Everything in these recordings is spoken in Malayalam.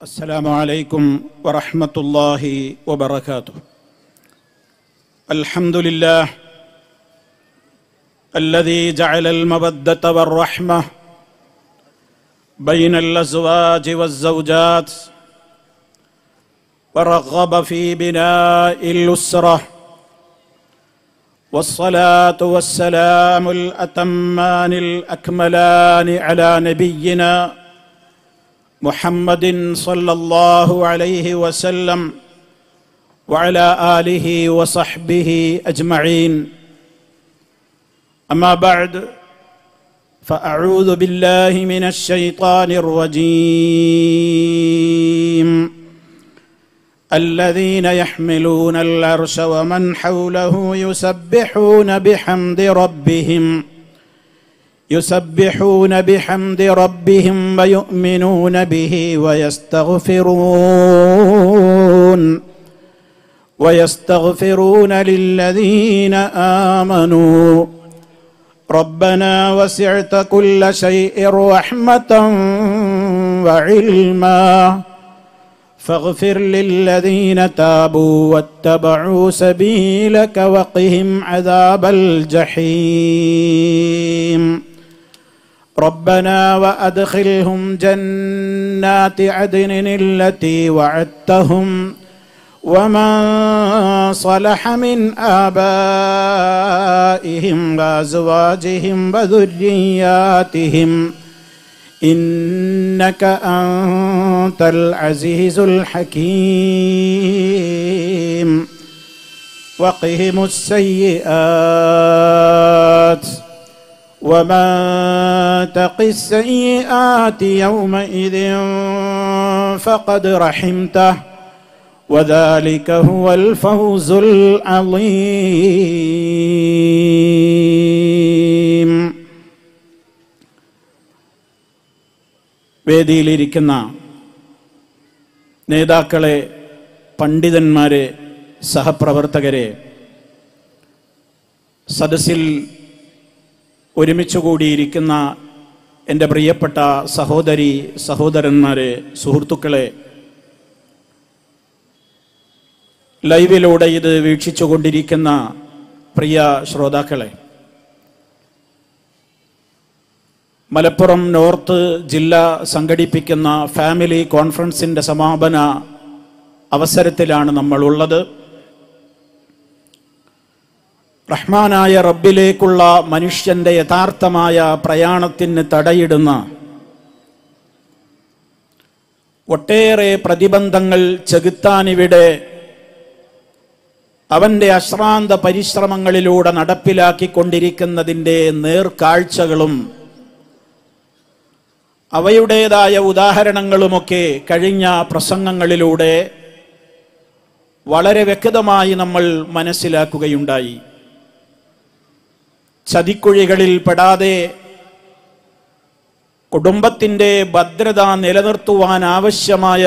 السلام عليكم ورحمة الله وبركاته الحمد لله الذي جعل المودة والرحمة بين الأزواج والزوجات ورغب في بناء الأسرة والصلاة والسلام الأتمان الأكملان على نبينا محمد صلى الله عليه وسلم وعلى آله وصحبه أجمعين أما بعد فأعوذ بالله من الشيطان الرجيم الذين يحملون العرش ومن حوله يسبحون بحمد ربهم يسبحون بحمد ربهم ويؤمنون به ويستغفرون ويستغفرون للذين آمنوا ربنا وسعت كل شيء رحمة وعلما فاغفر للذين تابوا واتبعوا سبيلك وقهم عذاب الجحيم ربنا وادخلهم جنات عدن التي وعدتهم ومن صلح من ابائهم وازواجهم وذرياتهم انك انت العزيز الحكيم وقهم السيئات ومن تق السيئات يومئذ فقد رحمته وذلك هو الفوز العظيم വേദിയിലിരിക്കുന്ന നേതാക്കളെ പണ്ഡിതന്മാരെ സഹപ്രവർത്തകരെ സദസ്സിൽ ഒരുമിച്ച് കൂടിയിരിക്കുന്ന എൻ്റെ പ്രിയപ്പെട്ട സഹോദരി സഹോദരന്മാരെ സുഹൃത്തുക്കളെ ലൈവിലൂടെ ഇത് വീക്ഷിച്ചു കൊണ്ടിരിക്കുന്ന പ്രിയ ശ്രോതാക്കളെ മലപ്പുറം നോർത്ത് ജില്ല സംഘടിപ്പിക്കുന്ന ഫാമിലി കോൺഫറൻസിൻ്റെ സമാപന അവസരത്തിലാണ് നമ്മൾ ഉള്ളത് റഹ്മാനായ റബ്ബിലേക്കുള്ള മനുഷ്യന്റെ യഥാർത്ഥമായ പ്രയാണത്തിന് തടയിടുന്ന ഒട്ടേറെ പ്രതിബന്ധങ്ങൾ ചെകുത്താനിവിടെ അവന്റെ അശ്രാന്ത പരിശ്രമങ്ങളിലൂടെ നടപ്പിലാക്കിക്കൊണ്ടിരിക്കുന്നതിൻ്റെ നേർക്കാഴ്ചകളും അവയുടേതായ ഉദാഹരണങ്ങളുമൊക്കെ കഴിഞ്ഞ പ്രസംഗങ്ങളിലൂടെ വളരെ വ്യക്തമായി നമ്മൾ മനസ്സിലാക്കുകയുണ്ടായി ചതിക്കുഴികളിൽ പെടാതെ കുടുംബത്തിൻ്റെ ഭദ്രത നിലനിർത്തുവാൻ ആവശ്യമായ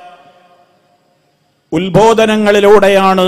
ഉത്ബോധനങ്ങളിലൂടെയാണ്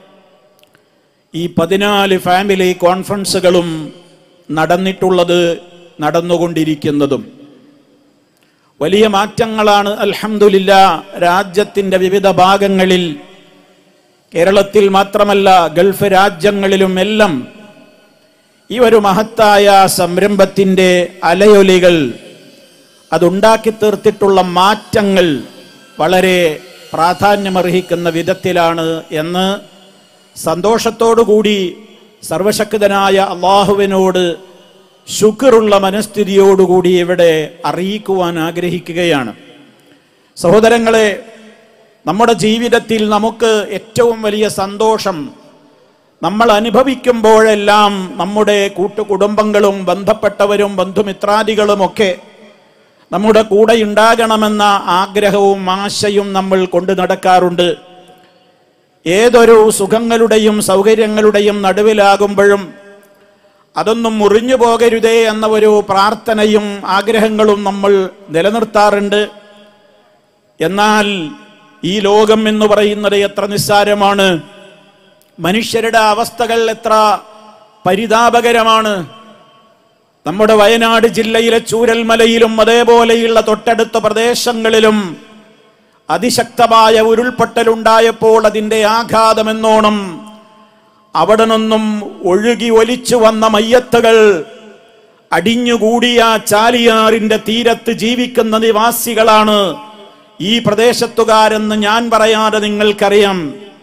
ഈ പതിനാല് ഫാമിലി കോൺഫറൻസുകളും നടന്നിട്ടുള്ളത് നടന്നുകൊണ്ടിരിക്കുന്നതും വലിയ മാറ്റങ്ങളാണ് അൽഹംദുലില്ല രാജ്യത്തിൻ്റെ വിവിധ ഭാഗങ്ങളിൽ കേരളത്തിൽ മാത്രമല്ല ഗൾഫ് രാജ്യങ്ങളിലും എല്ലാം ഈ ഒരു മഹത്തായ സംരംഭത്തിൻ്റെ അലയൊലികൾ അതുണ്ടാക്കി തീർത്തിട്ടുള്ള മാറ്റങ്ങൾ വളരെ പ്രാധാന്യമർഹിക്കുന്ന വിധത്തിലാണ് എന്ന് സന്തോഷത്തോടുകൂടി സർവശക്തനായ അള്ളാഹുവിനോട് ശുക്റുള്ള മനസ്ഥിതിയോടുകൂടി ഇവിടെ അറിയിക്കുവാൻ ആഗ്രഹിക്കുകയാണ് സഹോദരങ്ങളെ നമ്മുടെ ജീവിതത്തിൽ നമുക്ക് ഏറ്റവും വലിയ സന്തോഷം നമ്മൾ അനുഭവിക്കുമ്പോഴെല്ലാം നമ്മുടെ കൂട്ടുകുടുംബങ്ങളും ബന്ധപ്പെട്ടവരും ബന്ധുമിത്രാദികളുമൊക്കെ നമ്മുടെ കൂടെ ഉണ്ടാകണമെന്ന ആഗ്രഹവും ആശയും നമ്മൾ കൊണ്ടു നടക്കാറുണ്ട് ഏതൊരു സുഖങ്ങളുടെയും സൗകര്യങ്ങളുടെയും നടുവിലാകുമ്പോഴും അതൊന്നും മുറിഞ്ഞു പോകരുതേ എന്ന ഒരു പ്രാർത്ഥനയും ആഗ്രഹങ്ങളും നമ്മൾ നിലനിർത്താറുണ്ട് എന്നാൽ ഈ ലോകം എന്ന് പറയുന്നത് എത്ര നിസ്സാരമാണ് മനുഷ്യരുടെ അവസ്ഥകൾ എത്ര പരിതാപകരമാണ് നമ്മുടെ വയനാട് ജില്ലയിലെ ചൂരൽമലയിലും അതേപോലെയുള്ള തൊട്ടടുത്ത പ്രദേശങ്ങളിലും അതിശക്തമായ ഉരുൾപൊട്ടലുണ്ടായപ്പോൾ അതിന്റെ ആഘാതമെന്നോണം അവിടെ നിന്നും ഒഴുകി ഒലിച്ചു വന്ന മയ്യത്തുകൾ അടിഞ്ഞുകൂടിയ ചാലിയാറിന്റെ തീരത്ത് ജീവിക്കുന്ന നിവാസികളാണ് ഈ പ്രദേശത്തുകാരെന്ന് ഞാൻ പറയാതെ നിങ്ങൾക്കറിയാം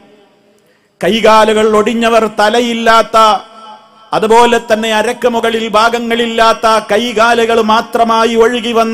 കൈകാലുകൾ ഒടിഞ്ഞവർ തലയില്ലാത്ത അതുപോലെ തന്നെ അരക്ക് മുകളിൽ ഭാഗങ്ങളില്ലാത്ത കൈകാലുകൾ മാത്രമായി ഒഴുകി വന്ന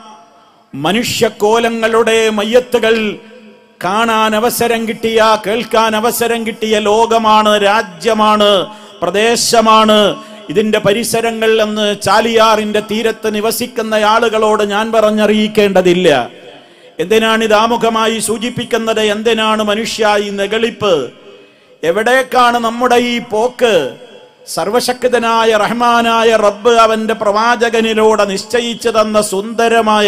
മനുഷ്യക്കോലങ്ങളുടെ മയ്യത്തുകൾ കാണാൻ അവസരം കിട്ടിയ കേൾക്കാൻ അവസരം കിട്ടിയ ലോകമാണ് രാജ്യമാണ് പ്രദേശമാണ് ഇതിന്റെ പരിസരങ്ങൾ എന്ന് ചാലിയാറിന്റെ തീരത്ത് നിവസിക്കുന്ന ആളുകളോട് ഞാൻ പറഞ്ഞറിയിക്കേണ്ടതില്ല എന്തിനാണ് ഇത് ആമുഖമായി സൂചിപ്പിക്കുന്നത് എന്തിനാണ് മനുഷ്യ ഈ നെകളിപ്പ് എവിടേക്കാണ് നമ്മുടെ ഈ പോക്ക് സർവശക്തനായ റഹ്മാനായ റബ്ബ് അവന്റെ പ്രവാചകനിലൂടെ നിശ്ചയിച്ചു തന്ന സുന്ദരമായ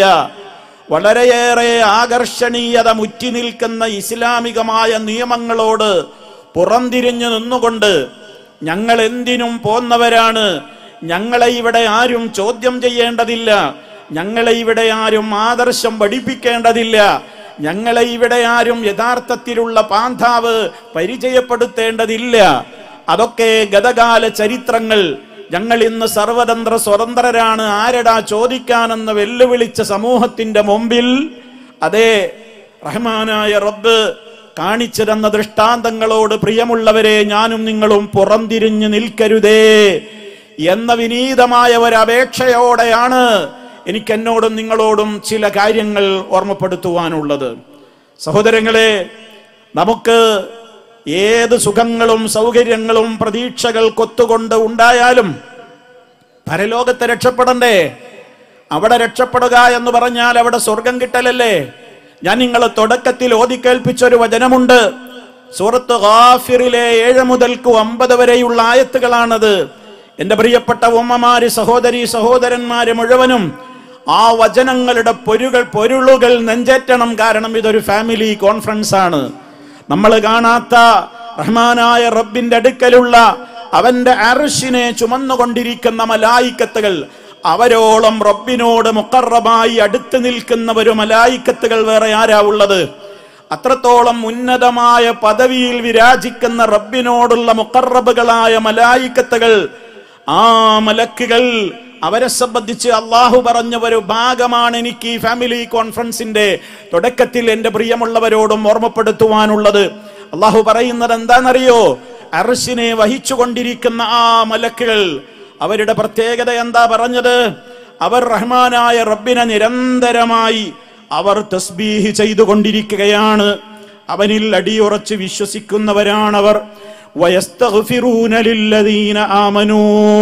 വളരെയേറെ ആകർഷണീയത മുറ്റി നിൽക്കുന്ന ഇസ്ലാമികമായ നിയമങ്ങളോട് പുറംതിരിഞ്ഞു നിന്നുകൊണ്ട് ഞങ്ങൾ എന്തിനും പോന്നവരാണ് ഞങ്ങളെ ഇവിടെ ആരും ചോദ്യം ചെയ്യേണ്ടതില്ല ഞങ്ങളെ ഇവിടെ ആരും ആദർശം പഠിപ്പിക്കേണ്ടതില്ല ഞങ്ങളെ ഇവിടെ ആരും യഥാർത്ഥത്തിലുള്ള പാന്താവ് പരിചയപ്പെടുത്തേണ്ടതില്ല അതൊക്കെ ഗതകാല ചരിത്രങ്ങൾ ഞങ്ങൾ ഇന്ന് സർവതന്ത്ര സ്വതന്ത്രരാണ് ആരടാ ചോദിക്കാനെന്ന് വെല്ലുവിളിച്ച സമൂഹത്തിന്റെ മുമ്പിൽ അതേ റഹ്മാനായ റബ്ബ് കാണിച്ചു തന്ന ദൃഷ്ടാന്തങ്ങളോട് പ്രിയമുള്ളവരെ ഞാനും നിങ്ങളും പുറംതിരിഞ്ഞു നിൽക്കരുതേ എന്ന വിനീതമായ ഒരു അപേക്ഷയോടെയാണ് എനിക്ക് എന്നോടും നിങ്ങളോടും ചില കാര്യങ്ങൾ ഓർമ്മപ്പെടുത്തുവാനുള്ളത് സഹോദരങ്ങളെ നമുക്ക് ഏത് സുഖങ്ങളും സൗകര്യങ്ങളും പ്രതീക്ഷകൾ കൊത്തുകൊണ്ട് ഉണ്ടായാലും പരലോകത്ത് രക്ഷപ്പെടണ്ടേ അവിടെ രക്ഷപ്പെടുക എന്ന് പറഞ്ഞാൽ അവിടെ സ്വർഗം കിട്ടലല്ലേ ഞാൻ നിങ്ങളെ തുടക്കത്തിൽ ഓതിക്കേൽപ്പിച്ചൊരു വചനമുണ്ട് സൂറത്ത് ഗാഫിറിലെ ഏഴ് മുതൽക്ക് ഒമ്പത് വരെയുള്ള ആയത്തുകളാണത് എന്റെ പ്രിയപ്പെട്ട ഉമ്മമാര് സഹോദരി സഹോദരന്മാര് മുഴുവനും ആ വചനങ്ങളുടെ പൊരുകൾ പൊരുളുകൾ നെഞ്ചേറ്റണം കാരണം ഇതൊരു ഫാമിലി കോൺഫറൻസ് ആണ് നമ്മൾ കാണാത്ത റഹ്മാനായ റബ്ബിന്റെ അടുക്കലുള്ള അവന്റെ അർഷിനെ ചുമന്നുകൊണ്ടിരിക്കുന്ന മലായിക്കത്തുകൾ അവരോളം റബ്ബിനോട് മുക്കറബായി അടുത്ത് നിൽക്കുന്ന ഒരു മലായിക്കത്തുകൾ വേറെ ആരാ ഉള്ളത് അത്രത്തോളം ഉന്നതമായ പദവിയിൽ വിരാജിക്കുന്ന റബ്ബിനോടുള്ള മുക്കറബുകളായ മലായിക്കത്തുകൾ ആ മലക്കുകൾ അവരെ സംബന്ധിച്ച് അള്ളാഹു പറഞ്ഞ ഒരു ഭാഗമാണ് എനിക്ക് ഈ ഫാമിലി കോൺഫറൻസിന്റെ തുടക്കത്തിൽ എന്റെ പ്രിയമുള്ളവരോടും ഓർമ്മപ്പെടുത്തുവാനുള്ളത് അള്ളാഹു പറയുന്നത് എന്താണെന്നറിയോ അർഷിനെ വഹിച്ചുകൊണ്ടിരിക്കുന്ന ആ മലക്കുകൾ അവരുടെ പ്രത്യേകത എന്താ പറഞ്ഞത് അവർ റഹ്മാനായ റബ്ബിനെ നിരന്തരമായി അവർ തസ്ബീഹ് ചെയ്തുകൊണ്ടിരിക്കുകയാണ് അവനിൽ അടിയുറച്ച് വിശ്വസിക്കുന്നവരാണവർ വയസ്തഗ്ഫിറൂന ലില്ലദീന ആമനൂ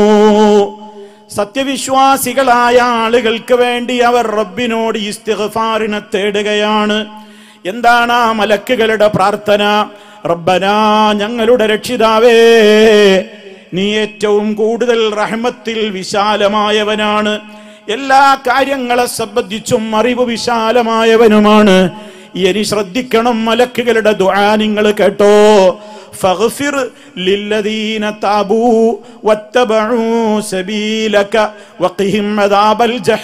സത്യവിശ്വാസികളായ ആളുകൾക്ക് വേണ്ടി അവർ റബ്ബിനോട് ഇസ്തിഗ്ഫാറിനെ തേടുകയാണ് എന്താണ് ആ മലക്കുകളുടെ പ്രാർത്ഥന റബ്ബനാ ഞങ്ങളുടെ രക്ഷിതാവേ നീ ഏറ്റവും കൂടുതൽ റഹ്മത്തിൽ വിശാലമായവനാണ് എല്ലാ കാര്യങ്ങളെ സംബന്ധിച്ചും അറിവ് വിശാലമായവനുമാണ് ഇനി ശ്രദ്ധിക്കണം മലക്കുകളുടെ ദുആ നിങ്ങൾ കേട്ടോ فاغفر للذين تابوا واتبعوا سبيلك وقهم عذاب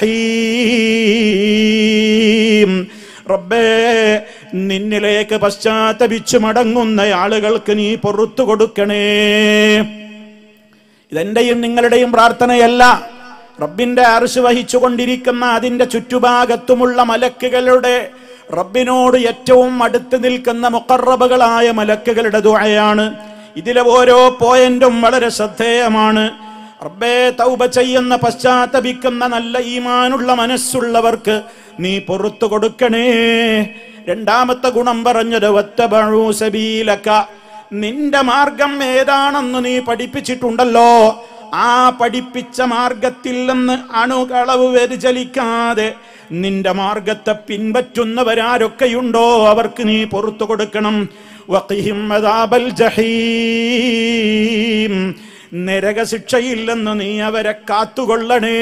الجحيم റബ്ബേ നിന്നിലേക്ക് പശ്ചാത്തപിച്ചു മടങ്ങുന്ന ആളുകൾക്ക് നീ പൊറത്തു കൊടുക്കണേ ഇതെന്റെയും നിങ്ങളുടെയും പ്രാർത്ഥനയല്ല റബ്ബിന്റെ അർശ് വഹിച്ചുകൊണ്ടിരിക്കുന്ന അതിന്റെ ചുറ്റുഭാഗത്തുമുള്ള മലക്കുകളുടെ റബ്ബിനോട് ഏറ്റവും അടുത്ത് നിൽക്കുന്ന മുക്കറബുകളായ മലക്കുകളുടെ ദുആയാണ് ഇതിലെ ഓരോ പോയിന്റും വളരെ ശ്രദ്ധേയമാണ് റബ്ബേ തൗബ ചെയ്യുന്ന പശ്ചാത്തപിക്കുന്ന നല്ല ഈമാനുള്ള മനസ്സുള്ളവർക്ക് നീ പൊറത്തു കൊടുക്കണേ രണ്ടാമത്തെ ഗുണം പറഞ്ഞത് വത്തബഴൂ സബീലക നിന്റെ മാർഗം ഏതാണെന്ന് നീ പഠിപ്പിച്ചിട്ടുണ്ടല്ലോ ആ പഠിപ്പിച്ച മാർഗത്തിൽ നിന്ന് അണുകളവ് വ്യതിചലിക്കാതെ നിന്റെ മാർഗത്തെ പിൻപറ്റുന്നവരാരൊക്കെയുണ്ടോ അവർക്ക് നീ പുറത്തു കൊടുക്കണം വഖിഹിം അദാബൽ ജഹീം നരകശിക്ഷയിൽ നിന്ന് നീ അവരെ കാത്തുകൊള്ളണേ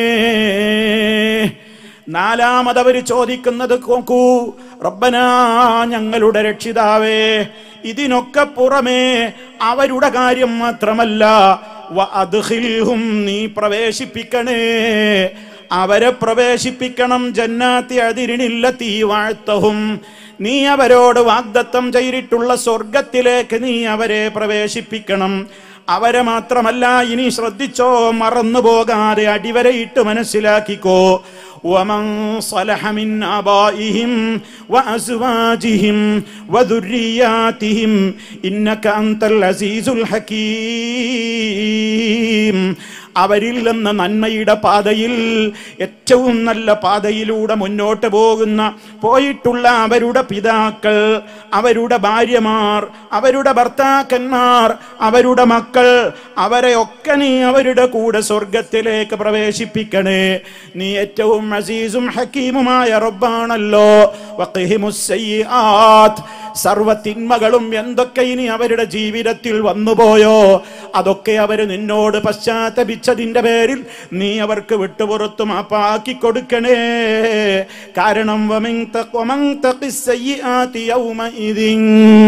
നാലാമതവര് ചോദിക്കുന്നത് നോക്കൂ റബ്ബനാ ഞങ്ങളുടെ രക്ഷിതാവേ ഇതിനൊക്കെ പുറമേ അവരുടെ കാര്യം മാത്രമല്ല വ അദ്ഖിൽഹും നീ പ്രവേശിപ്പിക്കണേ അവരെ പ്രവേശിപ്പിക്കണം ജന്നാത്തി അതിരിണില്ല തീ വാഴ്ത്തഹും നീ അവരോട് വാഗ്ദത്തം ചെയ്തിട്ടുള്ള സ്വർഗത്തിലേക്ക് നീ അവരെ പ്രവേശിപ്പിക്കണം അവരെ മാത്രമല്ല ഇനി ശ്രദ്ധിച്ചോ മറന്നു പോകാതെ അടിവരയിട്ട് മനസ്സിലാക്കിക്കോ ومن صلح من آبائهم وأزواجهم وذرياتهم إنك أنت العزيز الحكيم അവരിൽ നിന്ന് നന്മയുടെ പാതയിൽ ഏറ്റവും നല്ല പാതയിലൂടെ മുന്നോട്ട് പോകുന്ന പോയിട്ടുള്ള അവരുടെ പിതാക്കൾ അവരുടെ ഭാര്യമാർ അവരുടെ ഭർത്താക്കന്മാർ അവരുടെ മക്കൾ അവരെ ഒക്കെ നീ അവരുടെ കൂടെ സ്വർഗത്തിലേക്ക് പ്രവേശിപ്പിക്കണേ നീ ഏറ്റവും അസീസും ഹക്കീമുമായ റബ്ബാണല്ലോ വഖിഹിമുസ്സയ്യിആത്ത് സർവ തിന്മകളും എന്തൊക്കെ ഇനി അവരുടെ ജീവിതത്തിൽ വന്നുപോയോ അതൊക്കെ അവർ നിന്നോട് പശ്ചാത്തപിച്ചതിന്റെ പേരിൽ നീ അവർക്ക് വിട്ടുപുറത്തു മാപ്പാക്കി കൊടുക്കണേ കാരണം വമിൻ തഖ് വമൻ തഖിസ് സയ്യിആതി യൗമഇദിൻ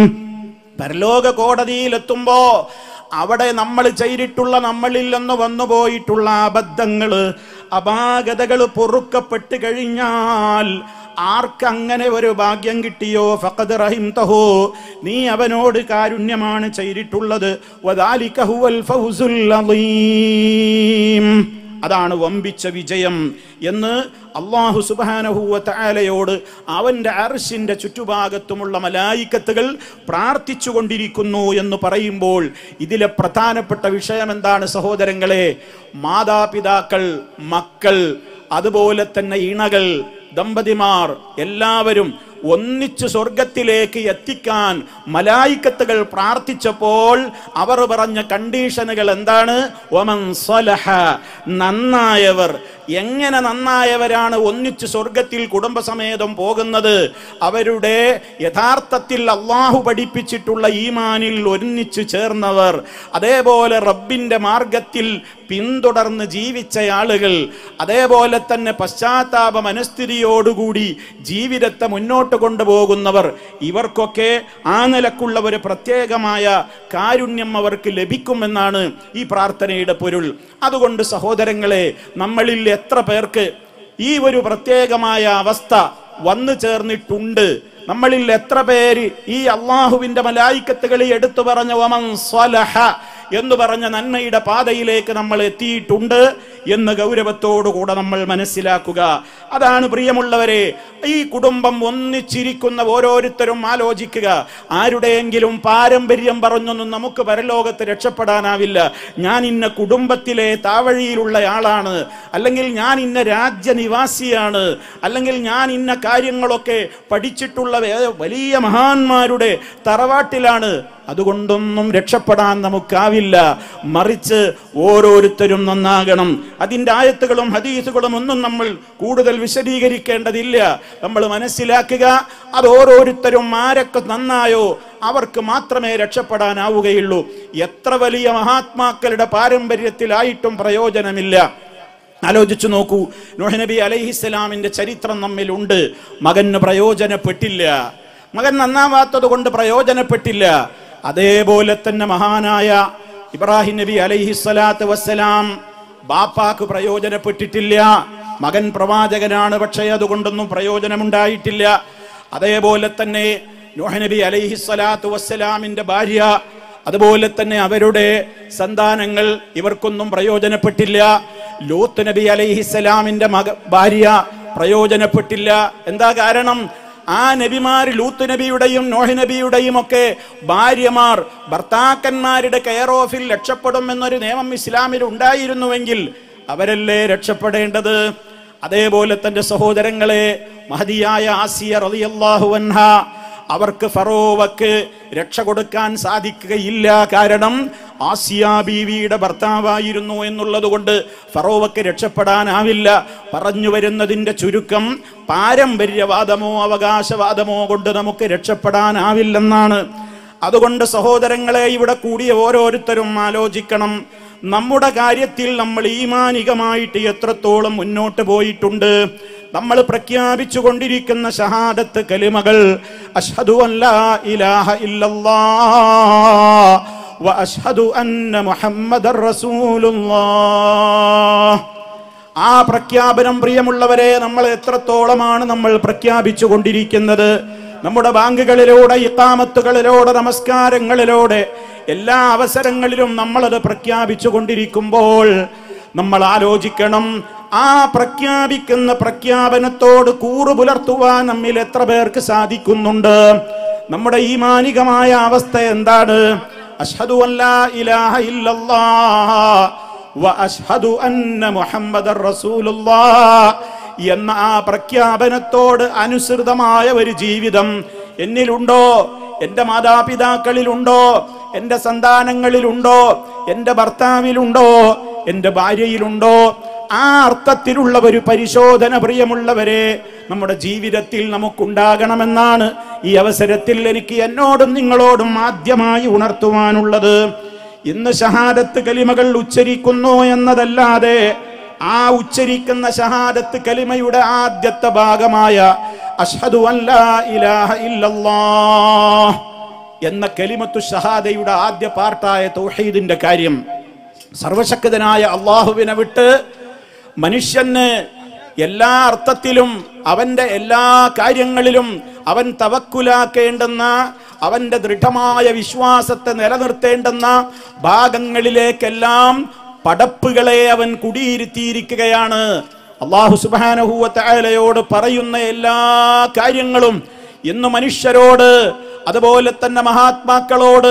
പരലോക കോടതിയിലെത്തുമ്പോ അവിടെ നമ്മൾ ചെയ്തിട്ടുള്ള നമ്മളിൽ നിന്ന് വന്നുപോയിട്ടുള്ള അബദ്ധങ്ങള് അപാകതകൾ പൊറുക്കപ്പെട്ട് കഴിഞ്ഞാൽ ആർക്കങ്ങനെ ഒരു ഭാഗ്യം കിട്ടിയോ ഫഖദ് റഹിംതഹു നീ അവനോട് കാരുണ്യമാണ് ചെയ്തിട്ടുള്ളത് വദാലിക ഹുവൽ ഫൗസുൽ അളീം അതാണ് വമ്പിച്ച വിജയം എന്ന് അള്ളാഹു സുബാനഹുവ താലയോട് അവന്റെ അർശിന്റെ ചുറ്റുഭാഗത്തുമുള്ള മലായിക്കത്തുകൾ പ്രാർത്ഥിച്ചു കൊണ്ടിരിക്കുന്നു എന്ന് പറയുമ്പോൾ ഇതിലെ പ്രധാനപ്പെട്ട വിഷയം എന്താണ് സഹോദരങ്ങളെ മാതാപിതാക്കൾ മക്കൾ അതുപോലെ തന്നെ ഇണകൾ ദമ്പതിമാർ എല്ലാവരും ഒന്നിച്ചു സ്വർഗത്തിലേക്ക് എത്തിക്കാൻ മലായിക്കത്തുകൾ പ്രാർത്ഥിച്ചപ്പോൾ അവർ പറഞ്ഞ കണ്ടീഷനുകൾ എന്താണ് ഒമൻ സ്വലഹ നന്നായവർ എങ്ങനെ നന്നായവരാണ് ഒന്നിച്ചു സ്വർഗത്തിൽ കുടുംബസമേതം പോകുന്നത് അവരുടെ യഥാർത്ഥത്തിൽ അള്ളാഹു പഠിപ്പിച്ചിട്ടുള്ള ഈമാനിൽ ഒന്നിച്ചു ചേർന്നവർ അതേപോലെ റബ്ബിന്റെ മാർഗത്തിൽ പിന്തുടർന്ന് ജീവിച്ച ആളുകൾ അതേപോലെ തന്നെ പശ്ചാത്താപ മനസ്ഥിതിയോടുകൂടി ജീവിതത്തെ മുന്നോട്ട് കൊണ്ടുപോകുന്നവർ ഇവർക്കൊക്കെ ആ നിലക്കുള്ള ഒരു പ്രത്യേകമായ കാരുണ്യം അവർക്ക് ലഭിക്കുമെന്നാണ് ഈ പ്രാർത്ഥനയുടെ പൊരുൾ അതുകൊണ്ട് സഹോദരങ്ങളെ നമ്മളിൽ എത്ര പേർക്ക് ഈ ഒരു പ്രത്യേകമായ അവസ്ഥ വന്നു ചേർന്നിട്ടുണ്ട് നമ്മളിൽ എത്ര പേര് ഈ അള്ളാഹുവിന്റെ മലായിക്കത്തുകളെ എടുത്തു പറഞ്ഞ വമൻ സ്വലഹ എന്ന് പറഞ്ഞ നന്മയുടെ പാതയിലേക്ക് നമ്മൾ എത്തിയിട്ടുണ്ട് എന്ന് ഗൗരവത്തോടുകൂടെ നമ്മൾ മനസ്സിലാക്കുക അതാണ് പ്രിയമുള്ളവരെ ഈ കുടുംബം ഒന്നിച്ചിരിക്കുന്ന ഓരോരുത്തരും ആലോചിക്കുക ആരുടെയെങ്കിലും പാരമ്പര്യം പറഞ്ഞൊന്നും നമുക്ക് പരലോകത്ത് രക്ഷപ്പെടാനാവില്ല ഞാൻ ഇന്ന കുടുംബത്തിലെ താവഴിയിലുള്ള ആളാണ് അല്ലെങ്കിൽ ഞാൻ ഇന്ന രാജ്യനിവാസിയാണ് അല്ലെങ്കിൽ ഞാൻ ഇന്ന കാര്യങ്ങളൊക്കെ പഠിച്ചിട്ടുള്ള വേ- വലിയ മഹാന്മാരുടെ തറവാട്ടിലാണ് അതുകൊണ്ടൊന്നും രക്ഷപ്പെടാൻ നമുക്കാവില്ല മറിച്ച് ഓരോരുത്തരും നന്നാകണം അതിൻ്റെ ആയത്തുകളും ഹദീസുകളും ഒന്നും നമ്മൾ കൂടുതൽ വിശദീകരിക്കേണ്ടതില്ല നമ്മൾ മനസ്സിലാക്കുക അത് ഓരോരുത്തരും ആരൊക്കെ നന്നായോ അവർക്ക് മാത്രമേ രക്ഷപ്പെടാനാവുകയുള്ളൂ എത്ര വലിയ മഹാത്മാക്കളുടെ പാരമ്പര്യത്തിലായിട്ടും പ്രയോജനമില്ല ആലോചിച്ചു നോക്കൂ നൂഹ് നബി അലൈഹിസ്സലാമിന്റെ ചരിത്രം നമ്മിലുണ്ട് മകന് പ്രയോജനപ്പെട്ടില്ല മകൻ നന്നാവാത്തത് കൊണ്ട് പ്രയോജനപ്പെട്ടില്ല അതേപോലെ തന്നെ മഹാനായ ഇബ്രാഹിം നബി അലൈഹിസ്സലാത്ത് വസ്സലാം ബാപ്പാക്ക് പ്രയോജനപ്പെട്ടിട്ടില്ല മകൻ പ്രവാചകനാണ് പക്ഷേ അതുകൊണ്ടൊന്നും പ്രയോജനമുണ്ടായിട്ടില്ല അതേപോലെ തന്നെ നൂഹ് നബി അലൈഹിസ്സലാത്ത് വസ്സലാമിന്റെ ഭാര്യ അതുപോലെ തന്നെ അവരുടെ സന്താനങ്ങൾ ഇവർക്കൊന്നും പ്രയോജനപ്പെട്ടില്ല ലൂത്ത് നബി അലൈഹിസ്സലാമിന്റെ മക ഭാര്യ പ്രയോജനപ്പെട്ടില്ല എന്താ കാരണം ആ നബിമാർ ലൂത്ത് നബിയുടെയും നോഹ് നബിയുടെയും ഒക്കെ ഭാര്യമാർ ഭർത്താക്കന്മാരുടെ കെയർ ഓഫിൽ രക്ഷപ്പെടും എന്നൊരു നിയമം ഇസ്ലാമിൽ ഉണ്ടായിരുന്നുവെങ്കിൽ അവരല്ലേ രക്ഷപ്പെടേണ്ടത് അതേപോലെ തന്റെ സഹോദരങ്ങളെ മഹതിയായ ആസിയ റളിയല്ലാഹു അൻഹ അവർക്ക് ഫറോവക്ക് രക്ഷ കൊടുക്കാൻ സാധിക്കുകയില്ല കാരണം ആസിയ ബീവിയുടെ ഭർത്താവായിരുന്നു എന്നുള്ളത് കൊണ്ട് ഫറോവക്ക് രക്ഷപ്പെടാനാവില്ല പറഞ്ഞു വരുന്നതിന്റെ ചുരുക്കം പാരമ്പര്യവാദമോ അവകാശവാദമോ കൊണ്ട് നമുക്ക് രക്ഷപ്പെടാനാവില്ലെന്നാണ് അതുകൊണ്ട് സഹോദരങ്ങളെ ഇവിടെ കൂടിയ ഓരോരുത്തരും ആലോചിക്കണം നമ്മുടെ കാര്യത്തിൽ നമ്മൾ ഈമാനികമായിട്ട് എത്രത്തോളം മുന്നോട്ട് പോയിട്ടുണ്ട് നമ്മൾ പ്രഖ്യാപിച്ചു കൊണ്ടിരിക്കുന്ന ഷഹാദത്ത് കലിമകൾ അഷ്ഹദു അല്ലാ ഇലാഹ ഇല്ലല്ലാ വ അഷ്ഹദു അന്ന മുഹമ്മദർ റസൂലുള്ളാഹ് ആ പ്രഖ്യാപനം പ്രിയമുള്ളവരെ നമ്മൾ എത്രത്തോളമാണ് നമ്മൾ പ്രഖ്യാപിച്ചു കൊണ്ടിരിക്കുന്നത് നമ്മുടെ ബാങ്കുകളിലൂടെ ഇക്കാമത്തുകളിലൂടെ നമസ്കാരങ്ങളിലൂടെ എല്ലാ അവസരങ്ങളിലും നമ്മളത് പ്രഖ്യാപിച്ചു കൊണ്ടിരിക്കുമ്പോൾ നമ്മൾ ആലോചിക്കണം ആ പ്രഖ്യാപിക്കുന്ന പ്രഖ്യാപനത്തോട് കൂറു പുലർത്തുവാൻ നമ്മിൽ എത്ര പേർക്ക് സാധിക്കുന്നുണ്ട് നമ്മുടെ ഈ മാനികമായ അവസ്ഥ എന്താണ് അഷ്ഹദു അല്ലാ ഇലാഹ ഇല്ലല്ലാഹ് വ അഷ്ഹദു അന്ന മുഹമ്മദർ റസൂലുള്ളാഹ് എന്ന ആ പ്രഖ്യാപനത്തോട് അനുസൃതമായ ഒരു ജീവിതം എന്നിലുണ്ടോ എന്റെ മാതാപിതാക്കളിലുണ്ടോ എന്റെ സന്താനങ്ങളിലുണ്ടോ എന്റെ ഭർത്താവിലുണ്ടോ എന്റെ ഭാര്യയിലുണ്ടോ ആ അർത്ഥത്തിലുള്ള ഒരു പരിശോധന പ്രിയമുള്ളവരെ നമ്മുടെ ജീവിതത്തിൽ നമുക്കുണ്ടാകണമെന്നാണ് ഈ അവസരത്തിൽ എനിക്ക് എന്നോടും നിങ്ങളോടും ആദ്യമായി ഉണർത്തുവാനുള്ളത് ഇന്ന് ഷഹാദത്ത് കലിമകൾ ഉച്ചരിക്കുന്നു എന്നതല്ലാതെ ആ ഉച്ചരിക്കുന്ന ഷഹാദത്ത് കലിമയുടെ ആദ്യത്തെ ഭാഗമായ അഷ്ഹദു അല്ലാ ഇലാഹ ഇല്ലല്ലാഹ് എന്ന കലിമത്തു ഷഹാദയുടെ ആദ്യ പാർട്ടായ തൗഹീദിന്റെ കാര്യം സർവശക്തനായ അള്ളാഹുവിനെ വിട്ട് മനുഷ്യന് എല്ലാ അർത്ഥത്തിലും അവന്റെ എല്ലാ കാര്യങ്ങളിലും അവൻ തവക്കുലാക്കേണ്ടുന്ന അവന്റെ ദൃഢമായ വിശ്വാസത്തെ നിലനിർത്തേണ്ടുന്ന ഭാഗങ്ങളിലേക്കെല്ലാം പടപ്പുകളെ അവൻ കുടിയിരുത്തിയിരിക്കുകയാണ് അള്ളാഹു സുബാനഹൂവത്തലയോട് പറയുന്ന എല്ലാ കാര്യങ്ങളും ഇന്ന് മനുഷ്യരോട് അതുപോലെ തന്നെ മഹാത്മാക്കളോട്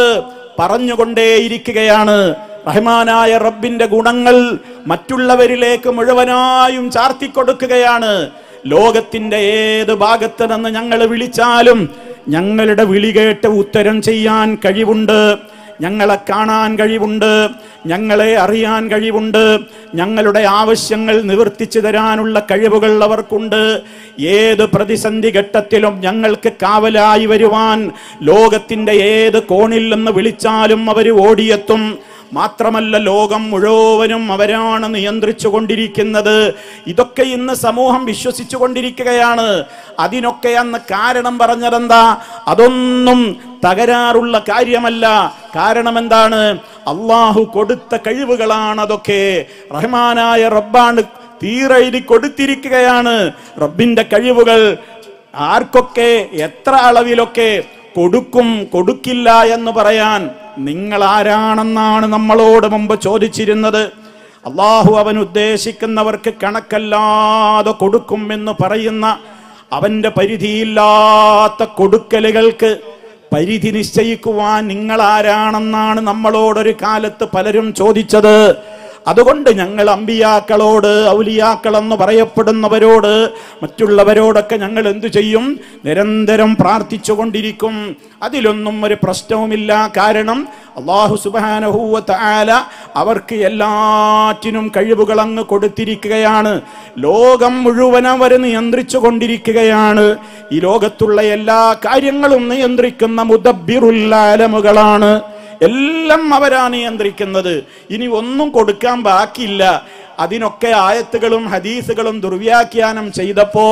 പറഞ്ഞുകൊണ്ടേയിരിക്കുകയാണ് റഹ്മാനായ റബ്ബിന്റെ ഗുണങ്ങൾ മറ്റുള്ളവരിലേക്ക് മുഴുവനായും ചാർത്തിക്കൊടുക്കുകയാണ് ലോകത്തിന്റെ ഏത് ഭാഗത്ത് നിന്ന് ഞങ്ങൾ വിളിച്ചാലും ഞങ്ങളുടെ വിളി കേട്ട് ഉത്തരം ചെയ്യാൻ കഴിവുണ്ട് ഞങ്ങളെ കാണാൻ കഴിവുണ്ട് ഞങ്ങളെ അറിയാൻ കഴിവുണ്ട് ഞങ്ങളുടെ ആവശ്യങ്ങൾ നിവർത്തിച്ചു തരാനുള്ള കഴിവുകൾ അവർക്കുണ്ട് ഏത് പ്രതിസന്ധി ഘട്ടത്തിലും ഞങ്ങൾക്ക് കാവലായി വരുവാൻ ലോകത്തിന്റെ ഏത് കോണിൽ നിന്ന് വിളിച്ചാലും അവർ ഓടിയെത്തും മാത്രമല്ല ലോകം മുഴുവനും അവരാണ് നിയന്ത്രിച്ചു കൊണ്ടിരിക്കുന്നത് ഇതൊക്കെ ഇന്ന് സമൂഹം വിശ്വസിച്ചു കൊണ്ടിരിക്കുകയാണ് അതിനൊക്കെ അന്ന് കാരണം പറഞ്ഞതെന്താ അതൊന്നും തകരാറുള്ള കാര്യമല്ല കാരണം എന്താണ് അള്ളാഹു കൊടുത്ത കഴിവുകളാണ് അതൊക്കെ റഹ്മാനായ റബ്ബാണ് തീരെഴുതി കൊടുത്തിരിക്കുകയാണ് റബ്ബിന്റെ കഴിവുകൾ ആർക്കൊക്കെ എത്ര അളവിലൊക്കെ കൊടുക്കും കൊടുക്കില്ല എന്ന് പറയാൻ നിങ്ങൾ ആരാണെന്നാണ് നമ്മളോട് മുമ്പ് ചോദിച്ചിരുന്നത് അള്ളാഹു അവൻ ഉദ്ദേശിക്കുന്നവർക്ക് കണക്കല്ലാതെ കൊടുക്കും എന്ന് പറയുന്ന അവന്റെ പരിധിയില്ലാത്ത കൊടുക്കലുകൾക്ക് പരിധി നിശ്ചയിക്കുവാൻ നിങ്ങൾ ആരാണെന്നാണ് നമ്മളോടൊരു കാലത്ത് പലരും ചോദിച്ചത് അതുകൊണ്ട് ഞങ്ങൾ അമ്പിയാക്കളോട് ഔലിയാക്കൾ എന്ന് പറയപ്പെടുന്നവരോട് മറ്റുള്ളവരോടൊക്കെ ഞങ്ങൾ എന്തു ചെയ്യും നിരന്തരം പ്രാർത്ഥിച്ചു കൊണ്ടിരിക്കും അതിലൊന്നും ഒരു പ്രശ്നവുമില്ല കാരണം അള്ളാഹു സുബാനഹൂവത്ത് ആല അവർക്ക് എല്ലാറ്റിനും കഴിവുകൾ അങ്ങ് കൊടുത്തിരിക്കുകയാണ് ലോകം മുഴുവൻ അവർ നിയന്ത്രിച്ചു കൊണ്ടിരിക്കുകയാണ് ഈ ലോകത്തുള്ള എല്ലാ കാര്യങ്ങളും നിയന്ത്രിക്കുന്ന മുദബിറുല്ലാലമുകളാണ് എല്ലാം അവരാ നിയന്ത്രിക്കുന്നത് ഇനി ഒന്നും കൊടുക്കാൻ ബാക്കിയില്ല അതിനൊക്കെ ആയത്തുകളും ഹദീസുകളും ദുർവ്യാഖ്യാനം ചെയ്തപ്പോ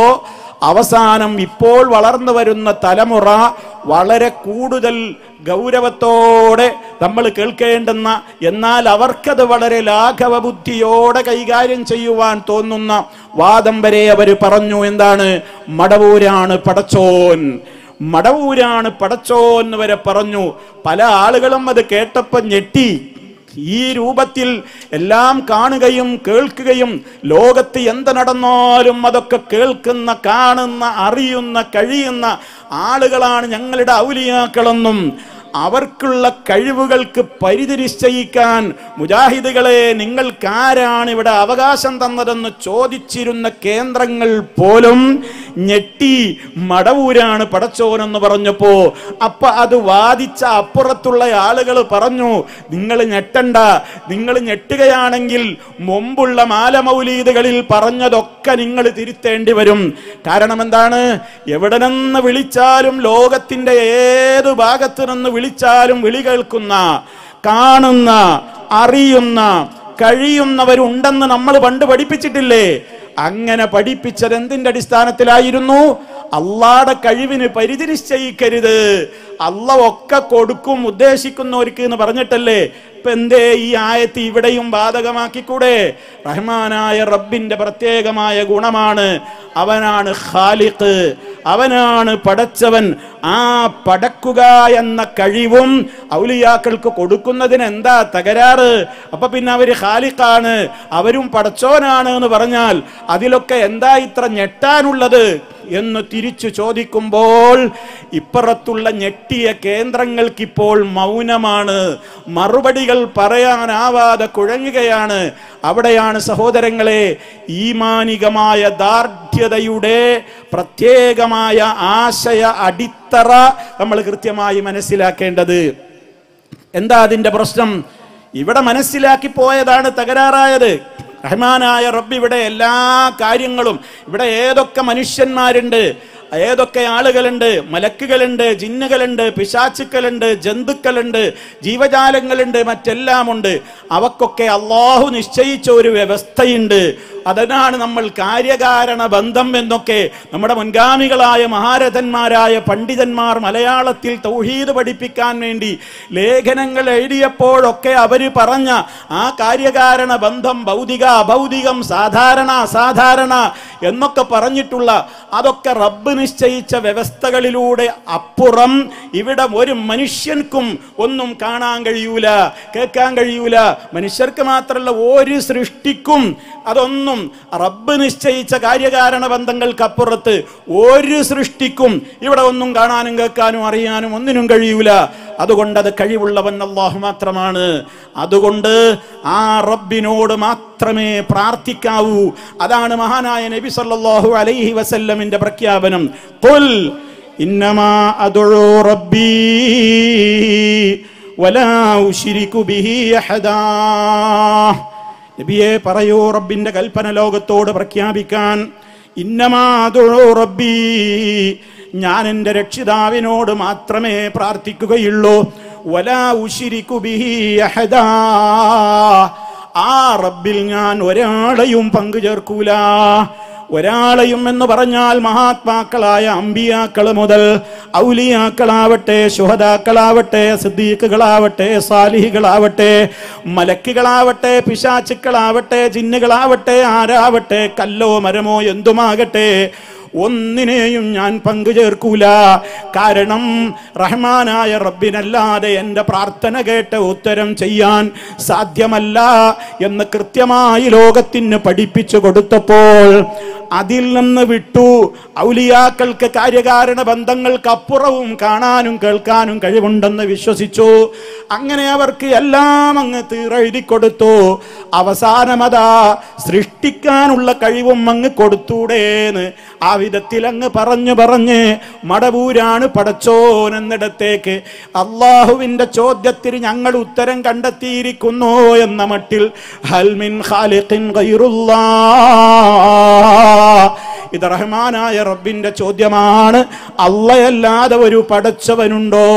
അവസാനം ഇപ്പോൾ വളർന്നു വരുന്ന തലമുറ വളരെ കൂടുതൽ ഗൗരവത്തോടെ നമ്മൾ കേൾക്കേണ്ടുന്ന എന്നാൽ അവർക്കത് വളരെ ലാഘവ ബുദ്ധിയോടെ കൈകാര്യം ചെയ്യുവാൻ തോന്നുന്ന വാദം വരെ അവർ പറഞ്ഞു എന്താണ് മടവൂരാണ് പടച്ചോൻ മടവൂരാണ് പടച്ചോ എന്ന് വരെ പറഞ്ഞു പല ആളുകളും അത് കേട്ടപ്പോൾ ഞെട്ടി ഈ രൂപത്തിൽ എല്ലാം കാണുകയും കേൾക്കുകയും ലോകത്ത് എന്ത് നടന്നാലും അതൊക്കെ കേൾക്കുന്ന കാണുന്ന അറിയുന്ന കഴിയുന്ന ആളുകളാണ് ഞങ്ങളുടെ ഔലിയാക്കളെന്നും അവർക്കുള്ള കഴിവുകൾക്ക് പരിധി നിശ്ചയിക്കാൻ മുജാഹിദുകളെ നിങ്ങൾക്കാരാണ് ഇവിടെ അവകാശം തന്നതെന്ന് ചോദിച്ചിരുന്ന കേന്ദ്രങ്ങൾ പോലും ഞെട്ടി മടവൂരാണ് പടച്ചോനെന്ന് പറഞ്ഞപ്പോ അപ്പൊ അത് വാദിച്ച അപ്പുറത്തുള്ള ആളുകൾ പറഞ്ഞു നിങ്ങൾ ഞെട്ടണ്ട നിങ്ങൾ ഞെട്ടുകയാണെങ്കിൽ മുമ്പുള്ള മാലമൗലീദുകളിൽ പറഞ്ഞതൊക്കെ നിങ്ങൾ തിരുത്തേണ്ടി വരും കാരണം എന്താണ് എവിടെ നിന്ന് വിളിച്ചാലും ലോകത്തിന്റെ ഏത് ഭാഗത്ത് നിന്ന് വിളിച്ചാലും വിളി കേൾക്കുന്ന കാണുന്ന അറിയുന്ന കഴിയുന്നവരുണ്ടെന്ന് നമ്മൾ പണ്ട് പഠിപ്പിച്ചിട്ടില്ലേ അങ്ങനെ പഠിപ്പിച്ചത് എന്തിന്റെ അടിസ്ഥാനത്തിലായിരുന്നു അള്ളാടെ കഴിവിന് പരിധി നിശ്ചയിക്കരുത് അല്ല ഒക്കെ കൊടുക്കും ഉദ്ദേശിക്കുന്നവർക്ക് എന്ന് പറഞ്ഞിട്ടല്ലേ ഇപ്പൊ എന്തേ ഈ ആയത്ത് ഇവിടെയും ബാധകമാക്കിക്കൂടെ റഹ്മാനായ റബ്ബിന്റെ പ്രത്യേകമായ ഗുണമാണ് അവനാണ് ഖാലിഖ് അവനാണ് പടച്ചവൻ ആ പടക്കുക എന്ന കഴിവും ഔലിയാക്കൾക്ക് കൊടുക്കുന്നതിന് എന്താ തകരാറ് അപ്പൊ പിന്നെ അവര് ഖാലിഖാണ് അവരും പടച്ചോനാണ് എന്ന് പറഞ്ഞാൽ അതിലൊക്കെ എന്താ ഇത്ര ഞെട്ടാനുള്ളത് എന്ന് തിരിച്ചു ചോദിക്കുമ്പോൾ ഇപ്പുറത്തുള്ള ഞെട്ടിയ കേന്ദ്രങ്ങൾക്കിപ്പോൾ മൗനമാണ് മറുപടികൾ പറയാനാവാതെ കുഴങ്ങുകയാണ് അവിടെയാണ് സഹോദരങ്ങളെ ഈമാനികമായ ദാർഢ്യതയുടെ പ്രത്യേകമായ ആശയ അടിത്തറ നമ്മൾ കൃത്യമായി മനസ്സിലാക്കേണ്ടത് എന്താ അതിന്റെ പ്രശ്നം ഇവിടെ മനസ്സിലാക്കി പോയതാണ് തകരാറായത് റഹ്മാനായ റബ്ബ് ഇവിടെ എല്ലാ കാര്യങ്ങളും ഇവിടെ ഏതൊക്കെ മനുഷ്യന്മാരുണ്ട് ഏതൊക്കെ ആളുകളുണ്ട് മലക്കുകളുണ്ട് ജിന്നുകളുണ്ട് പിശാച്ചുക്കളുണ്ട് ജന്തുക്കളുണ്ട് ജീവജാലങ്ങളുണ്ട് മറ്റെല്ലാം ഉണ്ട് അവക്കൊക്കെ അള്ളാഹു നിശ്ചയിച്ച ഒരു വ്യവസ്ഥയുണ്ട് അതിനാണ് നമ്മൾ കാര്യകാരണ ബന്ധം എന്നൊക്കെ നമ്മുടെ മുൻഗാമികളായ മഹാരഥന്മാരായ പണ്ഡിതന്മാർ മലയാളത്തിൽ തൗഹീദ് പഠിപ്പിക്കാൻ വേണ്ടി ലേഖനങ്ങൾ എഴുതിയപ്പോഴൊക്കെ അവര് പറഞ്ഞ ആ കാര്യകാരണ ബന്ധം ഭൗതിക അഭൗതികം സാധാരണ അസാധാരണ എന്നൊക്കെ പറഞ്ഞിട്ടുള്ള അതൊക്കെ റബ്ബ് നിശ്ചയിച്ച വ്യവസ്ഥകളിലൂടെ അപ്പുറം ഇവിടെ ഒരു മനുഷ്യൻക്കും ഒന്നും കാണാൻ കഴിയൂല കേൾക്കാൻ കഴിയൂല മനുഷ്യർക്ക് മാത്രമല്ല ഒരു സൃഷ്ടിക്കും അതൊന്നും റബ്ബ് നിശ്ചയിച്ച കാര്യകാരണ ബന്ധങ്ങൾക്കപ്പുറത്ത് ഒരു സൃഷ്ടിക്കും ഇവിടെ ഒന്നും കാണാനും കേൾക്കാനും അറിയാനും ഒന്നിനും കഴിയൂല അതുകൊണ്ട് അത് കഴിവുള്ളവൻ അള്ളാഹു മാത്രമാണ് അതുകൊണ്ട് ആ റബ്ബിനോട് മാത്രമേ പ്രാർത്ഥിക്കാവൂ അതാണ് മഹാനായ നബി സല്ലല്ലാഹു അലൈഹി വസല്ലമിന്റെ പ്രഖ്യാപനം ഖുൽ ഇന്നമാ അദുഉ റബ്ബി വലാ ഉശ്രികു ബിഹി അഹദാ നബിയെ പറയൂ റബ്ബിന്റെ കൽപ്പന ലോകത്തോട് പ്രഖ്യാപിക്കാൻ ഇന്നമാതുഴോ റബ്ബി ഞാൻ എൻ്റെ രക്ഷിതാവിനോട് മാത്രമേ പ്രാർത്ഥിക്കുകയുള്ളൂ വലാ ഉശിരിക്കു ബിഹി അഹദാ ആ റബ്ബിൽ ഞാൻ ഒരാളെയും പങ്കു ചേർക്കൂല ഒരാളെയും എന്ന് പറഞ്ഞാൽ മഹാത്മാക്കളായ അമ്പിയാക്കൾ മുതൽ ഔലിയാക്കളാവട്ടെ ശുഹദാക്കളാവട്ടെ സിദ്ദീഖുകളാവട്ടെ സാലിഹികളാവട്ടെ മലക്കുകളാവട്ടെ പിശാച്ചുക്കളാവട്ടെ ജിന്നുകളാവട്ടെ ആരാവട്ടെ കല്ലോ മരമോ എന്തുമാകട്ടെ ഒന്നിനെയും ഞാൻ പങ്കു ചേർക്കൂല കാരണം റഹ്മാനായ റബ്ബിനല്ലാതെ എൻ്റെ പ്രാർത്ഥന കേട്ട് ഉത്തരം ചെയ്യാൻ സാധ്യമല്ല എന്ന് കൃത്യമായി ലോകത്തിന് പഠിപ്പിച്ചു കൊടുത്തപ്പോൾ അതിൽ നിന്ന് വിട്ടു ഔലിയാക്കൾക്ക് കാര്യകാരണ ബന്ധങ്ങൾക്ക് അപ്പുറവും കാണാനും കേൾക്കാനും കഴിവുണ്ടെന്ന് വിശ്വസിച്ചു അങ്ങനെ അവർക്ക് എല്ലാം അങ്ങ് തീറെഴുതി കൊടുത്തു അവസാനമതാ സൃഷ്ടിക്കാനുള്ള കഴിവും അങ്ങ് കൊടുത്തൂടേന്ന് ആ വിധത്തിൽ അങ്ങ് പറഞ്ഞു പറഞ്ഞ് മടവൂരാണ് പടച്ചോൻ എന്നിടത്തേക്ക് അള്ളാഹുവിന്റെ ചോദ്യത്തിന് ഞങ്ങൾ ഉത്തരം കണ്ടെത്തിയിരിക്കുന്നു എന്ന മട്ടിൽ ഹൽമിൻ ഖാലിഖിൻ ഗൈറുല്ലാ ഇത് റഹ്മാനായ റബ്ബിന്റെ ചോദ്യമാണ് അള്ളയല്ലാതെ ഒരു പടച്ചവനുണ്ടോ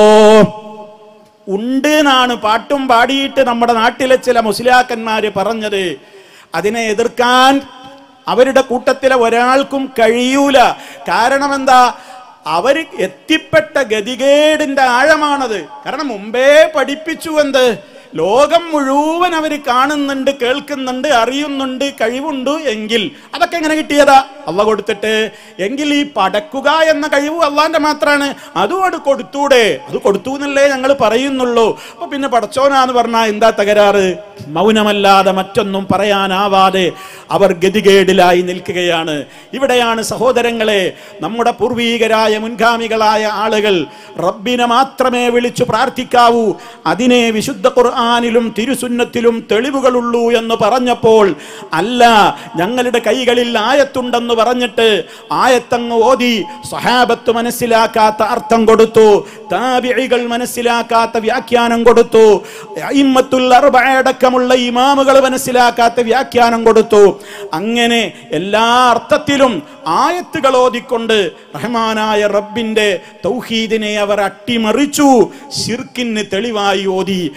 ഉണ്ട് എന്നാണ് പാട്ടും പാടിയിട്ട് നമ്മുടെ നാട്ടിലെ ചില മുസ്ലിയാക്കന്മാര് പറഞ്ഞത് അതിനെ എതിർക്കാൻ അവരുടെ കൂട്ടത്തിലെ ഒരാൾക്കും കഴിയൂല കാരണം എന്താ അവര് എത്തിപ്പെട്ട ഗതികേടിന്റെ ആഴമാണത് കാരണം മുമ്പേ പഠിപ്പിച്ചു എന്ത് ലോകം മുഴുവൻ അവർ കാണുന്നുണ്ട് കേൾക്കുന്നുണ്ട് അറിയുന്നുണ്ട് കഴിവുണ്ട് എങ്കിൽ അതൊക്കെ എങ്ങനെ കിട്ടിയതാ അള്ള കൊടുത്തിട്ട് എങ്കിൽ ഈ പടക്കുക എന്ന കഴിവ് അള്ളാന്റെ മാത്രാണ് അതും അത് കൊടുത്തൂടെ അത് കൊടുത്തു എന്നല്ലേ ഞങ്ങൾ പറയുന്നുള്ളൂ അപ്പൊ പിന്നെ പടച്ചോനാന്ന് പറഞ്ഞാൽ എന്താ തകരാറ് മൗനമല്ലാതെ മറ്റൊന്നും പറയാനാവാതെ അവർ ഗതികേടിലായി നിൽക്കുകയാണ് ഇവിടെയാണ് സഹോദരങ്ങളെ നമ്മുടെ പൂർവീകരായ മുൻഗാമികളായ ആളുകൾ റബ്ബിനെ മാത്രമേ വിളിച്ചു പ്രാർത്ഥിക്കാവൂ അതിനെ വിശുദ്ധ ഖുർആാനിലും തിരുസുന്നത്തിലും തെളിവുകളുള്ളൂ എന്ന് പറഞ്ഞപ്പോൾ അല്ല ഞങ്ങളുടെ കൈകളിൽ ആയത്തുണ്ടെന്ന് പറഞ്ഞിട്ട് ആയത്തങ്ങ് ഓതി സഹാബത്ത് മനസ്സിലാക്കാത്ത അർത്ഥം കൊടുത്തു താബിഴികൾ മനസ്സിലാക്കാത്ത വ്യാഖ്യാനം കൊടുത്തു അയിമ്മത്തുൽ അർബഅ അടക്കമുള്ള ഇമാമുകൾ മനസ്സിലാക്കാത്ത വ്യാഖ്യാനം കൊടുത്തു അങ്ങനെ എല്ലാ അർത്ഥത്തിലും ആയത്തുകൾ ഓതിക്കൊണ്ട് റഹ്മാനായ റബ്ബിന്റെ തൗഹീദിനെ അവർ അട്ടിമറിച്ചു ഷിർക്കിന് തെളിവായി ഓതി ഹദീസ്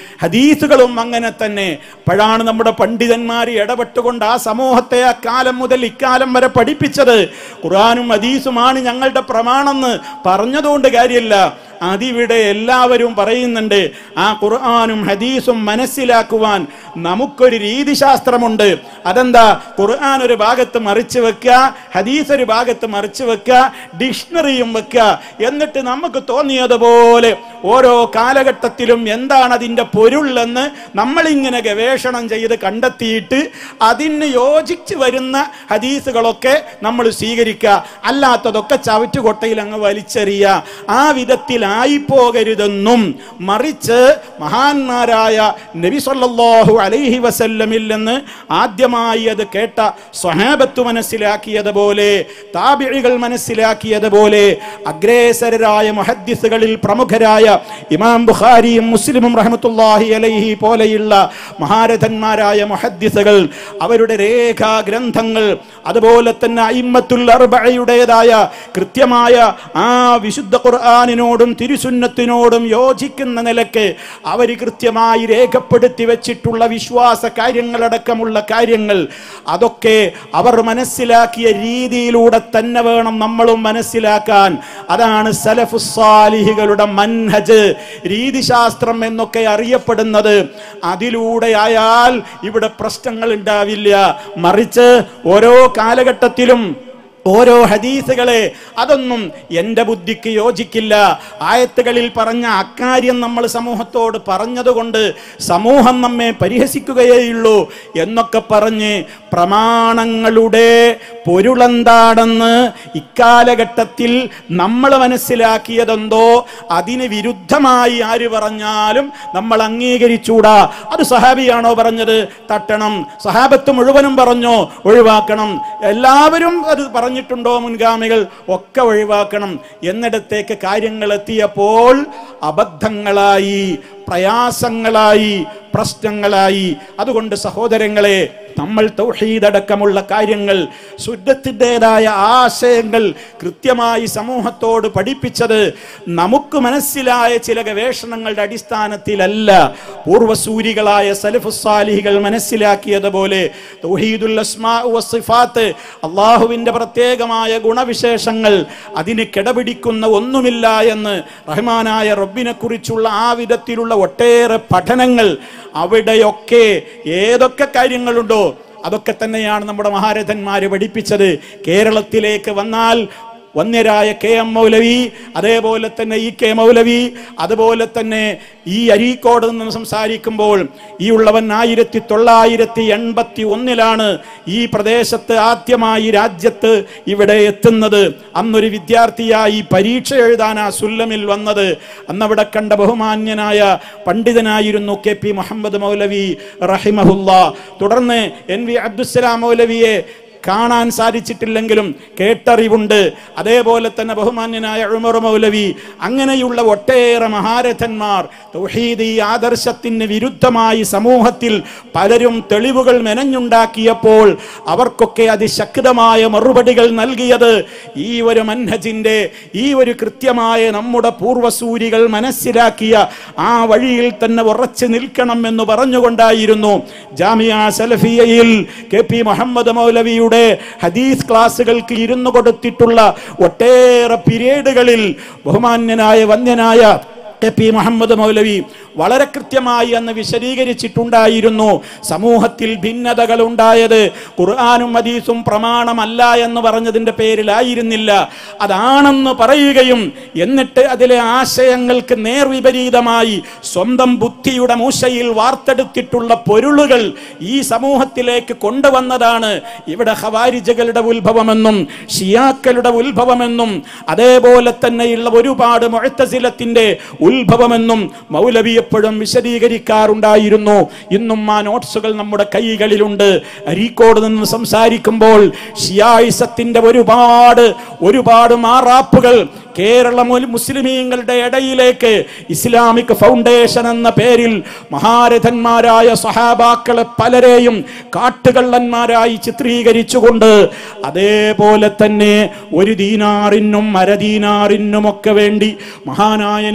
ഹദീസുകളും അങ്ങനെ തന്നെ അപ്പോഴാണ് നമ്മുടെ പണ്ഡിതന്മാർ ഇടപെട്ടുകൊണ്ട് ആ സമൂഹത്തെ ആ കാലം മുതൽ ഇക്കാലം വരെ പഠിപ്പിച്ചത് ഖുർആാനും ഹദീസുമാണ് ഞങ്ങളുടെ പ്രമാണമെന്ന് പറഞ്ഞതുകൊണ്ട് കാര്യമില്ല അതിവിടെ എല്ലാവരും പറയുന്നുണ്ട് ആ ഖുർആാനും ഹദീസും മനസ്സിലാക്കുവാൻ നമുക്കൊരു രീതിശാസ്ത്രമുണ്ട് അതെന്താ ഖുർആൻ ഒരു ഭാഗത്ത് മറിച്ച് വെക്കുക ഹദീസ് ഒരു ഭാഗത്ത് മറിച്ച് വെക്കുക ഡിക്ഷണറിയും വെക്കുക എന്നിട്ട് നമുക്ക് തോന്നിയതുപോലെ ഓരോ കാലഘട്ടത്തിലും എന്താണ് അതിൻ്റെ പൊരുളെന്ന് നമ്മളിങ്ങനെ ഗവേഷണം ചെയ്ത് കണ്ടെത്തിയിട്ട് അതിന് യോജിച്ച് വരുന്ന ഹദീസുകളൊക്കെ നമ്മൾ സ്വീകരിക്കുക അല്ലാത്തതൊക്കെ ചവറ്റുകൊട്ടയിൽ അങ്ങ് വലിച്ചെറിയുക ആ വിധത്തിലായി പോകരുതെന്നും മറിച്ച് മഹാന്മാരായ നബി സല്ലല്ലാഹു അലൈഹി വസല്ലമിൽ നിന്ന് ആദ്യമായി അത് കേട്ട സ്വഹാബത്ത് മനസ്സിലാക്കിയതുപോലെ താബിഴികൾ മനസ്സിലാക്കിയതുപോലെ അഗ്രേസരരായ മുഹദ്ദിസുകളിൽ പ്രമുഖരായ ഇമാം ബുഖാരിയും മുസ്ലിമും റഹ്മത്തുള്ളാഹി അലൈഹി പോലെയുള്ള മഹാരഥന്മാരായ മുഹദ്ദിസുകൾ അവരുടെ രേഖാ ഗ്രന്ഥങ്ങൾ അതുപോലെ തന്നെ അയിമ്മത്തുൽ അർബഅയുടേതായ കൃത്യമായ ആ വിശുദ്ധ ഖുർആനിനോടും തിരുസുന്നത്തിനോടും യോജിക്കുന്ന നിലക്ക് അവർ കൃത്യമായി രേഖപ്പെടുത്തി വെച്ചിട്ടുള്ള വിശ്വാസ കാര്യങ്ങളടക്കമുള്ള കാര്യങ്ങൾ അതൊക്കെ അവർ മനസ്സിലാക്കിയ രീതിയിലൂടെ തന്നെ വേണം നമ്മളും മനസ്സിലാക്കാൻ അതാണ് സലഫുസാലിഹികളുടെ മൻഹജ് രീതിശാസ്ത്രം എന്നൊക്കെ അറിയപ്പെടുന്നത് അതിലൂടെ ആയാൽ ഇവിടെ പ്രശ്നങ്ങൾ ഉണ്ടാവില്ല മറിച്ച് ഓരോ കാലഘട്ടത്തിലും ഓരോ ഹദീസുകളെ അതൊന്നും എൻ്റെ ബുദ്ധിക്ക് യോജിക്കില്ല ആയത്തുകളിൽ പറഞ്ഞ അക്കാര്യം നമ്മൾ സമൂഹത്തോട് പറഞ്ഞതുകൊണ്ട് സമൂഹം നമ്മെ പരിഹസിക്കുകയേയുള്ളൂ എന്നൊക്കെ പറഞ്ഞ് പ്രമാണങ്ങളുടെ പൊരുളെന്താണെന്ന് ഇക്കാലഘട്ടത്തിൽ നമ്മൾ മനസ്സിലാക്കിയതെന്തോ അതിന് വിരുദ്ധമായി ആര് പറഞ്ഞാലും നമ്മൾ അംഗീകരിച്ചൂടാ അത് സഹാബിയാണോ പറഞ്ഞത് തട്ടണം സഹാബത്ത് മുഴുവനും പറഞ്ഞോ ഒഴിവാക്കണം എല്ലാവരും അത് പറഞ്ഞിട്ടുണ്ടോ മുൻഗാമികൾ ഒക്കെ ഒഴിവാക്കണം എന്നിടത്തേക്ക് കാര്യങ്ങൾ എത്തിയപ്പോൾ അബദ്ധങ്ങളായി പ്രയാസങ്ങളായി പ്രശ്നങ്ങളായി അതുകൊണ്ട് സഹോദരങ്ങളെ നമ്മൾ തൗഹീദടക്കമുള്ള കാര്യങ്ങൾ ശുദ്ധത്തിൻ്റെതായ ആശയങ്ങൾ കൃത്യമായി സമൂഹത്തോട് പഠിപ്പിച്ചത് നമുക്ക് മനസ്സിലായ ചില ഗവേഷണങ്ങളുടെ അടിസ്ഥാനത്തിലല്ല പൂർവസൂരികളായ സലഫുസാലിഹികൾ മനസ്സിലാക്കിയതുപോലെ തൗഹീദുൽ അസ്മാ വസിഫാത്ത് അള്ളാഹുവിൻ്റെ പ്രത്യേകമായ ഗുണവിശേഷങ്ങൾ അതിന് കിടപിടിക്കുന്ന ഒന്നുമില്ല എന്ന് റഹ്മാനായ റബ്ബിനെ കുറിച്ചുള്ള ആ വിധത്തിലുള്ള ഒട്ടേറെ പഠനങ്ങൾ അവിടെയൊക്കെ ഏതൊക്കെ കാര്യങ്ങളുണ്ടോ അതൊക്കെ തന്നെയാണ് നമ്മുടെ മഹാരഥന്മാര് പഠിപ്പിച്ചത് കേരളത്തിലേക്ക് വന്നാൽ വന്യരായ കെ എം മൗലവി അതേപോലെ തന്നെ ഇ കെ മൗലവി അതുപോലെ തന്നെ ഈ അരീക്കോട് നിന്ന് സംസാരിക്കുമ്പോൾ ഈ ഉള്ളവൻ ആയിരത്തി തൊള്ളായിരത്തി എൺപത്തി ഒന്നിലാണ് ഈ പ്രദേശത്ത് ആദ്യമായി രാജ്യത്ത് ഇവിടെ എത്തുന്നത് അന്നൊരു വിദ്യാർത്ഥിയായി പരീക്ഷ എഴുതാൻ ആ സുല്ലമിൽ വന്നത് അന്നവിടെ കണ്ട ബഹുമാന്യനായ പണ്ഡിതനായിരുന്നു കെ പി മുഹമ്മദ് മൗലവി റഹിമഹുല്ല തുടർന്ന് എൻ വി അബ്ദുസലാം മൗലവിയെ കാണാൻ സാധിച്ചിട്ടില്ലെങ്കിലും കേട്ടറിവുണ്ട് അതേപോലെ തന്നെ ബഹുമാന്യനായ ഉമർ മൗലവി അങ്ങനെയുള്ള ഒട്ടേറെ മഹാരഥന്മാർ തൗഹീദ് ഈ ആദർശത്തിന് വിരുദ്ധമായി സമൂഹത്തിൽ പലരും തെളിവുകൾ മെനഞ്ഞുണ്ടാക്കിയപ്പോൾ അവർക്കൊക്കെ അതിശക്തമായ മറുപടികൾ നൽകിയത് ഈ ഒരു മൻഹജിന്റെ ഈ ഒരു കൃത്യമായ നമ്മുടെ പൂർവസൂരികൾ മനസ്സിലാക്കിയ ആ വഴിയിൽ തന്നെ ഉറച്ചു നിൽക്കണം എന്ന് പറഞ്ഞുകൊണ്ടായിരുന്നു ജാമിയ സലഫിയയിൽ കെ പി മുഹമ്മദ് മൗലവിയുടെ ഹദീസ് ക്ലാസ്സുകൾക്ക് ഇരുന്നു കൊടുത്തിട്ടുള്ള ഒട്ടേറെ പീരീഡുകളിൽ ബഹുമാന്യനായ വന്യനായ കെ പി മുഹമ്മദ് മൗലവി വളരെ കൃത്യമായി അന്ന് വിശദീകരിച്ചിട്ടുണ്ടായിരുന്നു സമൂഹത്തിൽ ഭിന്നതകൾ ഉണ്ടായത് ഖുർആാനും ഹദീസും പ്രമാണമല്ല എന്ന് പറഞ്ഞതിൻ്റെ പേരിലായിരുന്നില്ല അതാണെന്ന് പറയുകയും എന്നിട്ട് അതിലെ ആശയങ്ങൾക്ക് നേർവിപരീതമായി സ്വന്തം ബുദ്ധിയുടെ മൂശയിൽ വാർത്തെടുത്തിട്ടുള്ള പൊരുളുകൾ ഈ സമൂഹത്തിലേക്ക് കൊണ്ടുവന്നതാണ് ഇവിടെ ഹവാരിജകളുടെ ഉത്ഭവമെന്നും ഷിയാക്കളുടെ ഉത്ഭവമെന്നും അതേപോലെ തന്നെയുള്ള ഒരുപാട് മുഴത്തസിലത്തിന്റെ ഉത്ഭവമെന്നും മൗലവി എപ്പോഴും വിശദീകരിക്കാറുണ്ടായിരുന്നു ഇന്നും ആ നോട്ട്സുകൾ നമ്മുടെ കൈകളിലുണ്ട് അരീക്കോട് നിന്ന് സംസാരിക്കുമ്പോൾ ഷിയായിസത്തിന്റെ ഒരുപാട് ഒരുപാട് മാറാപ്പുകൾ കേരള മുൽ- മുസ്ലിമീങ്ങളുടെ ഇടയിലേക്ക് ഇസ്ലാമിക് ഫൗണ്ടേഷൻ എന്ന പേരിൽ മഹാരഥന്മാരായ സഹാബാക്കളെ പലരെയും കാട്ടുകള്ളന്മാരായി ചിത്രീകരിച്ചുകൊണ്ട് അതേപോലെ തന്നെ ഒരു ദീനാറിനും അരദീനാറിനും ഒക്കെ വേണ്ടി മഹാനായ നബി സല്ലല്ലാഹു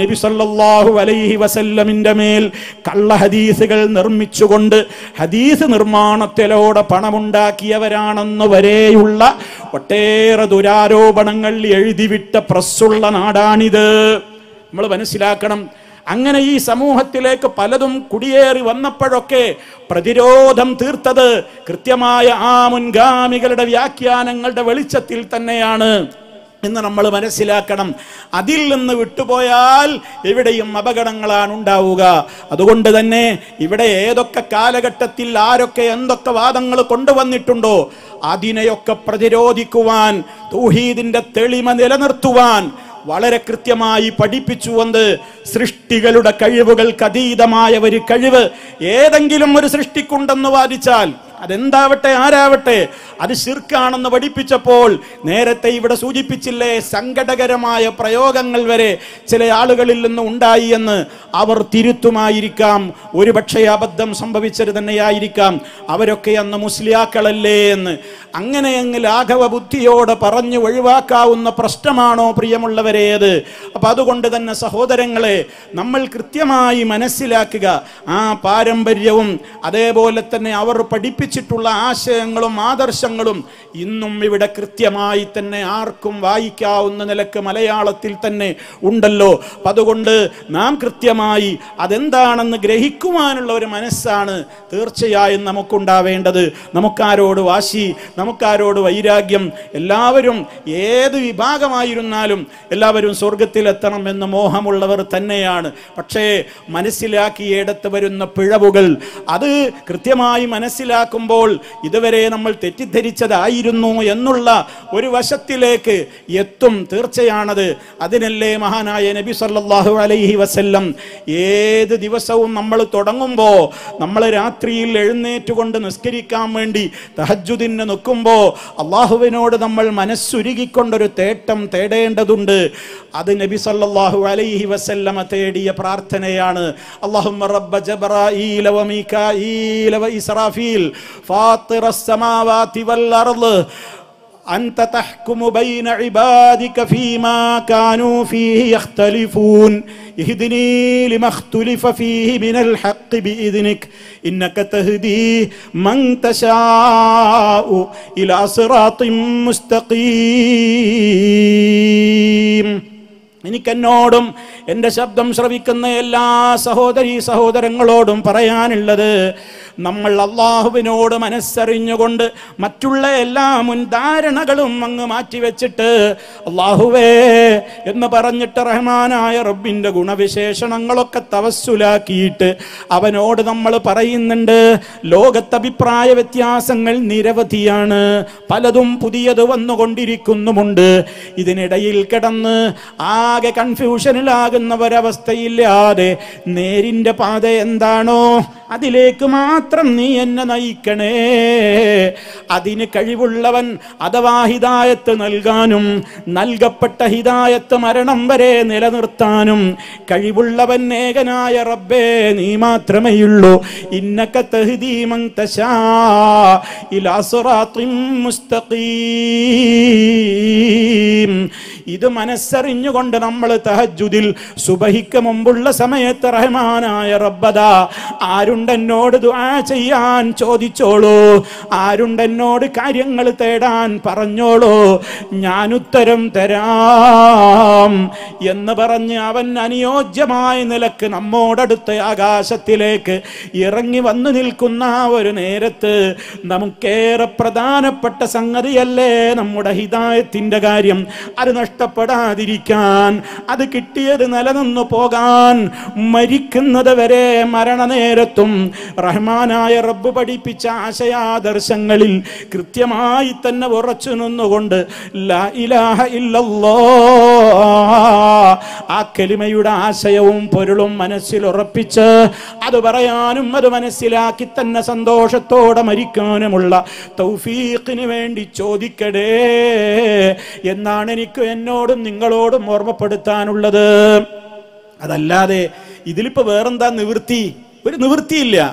സല്ലല്ലാഹു അലൈഹി വസല്ലമിന്റെ മേൽ കള്ള ഹദീസുകൾ നിർമ്മിച്ചുകൊണ്ട് ഹദീസ് നിർമ്മാണത്തിലൂടെ പണമുണ്ടാക്കിയവരാണെന്ന് വരെയുള്ള ഒട്ടേറെ ദുരാരോപണങ്ങൾ എഴുതിവിട്ട പ്രസ്സുള്ള നാടാണിത് നമ്മൾ മനസ്സിലാക്കണം അങ്ങനെ ഈ സമൂഹത്തിലേക്ക് പലതും കുടിയേറി വന്നപ്പോഴൊക്കെ പ്രതിരോധം തീർത്തത് കൃത്യമായ ആ മുൻഗാമികളുടെ വ്യാഖ്യാനങ്ങളുടെ വെളിച്ചത്തിൽ തന്നെയാണ് എന്ന് നമ്മൾ മനസ്സിലാക്കണം അതിൽ നിന്ന് വിട്ടുപോയാൽ എവിടെയും അപകടങ്ങളാണ് ഉണ്ടാവുക അതുകൊണ്ട് തന്നെ ഇവിടെ ഏതൊക്കെ കാലഘട്ടത്തിൽ ആരൊക്കെ എന്തൊക്കെ വാദങ്ങൾ കൊണ്ടുവന്നിട്ടുണ്ടോ അതിനെയൊക്കെ പ്രതിരോധിക്കുവാൻ തൗഹീദിന്റെ തെളിമ നിലനിർത്തുവാൻ വളരെ കൃത്യമായി പഠിപ്പിച്ചുവന്ന് സൃഷ്ടികളുടെ കഴിവുകൾക്ക് അതീതമായ ഒരു കഴിവ് ഏതെങ്കിലും ഒരു സൃഷ്ടിക്കുണ്ടെന്ന് വാദിച്ചാൽ അതെന്താവട്ടെ ആരാവട്ടെ അത് ശിർക്കാണെന്ന് പഠിപ്പിച്ചപ്പോൾ നേരത്തെ ഇവിടെ സൂചിപ്പിച്ചില്ലേ സങ്കടകരമായ പ്രയോഗങ്ങൾ വരെ ചില ആളുകളിൽ നിന്ന് ഉണ്ടായി എന്ന് അവർ തിരുത്തുമായിരിക്കാം ഒരുപക്ഷെ അബദ്ധം സംഭവിച്ചത് തന്നെയായിരിക്കാം അവരൊക്കെ അന്ന് മുസ്ലിയാക്കളല്ലേ എന്ന് അങ്ങനെ അങ്ങ് ലാഘവ ബുദ്ധിയോടെ പറഞ്ഞു ഒഴിവാക്കാവുന്ന പ്രശ്നമാണോ പ്രിയമുള്ളവരേത് അപ്പൊ അതുകൊണ്ട് തന്നെ സഹോദരങ്ങളെ നമ്മൾ കൃത്യമായി മനസ്സിലാക്കുക ആ പാരമ്പര്യവും അതേപോലെ തന്നെ അവർ പഠിപ്പിച്ചിട്ടുള്ള ആശയങ്ങളും ആദർശങ്ങളും ഇന്നും ഇവിടെ കൃത്യമായി തന്നെ ആർക്കും വായിക്കാവുന്ന നിലക്ക് മലയാളത്തിൽ തന്നെ ഉണ്ടല്ലോ അപ്പൊ അതുകൊണ്ട് നാം കൃത്യമായി അതെന്താണെന്ന് ഗ്രഹിക്കുവാനുള്ള ഒരു മനസ്സാണ് തീർച്ചയായും നമുക്കുണ്ടാവേണ്ടത് നമുക്കാരോട് വാശി നമുക്കാരോട് വൈരാഗ്യം എല്ലാവരും ഏത് വിഭാഗമായിരുന്നാലും എല്ലാവരും സ്വർഗത്തിലെത്തണം എന്ന് മോഹമുള്ളവർ തന്നെയാണ് പക്ഷേ മനസ്സിലാക്കിയിടത്ത് വരുന്ന പിഴവുകൾ അത് കൃത്യമായി മനസ്സിലാക്കുമ്പോൾ ഇതുവരെ നമ്മൾ തെറ്റിദ്ധരിച്ചതായിരുന്നു എന്നുള്ള ഒരു വശത്തിലേക്ക് എത്തും തീർച്ചയാണത് അതിനല്ലേ മഹാനായ നബി സല്ലല്ലാഹു അലൈഹി വസല്ലം ഏത് ദിവസവും നമ്മൾ തുടങ്ങുമ്പോൾ നമ്മൾ രാത്രിയിൽ എഴുന്നേറ്റുകൊണ്ട് നിസ്കരിക്കാൻ വേണ്ടി തഹജുദിന് നിൽക്കുമ്പോൾ അള്ളാഹുവിനോട് നമ്മൾ മനസ്സുരുകിക്കൊണ്ടൊരു തേട്ടം തേടേണ്ടതുണ്ട് അത് നബി സല്ലല്ലാഹു അലൈഹി വസല്ലമ തേടിയ പ്രാർത്ഥനയാണ് അല്ലാഹുമ്മ റബ്ബ ജബ്രായീല വമീകായീല വഇസ്രാഫീൽ ഫാത്തിറസ് സമാവാതി വൽ അർള് أنت تحكم بين عبادك فيما كانوا فيه يختلفون اهدني لما اختلف فيه من الحق بإذنك إنك تهدي من تشاء إلى صراط مستقيم എനിക്കെന്നോടും എൻ്റെ ശബ്ദം ശ്രവിക്കുന്ന എല്ലാ സഹോദരി സഹോദരങ്ങളോടും പറയാനുള്ളത് നമ്മൾ അള്ളാഹുവിനോട് മനസ്സറിഞ്ഞുകൊണ്ട് മറ്റുള്ള എല്ലാ മുൻധാരണകളും അങ്ങ് മാറ്റിവെച്ചിട്ട് അള്ളാഹുവേ എന്ന് പറഞ്ഞിട്ട് റഹ്മാനായ റബ്ബിൻ്റെ ഗുണവിശേഷണങ്ങളൊക്കെ തവസ്സുലാക്കിയിട്ട് അവനോട് നമ്മൾ പറയുന്നുണ്ട് ലോകത്ത് അഭിപ്രായ വ്യത്യാസങ്ങൾ നിരവധിയാണ് പലതും പുതിയത് വന്നുകൊണ്ടിരിക്കുന്നുമുണ്ട് ഇതിനിടയിൽ കിടന്ന് ആകെ കൺഫ്യൂഷനിലാകുന്ന ഒരവസ്ഥയില്ലാതെ നേരിന്റെ പാത എന്താണോ അതിലേക്ക് മാത്രം നീ എന്നെ നയിക്കണേ അതിന് കഴിവുള്ളവൻ അഥവാ ഹിദായത്ത് നൽകാനും നൽകപ്പെട്ട ഹിദായത്ത് മരണം വരെ നിലനിർത്താനും കഴിവുള്ളവൻ ഏകനായ റബ്ബേ നീ മാത്രമേയുള്ളൂ ഇന്നക തഹ്ദീമൻ തശാ ഇലാ സിറാത്തിൻ മുസ്തഖീം ഇത് മനസ്സറിഞ്ഞുകൊണ്ട് നമ്മൾ തഹജുദിൽ സുബഹിക്ക് മുമ്പുള്ള സമയത്ത് റഹ്മാനായ റബ്ബദ ആരുണ്ടെന്നോട് ദുആ ചെയ്യാൻ ചോദിച്ചോളൂ ആരുണ്ടെന്നോട് കാര്യങ്ങൾ തേടാൻ പറഞ്ഞോളൂ ഞാൻ ഉത്തരം തരാം എന്ന് പറഞ്ഞ് അവൻ അനുയോജ്യമായ നിലക്ക് നമ്മോടടുത്ത ആകാശത്തിലേക്ക് ഇറങ്ങി വന്നു നിൽക്കുന്ന ആ ഒരു നേരത്ത് നമുക്കേറെ പ്രധാനപ്പെട്ട സംഗതിയല്ലേ നമ്മുടെ ഹിതായത്തിന്റെ കാര്യം അത് നഷ്ടപ്പെടാതിരിക്കാൻ അത് കിട്ടിയത് നിലനിന്നു പോകാൻ മരിക്കുന്നത് വരെ മരണനേരത്തും റഹ്മാനായ റബ്ബ് പഠിപ്പിച്ച ആശയാദർശങ്ങളിൽ കൃത്യമായി തന്നെ ഉറച്ചു നിന്നുകൊണ്ട് ലാ ഇലാഹ ഇല്ലല്ലോ ആ കലിമയുടെ ആശയവും പൊരുളും മനസ്സിൽ ഉറപ്പിച്ച് അത് പറയാനും അത് മനസ്സിലാക്കി തന്നെ സന്തോഷത്തോടെ മരിക്കാനുമുള്ള തൗഫീഖിന് വേണ്ടി ചോദിക്കടേ എന്നാണ് എനിക്ക് എന്നോടും നിങ്ങളോടും ഓർമ്മപ്പെടുത്താനുള്ളത് അതല്ലാതെ ഇതിലിപ്പോ വേറെന്താ നിവൃത്തി ഒരു നിവൃത്തിയില്ല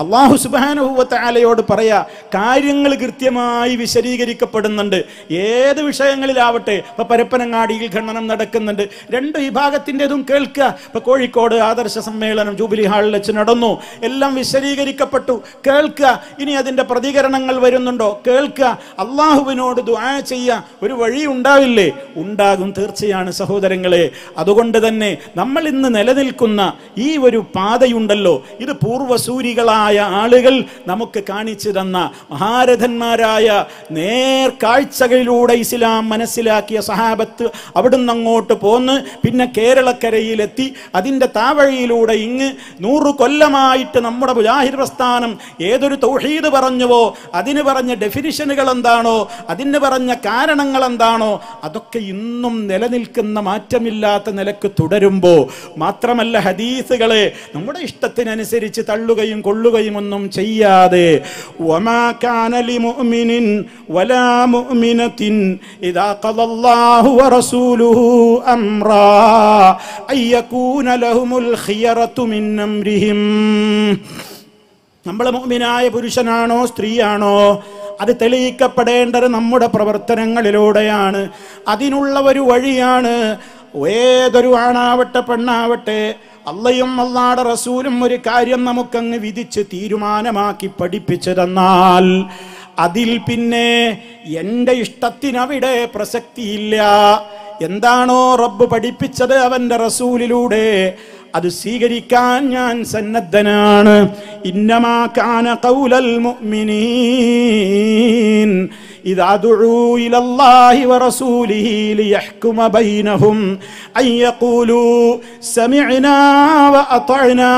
അള്ളാഹു സുബാനുഭവത്താലയോട് പറയാ കാര്യങ്ങൾ കൃത്യമായി വിശദീകരിക്കപ്പെടുന്നുണ്ട് ഏത് വിഷയങ്ങളിലാവട്ടെ ഇപ്പൊ പരപ്പനങ്ങാടിയിൽ ഖണ്ഡനം നടക്കുന്നുണ്ട് രണ്ട് വിഭാഗത്തിൻ്റെതും കേൾക്കുക ഇപ്പൊ കോഴിക്കോട് ആദർശ സമ്മേളനം ജൂബിലി ഹാളിൽ വെച്ച് നടന്നു എല്ലാം വിശദീകരിക്കപ്പെട്ടു കേൾക്കുക ഇനി അതിന്റെ പ്രതികരണങ്ങൾ വരുന്നുണ്ടോ കേൾക്കുക അള്ളാഹുവിനോട് ദുആ ചെയ്യുക ഒരു വഴി ഉണ്ടാവില്ലേ ഉണ്ടാകും തീർച്ചയാണ് സഹോദരങ്ങളെ അതുകൊണ്ട് തന്നെ നമ്മൾ ഇന്ന് നിലനിൽക്കുന്ന ഈ ഒരു പാതയുണ്ടല്ലോ ഇത് പൂർവസൂരികളായ ആളുകൾ നമുക്ക് കാണിച്ചു തന്ന മഹാരഥന്മാരായ നേർക്കാഴ്ചകളിലൂടെ ഇസ്ലാം മനസ്സിലാക്കിയ സഹാബത്ത് അവിടുന്ന് അങ്ങോട്ട് പോന്ന് പിന്നെ കേരളക്കരയിലെത്തി അതിൻ്റെ താവഴിയിലൂടെ ഇങ്ങ് നൂറ് കൊല്ലമായിട്ട് നമ്മുടെ മുജാഹിദ് പ്രസ്ഥാനം ഏതൊരു തൗഹീദ് പറഞ്ഞുവോ അതിന് പറഞ്ഞ ഡെഫിനിഷനുകൾ എന്താണോ അതിന് പറഞ്ഞ കാരണങ്ങൾ എന്താണോ അതൊക്കെ ഇന്നും നിലനിൽക്കുന്ന മാറ്റമില്ലാത്ത നിലക്ക് തുടരുമ്പോൾ മാത്രമല്ല ഹദീസുകളെ നമ്മുടെ ഇഷ്ടത്തിനനുസരിച്ച് തള്ളുകയും കൊള്ളുകയും ഒന്നും ചെയ്യാതെ വമാ കാന ലിമുഅ്മിനിൻ വലാ മുഅ്മിനത്തിൻ ഇദാ ഖദല്ലാഹു വറസൂലുഹു അംറാ അയ്യകൂന ലഹുമുൽ ഖിയറതു മിൻ അംരിഹിം നമ്മൾ മുഅ്മിനായ പുരുഷനാണോ സ്ത്രീയാണോ അത് തെളിയിക്കപ്പെടേണ്ടത് നമ്മുടെ പ്രവർത്തനങ്ങളിലൂടെയാണ് അതിനുള്ള ഒരു വഴിയാണ് ഏതൊരു ആണാവട്ടെ പെണ്ണാവട്ടെ അള്ളയും അള്ളാടെ റസൂലും ഒരു കാര്യം നമുക്കങ്ങ് വിധിച്ച് തീരുമാനമാക്കി പഠിപ്പിച്ചു തന്നാൽ അതിൽ പിന്നെ എൻ്റെ ഇഷ്ടത്തിനവിടെ പ്രസക്തിയില്ല എന്താണോ റബ്ബ് പഠിപ്പിച്ചത് അവന്റെ റസൂലിലൂടെ അത് സ്വീകരിക്കാൻ ഞാൻ സന്നദ്ധനാണ് ഇന്നമാ കാന ഖൗലൽ മുഅ്മിനീൻ ഇദാ ദുഊ ഇലല്ലാഹി വറസൂലിഹി ലിയഹ്കുമ ബൈനഹും അൻ യഖൂലൂ സമിഅനാ വഅതഅനാ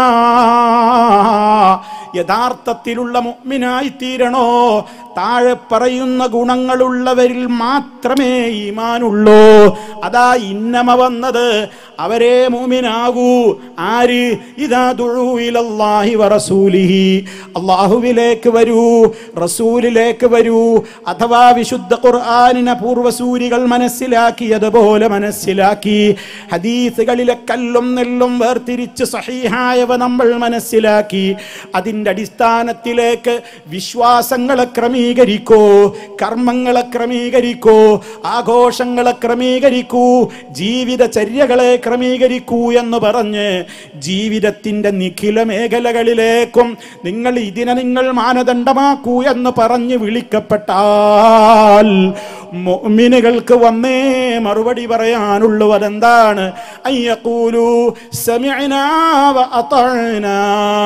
യഥാർത്ഥത്തിലുള്ള മുഅ്മിനായി തീരണോ താഴെ പറയുന്ന ഗുണങ്ങളുള്ളവരിൽ മാത്രമേ ഈമാനുള്ളൂ അതാ ഇന്നമ വന്നത് അവരെ മുഅ്മിനാകൂ ആര് ഇദാ ദുഊ ഇലല്ലാഹി വറസൂലിഹി അല്ലാഹുവിലേക്ക് വരൂ റസൂലിലേക്ക് വരൂ അഥവാ വിശുദ്ധ ഖുർആനിനെ പൂർവസൂരികൾ മനസ്സിലാക്കിയതുപോലെ മനസ്സിലാക്കി ഹദീസുകളിലെ കല്ലും നെല്ലും വേർതിരിച്ച് സഹീഹായവ നമ്മൾ മനസ്സിലാക്കി അതിൻ്റെ അടിസ്ഥാനത്തിലേക്ക് വിശ്വാസങ്ങളെ ക്രമീകരിക്കൂ കർമ്മങ്ങളെ ക്രമീകരിക്കൂ ആഘോഷങ്ങളെ ക്രമീകരിക്കൂ ജീവിതചര്യകളെ ക്രമീകരിക്കൂ എന്ന് പറഞ്ഞ് ജീവിതത്തിൻ്റെ നിഖില മേഖലകളിലേക്കും നിങ്ങൾ ഇതിനെ നിങ്ങൾ മാനദണ്ഡമാക്കൂ എന്ന് പറഞ്ഞ് വിളിക്കപ്പെട്ടാൽ മുഅ്മിനുകൾക്ക് വന്നേ മറുപടി പറയാനുള്ളൂ അതെന്താണ് അയ്യഖൂലു സമിഅനാ വ അതഅനാ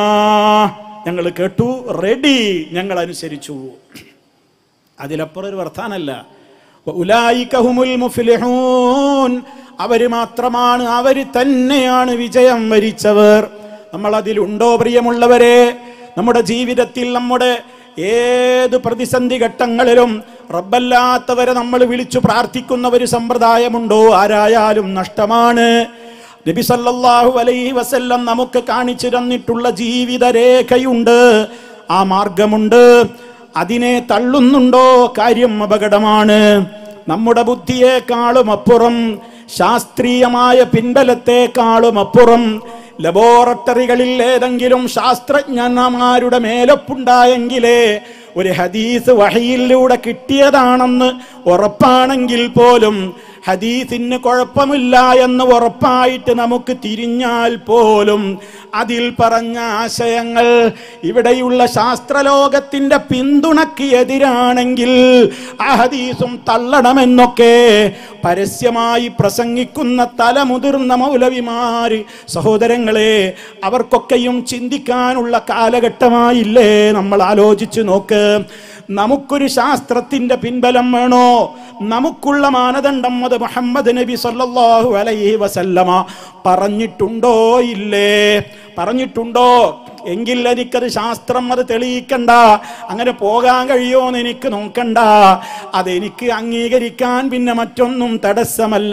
ഞങ്ങൾ കേട്ടു റെഡി ഞങ്ങൾ അനുസരിച്ചു അതിലപ്പുറം ഒരു വർത്താനല്ല വഉലായിക ഹുമുൽ മുഫ്ലിഹൂൻ അവര് മാത്രമാണ് അവര് തന്നെയാണ് വിജയം വരിച്ചവർ നമ്മൾ അതിലുണ്ടോ പ്രിയമുള്ളവരെ നമ്മുടെ ജീവിതത്തിൽ നമ്മുടെ ഏത് പ്രതിസന്ധി ഘട്ടങ്ങളിലും റബ്ബല്ലാത്തവരെ നമ്മൾ വിളിച്ചു പ്രാർത്ഥിക്കുന്ന ഒരു സമ്പ്രദായമുണ്ടോ ആരായാലും നഷ്ടമാണ് നബി സല്ലല്ലാഹു അലൈഹി വസല്ലം നമുക്ക് കാണിച്ചു തന്നിട്ടുള്ള ജീവിത രേഖയുണ്ട് ആ മാർഗമുണ്ട് അതിനെ തള്ളുന്നുണ്ടോ കാര്യം അപകടമാണ് നമ്മുടെ ബുദ്ധിയെക്കാളും അപ്പുറം ശാസ്ത്രീയമായ പിൻബലത്തെക്കാളും അപ്പുറം ലബോറട്ടറികളിൽ ഏതെങ്കിലും ശാസ്ത്രജ്ഞന്മാരുടെ മേലൊപ്പുണ്ടായെങ്കിലേ ഒരു ഹദീസ് വഹയിലൂടെ കിട്ടിയതാണെന്ന് ഉറപ്പാണെങ്കിൽ പോലും ഹദീസിന് കുഴപ്പമില്ല എന്ന് ഉറപ്പായിട്ട് നമുക്ക് തിരിഞ്ഞാൽ പോലും അതിൽ പറഞ്ഞ ആശയങ്ങൾ ഇവിടെയുള്ള ശാസ്ത്രലോകത്തിന്റെ പിന്തുണയ്ക്ക് എതിരാണെങ്കിൽ ആ ഹദീസും തള്ളണമെന്നൊക്കെ പരസ്യമായി പ്രസംഗിക്കുന്ന തലമുതിർന്ന മൗലവിമാര് സഹോദരങ്ങളെ അവർക്കൊക്കെയും ചിന്തിക്കാനുള്ള കാലഘട്ടമായില്ലേ നമ്മൾ ആലോചിച്ചു നോക്ക് നമുക്കൊരു ശാസ്ത്രത്തിന്റെ പിൻബലം വേണോ നമുക്കുള്ള മാനദണ്ഡം അത് മുഹമ്മദ് നബി സല്ലല്ലാഹു അലൈഹി വസല്ലമ പറഞ്ഞിട്ടുണ്ടോ ഇല്ലേ പറഞ്ഞിട്ടുണ്ടോ എങ്കിൽ എനിക്കത് ശാസ്ത്രം അത് തെളിയിക്കണ്ട അങ്ങനെ പോകാൻ കഴിയുമോന്ന് എനിക്ക് നോക്കണ്ട അതെനിക്ക് അംഗീകരിക്കാൻ പിന്നെ മറ്റൊന്നും തടസ്സമല്ല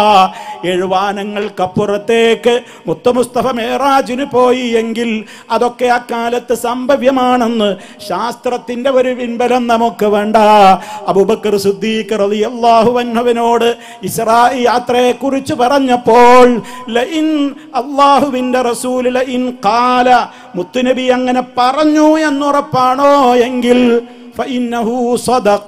എഴുവാനങ്ങൾക്കപ്പുറത്തേക്ക് മുത്തമുസ്തഫ മേറാജിന് പോയി എങ്കിൽ അതൊക്കെ അക്കാലത്ത് സംഭവ്യമാണെന്ന് ശാസ്ത്രത്തിന്റെ ഒരു പിൻബലം നമുക്ക് വേണ്ട അബൂബക്കർ സുദ്ദീഖ് റളിയല്ലാഹു അൻഹുവിനോട് ഇസ്രായി യാത്രയെ കുറിച്ച് പറഞ്ഞപ്പോൾ ലഇൻ അള്ളാഹുവിന്റെ റസൂൽ ലഇൻ ഖാല മുത്തുനബി അങ്ങനെ പറഞ്ഞു എന്നുറപ്പാണോ എങ്കിൽ ഫഇന്നഹു സദഖ.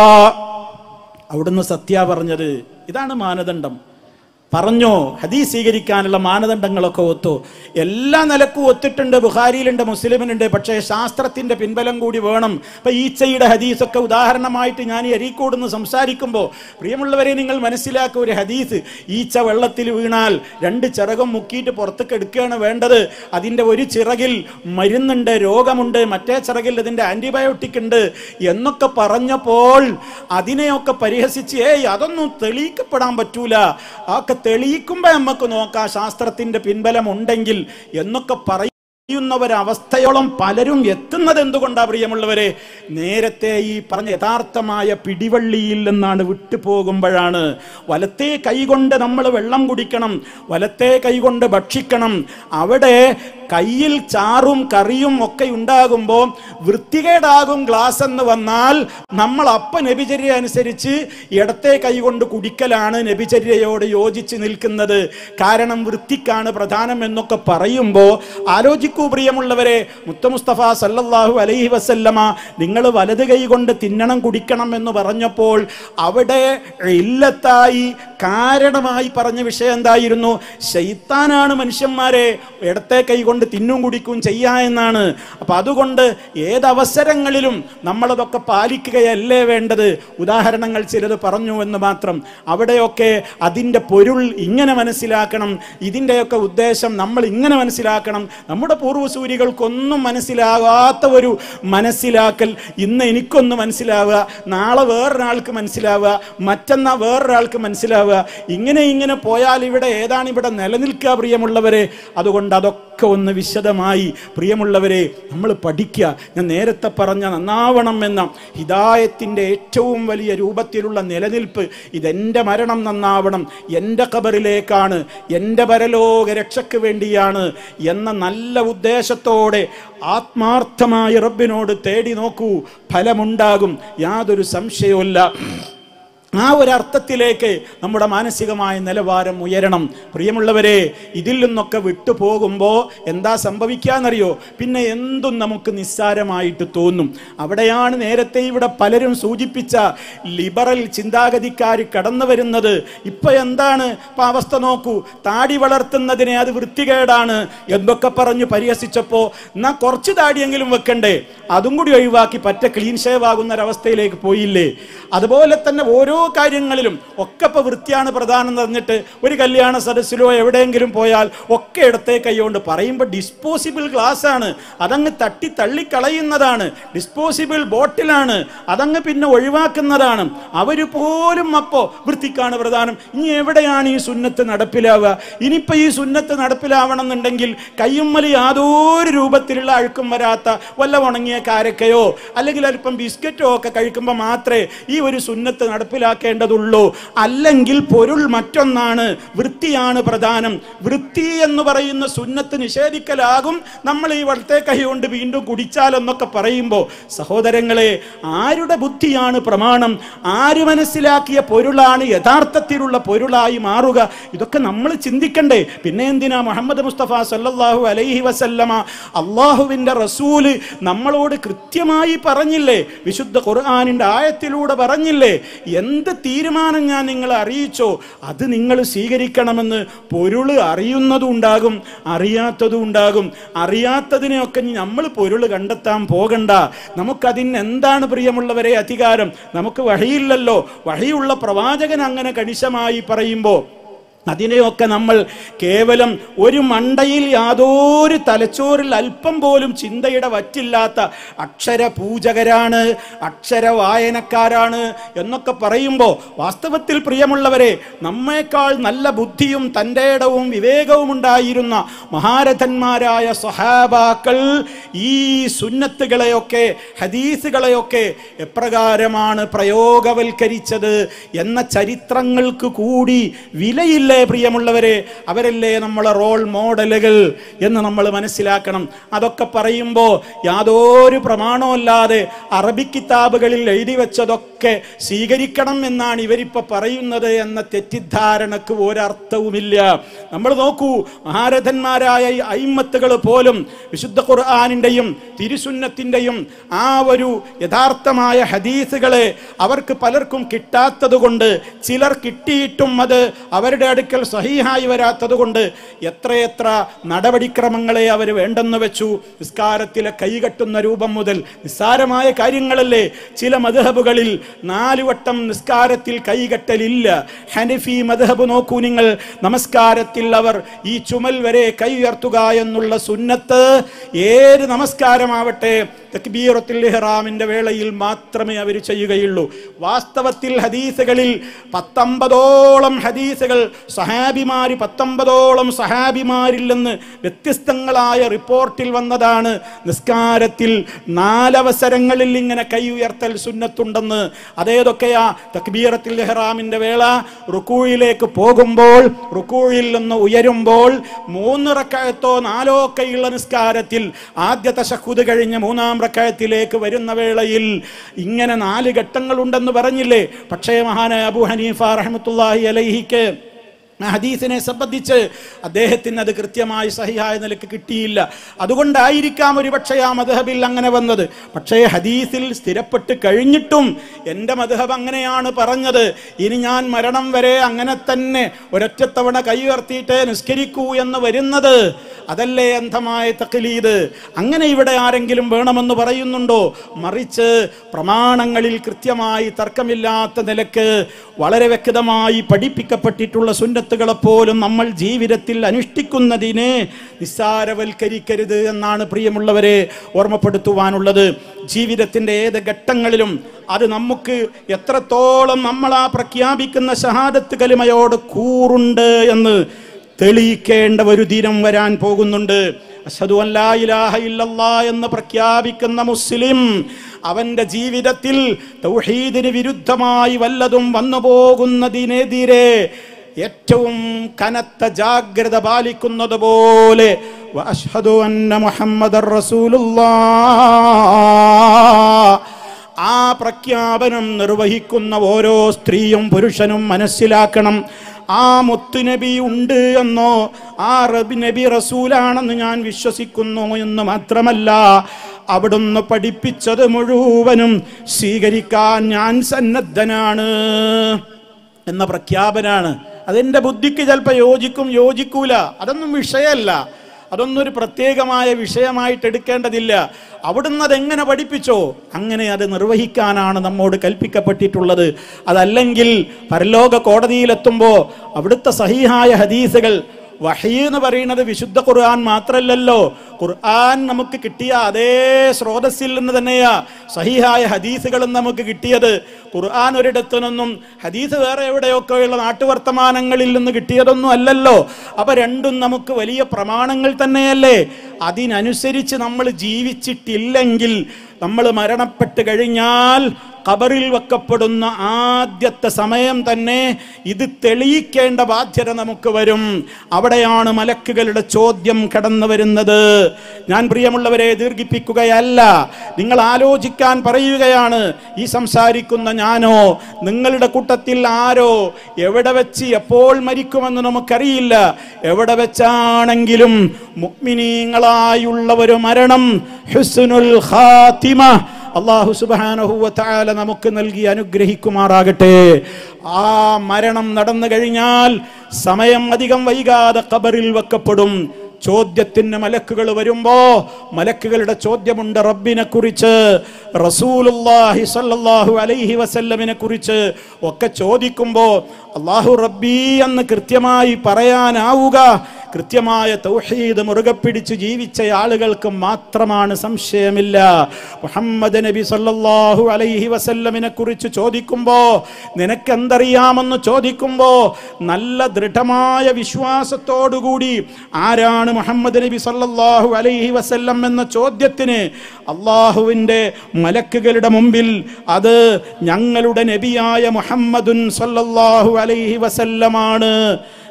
അവിടുന്ന് സത്യ പറഞ്ഞത് ഇതാണ് മാനദണ്ഡം പറഞ്ഞോ ഹദീസ് സ്വീകരിക്കാനുള്ള മാനദണ്ഡങ്ങളൊക്കെ ഒത്തു എല്ലാ നിലക്കും ഒത്തിട്ടുണ്ട് ബുഖാരിയിലുണ്ട് മുസ്ലിമിനുണ്ട് പക്ഷേ ശാസ്ത്രത്തിന്റെ പിൻബലം കൂടി വേണം ഇപ്പൊ ഈച്ചയുടെ ഹദീസൊക്കെ ഉദാഹരണമായിട്ട് ഞാൻ ഈ അരീക്കോടുന്ന് സംസാരിക്കുമ്പോൾ പ്രിയമുള്ളവരെ നിങ്ങൾ മനസ്സിലാക്കുക ഒരു ഹദീസ് ഈച്ച വെള്ളത്തിൽ വീണാൽ രണ്ട് ചിറകും മുക്കിയിട്ട് പുറത്തേക്ക് എടുക്കുകയാണ് വേണ്ടത് അതിൻ്റെ ഒരു ചിറകിൽ മരുന്നുണ്ട് രോഗമുണ്ട് മറ്റേ ചിറകിൽ അതിൻ്റെ ആന്റിബയോട്ടിക് ഉണ്ട് എന്നൊക്കെ പറഞ്ഞപ്പോൾ അതിനെയൊക്കെ പരിഹസിച്ച് ഏയ് അതൊന്നും തെളിയിക്കപ്പെടാൻ പറ്റൂല അതൊക്കെ തെളിയിക്കുമ്പോൾ നമുക്ക് നോക്കാം ശാസ്ത്രത്തിന്റെ പിൻബലം ഉണ്ടെങ്കിൽ എന്നൊക്കെ പറയുന്നവരവസ്ഥയോളം പലരും എത്തുന്നത് എന്തുകൊണ്ടാ പ്രിയമുള്ളവരെ നേരത്തെ ഈ പറഞ്ഞ യഥാർത്ഥമായ പിടിവള്ളിയിൽ നിന്നാണ് വിട്ടുപോകുമ്പോഴാണ് വലത്തേ കൈകൊണ്ട് നമ്മൾ വെള്ളം കുടിക്കണം വലത്തേ കൈകൊണ്ട് ഭക്ഷിക്കണം അവിടെ കയ്യിൽ ചാറും കറിയും ഒക്കെ ഉണ്ടാകുമ്പോൾ വൃത്തികേടാകും ഗ്ലാസ് എന്ന് വന്നാൽ നമ്മൾ അപ്പ നബിചര്യ അനുസരിച്ച് ഇടത്തെ കൈകൊണ്ട് കുടിക്കലാണ് നബിചര്യയോട് യോജിച്ച് നിൽക്കുന്നത് കാരണം വൃത്തിക്കാണ് പ്രധാനം എന്നൊക്കെ പറയുമ്പോൾ ആലോചിക്കൂ പ്രിയമുള്ളവരെ മുത്തമുസ്തഫ സല്ലല്ലാഹു അലൈഹി വസല്ലമ നിങ്ങൾ വലത് കൈ കൊണ്ട് തിന്നണം കുടിക്കണം എന്ന് പറഞ്ഞപ്പോൾ അവിടെ ഇല്ലത്തായി കാരണമായി പറഞ്ഞ വിഷയം എന്തായിരുന്നു ശൈത്താനാണ് മനുഷ്യന്മാരെ ഇടത്തെ കൈ കൊണ്ട് തിന്നും കുടിക്കും ചെയ്യാ എന്നാണ് അപ്പൊ അതുകൊണ്ട് ഏതവസരങ്ങളിലും നമ്മളതൊക്കെ പാലിക്കുകയല്ലേ വേണ്ടത് ഉദാഹരണങ്ങൾ ചിലത് പറഞ്ഞു എന്ന് മാത്രം അവിടെയൊക്കെ അതിൻ്റെ പൊരുൾ ഇങ്ങനെ മനസ്സിലാക്കണം ഇതിൻ്റെയൊക്കെ ഉദ്ദേശം നമ്മൾ ഇങ്ങനെ മനസ്സിലാക്കണം നമ്മുടെ പൂർവ്വസൂരികൾക്കൊന്നും മനസ്സിലാകാത്ത ഒരു മനസ്സിലാക്കൽ ഇന്ന് എനിക്കൊന്ന് മനസ്സിലാവുക നാളെ വേറൊരാൾക്ക് മനസ്സിലാവുക മറ്റന്നാ വേറൊരാൾക്ക് മനസ്സിലാവുക ഇങ്ങനെ ഇങ്ങനെ പോയാൽ ഇവിടെ ഏതാണ് ഇവിടെ നിലനിൽക്കുക പ്രിയമുള്ളവരെ അതുകൊണ്ട് അതൊക്കെ ഒന്ന് വിശദമായി പ്രിയമുള്ളവരെ നമ്മൾ പഠിക്കുക ഞാൻ നേരത്തെ പറഞ്ഞ നന്നാവണം എന്ന ഹിദായത്തിൻ്റെ ഏറ്റവും വലിയ രൂപത്തിലുള്ള നിലനിൽപ്പ് ഇതെൻ്റെ മരണം നന്നാവണം എൻ്റെ ഖബറിലേക്കാണ് എൻ്റെ പരലോക രക്ഷയ്ക്ക് വേണ്ടിയാണ് എന്ന നല്ല ഉദ്ദേശത്തോടെ ആത്മാർത്ഥമായി റബ്ബിനോട് തേടി നോക്കൂ ഫലമുണ്ടാകും യാതൊരു സംശയവുമില്ല ആ ഒരു അർത്ഥത്തിലേക്ക് നമ്മുടെ മാനസികമായ നിലവാരം ഉയരണം പ്രിയമുള്ളവരെ ഇതിൽ നിന്നൊക്കെ വിട്ടുപോകുമ്പോൾ എന്താ സംഭവിക്കാന്നറിയോ പിന്നെ എന്തും നമുക്ക് നിസ്സാരമായിട്ട് തോന്നും അവിടെയാണ് നേരത്തെ ഇവിടെ പലരും സൂചിപ്പിച്ച ലിബറൽ ചിന്താഗതിക്കാർ കടന്നു വരുന്നത് ഇപ്പൊ എന്താണ് ഇപ്പൊ അവസ്ഥ നോക്കൂ താടി വളർത്തുന്നതിനെ അത് വൃത്തികേടാണ് എന്തൊക്കെ പറഞ്ഞു പരിഹസിച്ചപ്പോ എന്നാ കുറച്ച് താടിയെങ്കിലും വെക്കണ്ടേ അതും കൂടി ഒഴിവാക്കി പറ്റ ക്ലീൻ ഷേവ് ആകുന്ന ഒരവസ്ഥയിലേക്ക് പോയില്ലേ അതുപോലെ തന്നെ ഓരോ കാര്യങ്ങളിലും ഒക്കെ ഇപ്പൊ വൃത്തിയാണ് പ്രധാനം എന്ന് പറഞ്ഞിട്ട് ഒരു കല്യാണ സദസ്സിലോ എവിടെയെങ്കിലും പോയാൽ ഒക്കെ ഇടത്തെ കൈകൊണ്ട് പറയുമ്പോൾ ഡിസ്പോസിബിൾ ഗ്ലാസ് ആണ് അതങ്ങ് തട്ടി തള്ളിക്കളയുന്നതാണ് ഡിസ്പോസിബിൾ ബോട്ടിലാണ് അതങ്ങ് പിന്നെ ഒഴിവാക്കുന്നതാണ് അവർ പോലും അപ്പോ വൃത്തിക്കാണ് പ്രധാനം ഇനി എവിടെയാണ് ഈ സുന്നത്ത് നടപ്പിലാവുക ഇനിയിപ്പോ ഈ സുന്നത്ത് നടപ്പിലാവണം എന്നുണ്ടെങ്കിൽ കയ്യുമ്മൽ യാതൊരു രൂപത്തിലുള്ള അഴുക്കും വരാത്ത വല്ല ഉണങ്ങിയ കാരക്കയോ അല്ലെങ്കിൽ അല്പം ബിസ്ക്കറ്റോ ഒക്കെ കഴിക്കുമ്പോൾ മാത്രമേ ഈ ഒരു സുന്നത്ത് നടപ്പിലാക്കേണ്ടതുള്ളൂ അല്ലെങ്കിൽ പൊരുൾ മറ്റൊന്നാണ് വൃത്തിയാണ് പ്രധാനം വൃത്തി എന്ന് പറയുന്ന സുന്നത്ത് നിഷേധിക്കലാകും നമ്മൾ ഈ വലത്തെ കൈ കൊണ്ട് വീണ്ടും കുടിച്ചാലെന്നൊക്കെ പറയുമ്പോൾ സഹോദരങ്ങളെ ആരുടെ ബുദ്ധിയാണ് പ്രമാണം ആര് മനസ്സിലാക്കിയ പൊരുളാണ് യഥാർത്ഥത്തിലുള്ള പൊരുളായി മാറുക ഇതൊക്കെ നമ്മൾ ചിന്തിക്കണ്ടേ പിന്നെ എന്തിനാ മുഹമ്മദ് മുസ്തഫ സല്ലല്ലാഹു അലൈഹി വസല്ലമ അള്ളാഹുവിൻ്റെ റസൂല് നമ്മളോട് കൃത്യമായി പറഞ്ഞില്ലേ വിശുദ്ധ ഖുർആാനിൻ്റെ ആയത്തിലൂടെ പറഞ്ഞില്ലേ എന്ത് തീരുമാനം ഞാൻ നിങ്ങളെ അറിയിച്ചോ അത് നിങ്ങൾ സ്വീകരിക്കണമെന്ന് പൊരുള് അറിയുന്നതും ഉണ്ടാകും അറിയാത്തതും ഉണ്ടാകും അറിയാത്തതിനെയൊക്കെ നമ്മൾ പൊരുള് കണ്ടെത്താൻ പോകണ്ട നമുക്കതിന് എന്താണ് പ്രിയമുള്ളവരെ അധികാരം നമുക്ക് വഴിയില്ലല്ലോ വഴിയുള്ള പ്രവാചകൻ അങ്ങനെ കണിശമായി പറയുമ്പോൾ അതിനെയൊക്കെ നമ്മൾ കേവലം ഒരു മണ്ടയിൽ യാതൊരു തലച്ചോറിൽ അല്പം പോലും ചിന്തയുടെ വറ്റില്ലാത്ത അക്ഷര പൂജകരാണ് അക്ഷര വായനക്കാരാണ് എന്നൊക്കെ പറയുമ്പോൾ വാസ്തവത്തിൽ പ്രിയമുള്ളവരെ നമ്മേക്കാൾ നല്ല ബുദ്ധിയും തൻ്റെ ഇടവും വിവേകവും ഉണ്ടായിരുന്ന മഹാരഥന്മാരായ സഹാബാക്കൾ ഈ സുന്നത്തുകളെയൊക്കെ ഹദീസുകളെയൊക്കെ എപ്രകാരമാണ് പ്രയോഗവൽക്കരിച്ചത് എന്ന ചരിത്രങ്ങൾക്ക് കൂടി വിലയില്ല അവരല്ലേ പ്രിയമുള്ളവരെ അവരല്ലേ നമ്മളെ റോൾ മോഡലുകൾ എന്ന് നമ്മൾ മനസ്സിലാക്കണം അതൊക്കെ പറയുമ്പോൾ യാതൊരു പ്രമാണമല്ലാതെ അറബി കിതാബുകളിൽ എഴുതി വെച്ചതൊക്കെ സ്വീകരിക്കണം എന്നാണ് ഇവരിപ്പോൾ പറയുന്നത് എന്ന തെറ്റിദ്ധാരണക്ക് ഒരർത്ഥവുമില്ല നമ്മൾ നോക്കൂ മഹാരഥന്മാരായ ഈ അയിമത്തുകൾ പോലും വിശുദ്ധ ഖുർആാനിൻ്റെയും തിരുസുന്നത്തിൻ്റെയും ആ ഒരു യഥാർത്ഥമായ ഹദീസുകളെ അവർക്ക് പലർക്കും കിട്ടാത്തത് കൊണ്ട് ചിലർ കിട്ടിയിട്ടും അത് അവരുടെ അടുക്കൽ സഹീഹായി വരാത്തത് കൊണ്ട് എത്രയെത്ര നടപടിക്രമങ്ങളെ അവർ വേണ്ടെന്ന് വെച്ചു നിസ്കാരത്തിലെ കൈകെട്ടുന്ന രൂപം മുതൽ നിസ്സാരമായ കാര്യങ്ങളല്ലേ ചില മധുഹബുകളിൽ നാലു വട്ടം നിസ്കാരത്തിൽ കൈകെട്ടലില്ല ഹനഫി മധുഹബ് നോക്കൂ നിങ്ങൾ നമസ്കാരത്തിൽ അവർ ഈ ചുമൽ വരെ കൈ ഉയർത്തുക എന്നുള്ള സുന്നത്ത് ഏത് നമസ്കാരമാവട്ടെ തക്ബീറത്തുൽ ഇഹ്റാമിന്റെ വേളയിൽ മാത്രമേ അവർ ചെയ്യുകയുള്ളൂ വാസ്തവത്തിൽ ഹദീസുകളിൽ പത്തൊമ്പതോളം ഹദീസുകൾ സഹാബിമാര് പത്തൊമ്പതോളം സഹാബിമാരിൽ നിന്ന് വ്യത്യസ്തങ്ങളായ റിപ്പോർട്ടിൽ വന്നതാണ് നിസ്കാരത്തിൽ നാലവസരങ്ങളിൽ ഇങ്ങനെ കൈ ഉയർത്തൽ സുന്നത്തുണ്ടെന്ന് അതേതൊക്കെയാ തക്ബീറത്തിൽ ഇഹ്റാമിന്റെ വേള റുക്കൂയിലേക്ക് പോകുമ്പോൾ റുക്കൂയിൽ നിന്ന് ഉയരുമ്പോൾ മൂന്ന് റക്കഴത്തോ നാലോ ഒക്കെയുള്ള നിസ്കാരത്തിൽ ആദ്യത്തെ ശഹുദ് കഴിഞ്ഞ് മൂന്നാം റക്കഴത്തിലേക്ക് വരുന്ന വേളയിൽ ഇങ്ങനെ നാല് ഘട്ടങ്ങളുണ്ടെന്ന് പറഞ്ഞില്ലേ പക്ഷേ മഹാനായ അബു ഹനീഫ റഹ്മത്തുള്ളാഹി അലൈഹിക്ക് ആ ഹദീസിനെ സംബന്ധിച്ച് അദ്ദേഹത്തിന് അത് കൃത്യമായി സഹിയായ നിലക്ക് കിട്ടിയില്ല അതുകൊണ്ടായിരിക്കാം ഒരു പക്ഷേ ആ മധഹബിൽ അങ്ങനെ വന്നത് പക്ഷേ ഹദീസിൽ സ്ഥിരപ്പെട്ട് കഴിഞ്ഞിട്ടും എൻ്റെ മധഹബ് അങ്ങനെയാണ് പറഞ്ഞത് ഇനി ഞാൻ മരണം വരെ അങ്ങനെ തന്നെ ഒരൊറ്റത്തവണ കൈ ഉയർത്തിയിട്ടേ നിസ്കരിക്കൂ എന്ന് വരുന്നത് അതല്ലേ അന്ധമായ തക്ലീദ് അങ്ങനെ ഇവിടെ ആരെങ്കിലും വേണമെന്ന് പറയുന്നുണ്ടോ മറിച്ച് പ്രമാണങ്ങളിൽ കൃത്യമായി തർക്കമില്ലാത്ത നിലക്ക് വളരെ വ്യക്തമായി പഠിപ്പിക്കപ്പെട്ടിട്ടുള്ള സുന്നത്തുകളെ പോലും നമ്മൾ ജീവിതത്തിൽ അനുഷ്ഠിക്കുന്നതിനെ നിസ്സാരവൽക്കരിക്കരുത് എന്നാണ് പ്രിയമുള്ളവരെ ഓർമ്മപ്പെടുത്തുവാനുള്ളത് ജീവിതത്തിൻ്റെ ഏത് ഘട്ടങ്ങളിലും അത് നമുക്ക് എത്രത്തോളം നമ്മൾ ആ പ്രഖ്യാപിക്കുന്ന ഷഹാദത്ത് കലിമയോട് കൂറുണ്ട് എന്ന് തെളിയിക്കേണ്ട ഒരു ദിനം വരാൻ പോകുന്നുണ്ട് അഷ്ഹദു അൻ ലാ ഇലാഹ ഇല്ലല്ലാ എന്ന് പ്രഖ്യാപിക്കുന്ന മുസ്ലിം അവന്റെ ജീവിതത്തിൽ തൗഹീദിന് വിരുദ്ധമായി വല്ലതും വന്നു പോകുന്നതിനെതിരെ ഏറ്റവും കനത്ത ജാഗ്രത പാലിക്കുന്നത് പോലെ വഅഷ്ഹദു അന്ന മുഹമ്മദർ റസൂലുള്ളാഹ് ആ പ്രഖ്യാപനം നിർവഹിക്കുന്ന ഓരോ സ്ത്രീയും പുരുഷനും മനസ്സിലാക്കണം ആ മുത്തുനബി ഉണ്ട് എന്നോ ആ റബി നബി റസൂലാണെന്ന് ഞാൻ വിശ്വസിക്കുന്നു എന്ന് മാത്രമല്ല അവിടുന്ന് പഠിപ്പിച്ചത് മുഴുവനും സ്വീകരിക്കാൻ ഞാൻ സന്നദ്ധനാണ് എന്ന പ്രഖ്യാപനാണ് അതെന്റെ ബുദ്ധിക്ക് ചിലപ്പോൾ യോജിക്കും യോജിക്കൂല അതൊന്നും വിഷയമല്ല അതൊന്നും ഒരു പ്രത്യേകമായ വിഷയമായിട്ട് എടുക്കേണ്ടതില്ല അവിടുന്ന് അതെങ്ങനെ പഠിപ്പിച്ചോ അങ്ങനെ അത് നിർവഹിക്കാനാണ് നമ്മോട് കൽപ്പിക്കപ്പെട്ടിട്ടുള്ളത് അതല്ലെങ്കിൽ പരലോക കോടതിയിലെത്തുമ്പോൾ അവിടുത്തെ സഹിഹായ ഹദീസുകൾ വഹി എന്ന് പറയുന്നത് വിശുദ്ധ ഖുർആൻ മാത്രമല്ലല്ലോ ഖുർആൻ നമുക്ക് കിട്ടിയ അതേ സ്രോതസ്സിൽ നിന്ന് തന്നെയാ സഹിഹായ ഹദീസുകളും നമുക്ക് കിട്ടിയത് ഖുർആൻ ഒരിടത്തു നിന്നും ഹദീസ് വേറെ എവിടെയൊക്കെയുള്ള നാട്ടുവർത്തമാനങ്ങളിൽ നിന്ന് കിട്ടിയതൊന്നും അല്ലല്ലോ അപ്പൊ രണ്ടും നമുക്ക് വലിയ പ്രമാണങ്ങൾ തന്നെയല്ലേ അതിനനുസരിച്ച് നമ്മൾ ജീവിച്ചിട്ടില്ലെങ്കിൽ നമ്മൾ മരണപ്പെട്ട് കഴിഞ്ഞാൽ ഖബറിൽ വെക്കപ്പെടുന്ന ആദ്യത്തെ സമയം തന്നെ ഇത് തെളിയിക്കേണ്ട ബാധ്യത നമുക്ക് വരും അവിടെയാണ് മലക്കുകളുടെ ചോദ്യം കടന്നു വരുന്നത് ഞാൻ പ്രിയമുള്ളവരെ ദീർഘിപ്പിക്കുകയല്ല നിങ്ങൾ ആലോചിക്കാൻ പറയുകയാണ് ഈ സംസാരിക്കുന്ന ഞാനോ നിങ്ങളുടെ കൂട്ടത്തിൽ ആരോ എവിടെ വെച്ച് എപ്പോൾ മരിക്കുമെന്ന് നമുക്കറിയില്ല എവിടെ വെച്ചാണെങ്കിലും മുഗ്മിനീങ്ങളായുള്ള ഒരു മരണം ഹുസ്നുൽ ഖാത്തിമ അള്ളാഹു സുബാനഹുവ താല നമുക്ക് നൽകി അനുഗ്രഹിക്കുമാറാകട്ടെ ആ മരണം നടന്നു കഴിഞ്ഞാൽ സമയം അധികം വൈകാതെ ഖബറിൽ വെക്കപ്പെടും ചോദ്യത്തിന് മലക്കുകൾ വരുമ്പോ മലക്കുകളുടെ ചോദ്യമുണ്ട് റബ്ബിനെ കുറിച്ച് റസൂലുല്ലാഹി സല്ലല്ലാഹു അലൈഹി വസല്ലമിനെ കുറിച്ച് ഒക്കെ ചോദിക്കുമ്പോ അള്ളാഹു റബ്ബി എന്ന് കൃത്യമായി പറയാനാവുക കൃത്യമായ തൗഹീദ് മുറുകെ പിടിച്ച് ജീവിച്ച ആളുകൾക്ക് മാത്രമാണ് സംശയമില്ല മുഹമ്മദ് നബി സല്ലല്ലാഹു അലൈഹി വസല്ലമിനെ കുറിച്ച് ചോദിക്കുമ്പോ നിനക്കെന്തറിയാമെന്ന് ചോദിക്കുമ്പോ നല്ല ദൃഢമായ വിശ്വാസത്തോടുകൂടി ആരാണ് മുഹമ്മദ് നബി സല്ലല്ലാഹു അലൈഹി വസല്ലം എന്ന ചോദ്യത്തിന് അള്ളാഹുവിൻ്റെ മലക്കുകളുടെ മുമ്പിൽ അത് ഞങ്ങളുടെ നബിയായ മുഹമ്മദുൻ സല്ലല്ലാഹു അലൈഹി വസല്ലമാണ്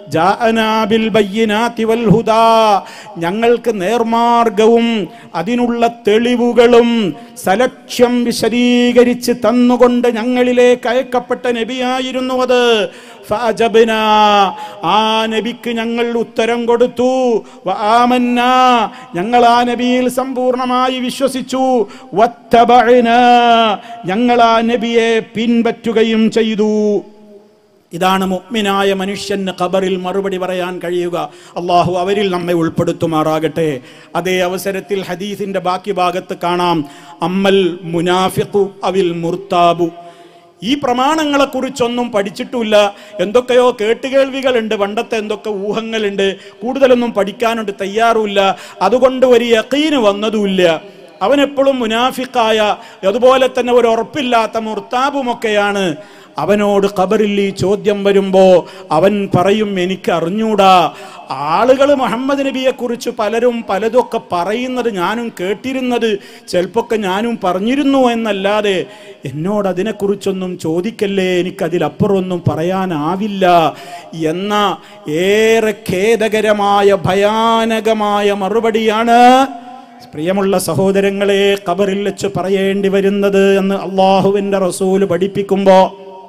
ജാഅനാ ബിൽ ബയ്യിനാതി വൽ ഹുദാ ഞങ്ങൾക്ക് നേർമാർഗവും അതിനുള്ള തെളിവുകളും സലക്ഷ്യം വിശദീകരിച്ച് തന്നുകൊണ്ട് ഞങ്ങളിലേക്ക് അയക്കപ്പെട്ട നബിയായിരുന്നു അത് ഫഅജബ്ന. ആ നബിക്ക് ഞങ്ങൾ ഉത്തരം കൊടുത്തു വആമന്ന. ഞങ്ങൾ ആ നബിയിൽ സമ്പൂർണമായി വിശ്വസിച്ചു വത്തബഅന. ഞങ്ങൾ ആ നബിയെ പിൻപറ്റുകയും ചെയ്തു ഇതാണ് മുഅ്മിനായ മനുഷ്യന് ഖബറിൽ മറുപടി പറയാൻ കഴിയുക അള്ളാഹു അവരിൽ നമ്മെ ഉൾപ്പെടുത്തുമാറാകട്ടെ അതേ അവസരത്തിൽ ഹദീസിന്റെ ബാക്കി ഭാഗത്ത് കാണാം അമ്മൽ മുനാഫിഖു അവിൽ മുർത്താബു ഈ പ്രമാണങ്ങളെ കുറിച്ചൊന്നും പഠിച്ചിട്ടില്ല എന്തൊക്കെയോ കേട്ടുകേൾവികളുണ്ട് പണ്ടത്തെ എന്തൊക്കെ ഊഹങ്ങളുണ്ട് കൂടുതലൊന്നും പഠിക്കാനുണ്ട് തയ്യാറുമില്ല അതുകൊണ്ട് ഒരു യക്കീന് വന്നതുമില്ല അവനെപ്പോഴും മുനാഫിക്കായ അതുപോലെ തന്നെ ഒരു ഉറപ്പില്ലാത്ത മുർത്താബുമൊക്കെയാണ് അവനോട് ഖബറിൽ ഈ ചോദ്യം വരുമ്പോ അവൻ പറയും എനിക്ക് അറിഞ്ഞൂടാ ആളുകൾ മുഹമ്മദ് നബിയെ കുറിച്ച് പലരും പലതൊക്കെ പറയുന്നത് ഞാനും കേട്ടിരുന്നത് ചിലപ്പൊക്കെ ഞാനും പറഞ്ഞിരുന്നു എന്നല്ലാതെ എന്നോട് അതിനെക്കുറിച്ചൊന്നും ചോദിക്കല്ലേ എനിക്കതിലപ്പുറമൊന്നും പറയാനാവില്ല എന്ന ഏറെ ഖേദകരമായ ഭയാനകമായ മറുപടിയാണ് പ്രിയമുള്ള സഹോദരങ്ങളെ ഖബറിൽ വെച്ച് പറയേണ്ടി വരുന്നത് എന്ന് അള്ളാഹുവിന്റെ റസൂല് പഠിപ്പിക്കുമ്പോ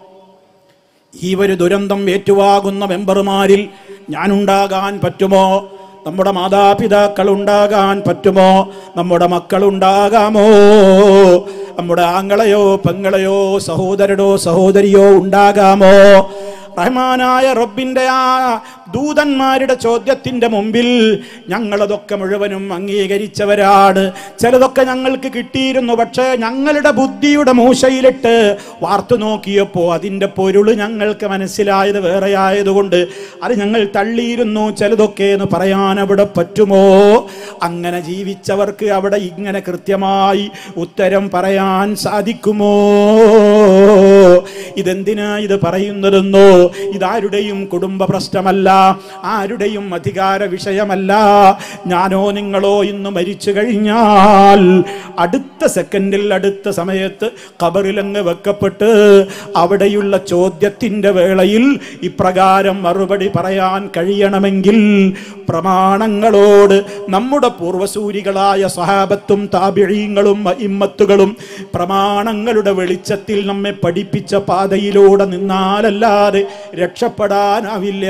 ഈ ഒരു ദുരന്തം ഏറ്റുവാകുന്ന മെമ്പർമാരിൽ ഞാനുണ്ടാകാൻ പറ്റുമോ നമ്മുടെ മാതാപിതാക്കൾ ഉണ്ടാകാൻ പറ്റുമോ നമ്മുടെ മക്കൾ ഉണ്ടാകാമോ നമ്മുടെ ആങ്ങളെയോ പെങ്ങളെയോ സഹോദരനോ സഹോദരിയോ ഉണ്ടാകാമോ റഹ്മാനായ റബ്ബിന്റെ ആ ദൂതന്മാരുടെ ചോദ്യത്തിന്റെ മുമ്പിൽ ഞങ്ങളതൊക്കെ മുഴുവനും അംഗീകരിച്ചവരാണ് ചിലതൊക്കെ ഞങ്ങൾക്ക് കിട്ടിയിരുന്നു പക്ഷേ ഞങ്ങളുടെ ബുദ്ധിയുടെ മൂശയിലിട്ട് വാർത്തു നോക്കിയപ്പോൾ അതിൻ്റെ പൊരുള് ഞങ്ങൾക്ക് മനസ്സിലായത് വേറെ ആയതുകൊണ്ട് അത് ഞങ്ങൾ തള്ളിയിരുന്നു ചിലതൊക്കെ എന്ന് പറയാൻ അവിടെ പറ്റുമോ അങ്ങനെ ജീവിച്ചവർക്ക് അവിടെ ഇങ്ങനെ കൃത്യമായി ഉത്തരം പറയാൻ സാധിക്കുമോ ഇതെന്തിനാ ഇത് പറയുന്നതെന്നോ ഇതാരുടെയും കുടുംബ പ്രശ്നമല്ല ആരുടെയും അധികാര വിഷയമല്ല ഞാനോ നിങ്ങളോ ഇന്ന് മരിച്ചു കഴിഞ്ഞാൽ അടുത്ത സെക്കൻഡിൽ അടുത്ത സമയത്ത് കബറിലങ്ങ് വെക്കപ്പെട്ട് അവിടെയുള്ള ചോദ്യത്തിന്റെ വേളയിൽ ഇപ്രകാരം മറുപടി പറയാൻ കഴിയണമെങ്കിൽ പ്രമാണങ്ങളോട് നമ്മുടെ പൂർവസൂരികളായ സഹാബത്തും താപിഴീങ്ങളും ഇമ്മത്തുകളും പ്രമാണങ്ങളുടെ വെളിച്ചത്തിൽ നമ്മെ പഠിപ്പിച്ച പാതയിലൂടെ നിന്നാലല്ലാതെ രക്ഷപ്പെടാനാവില്ല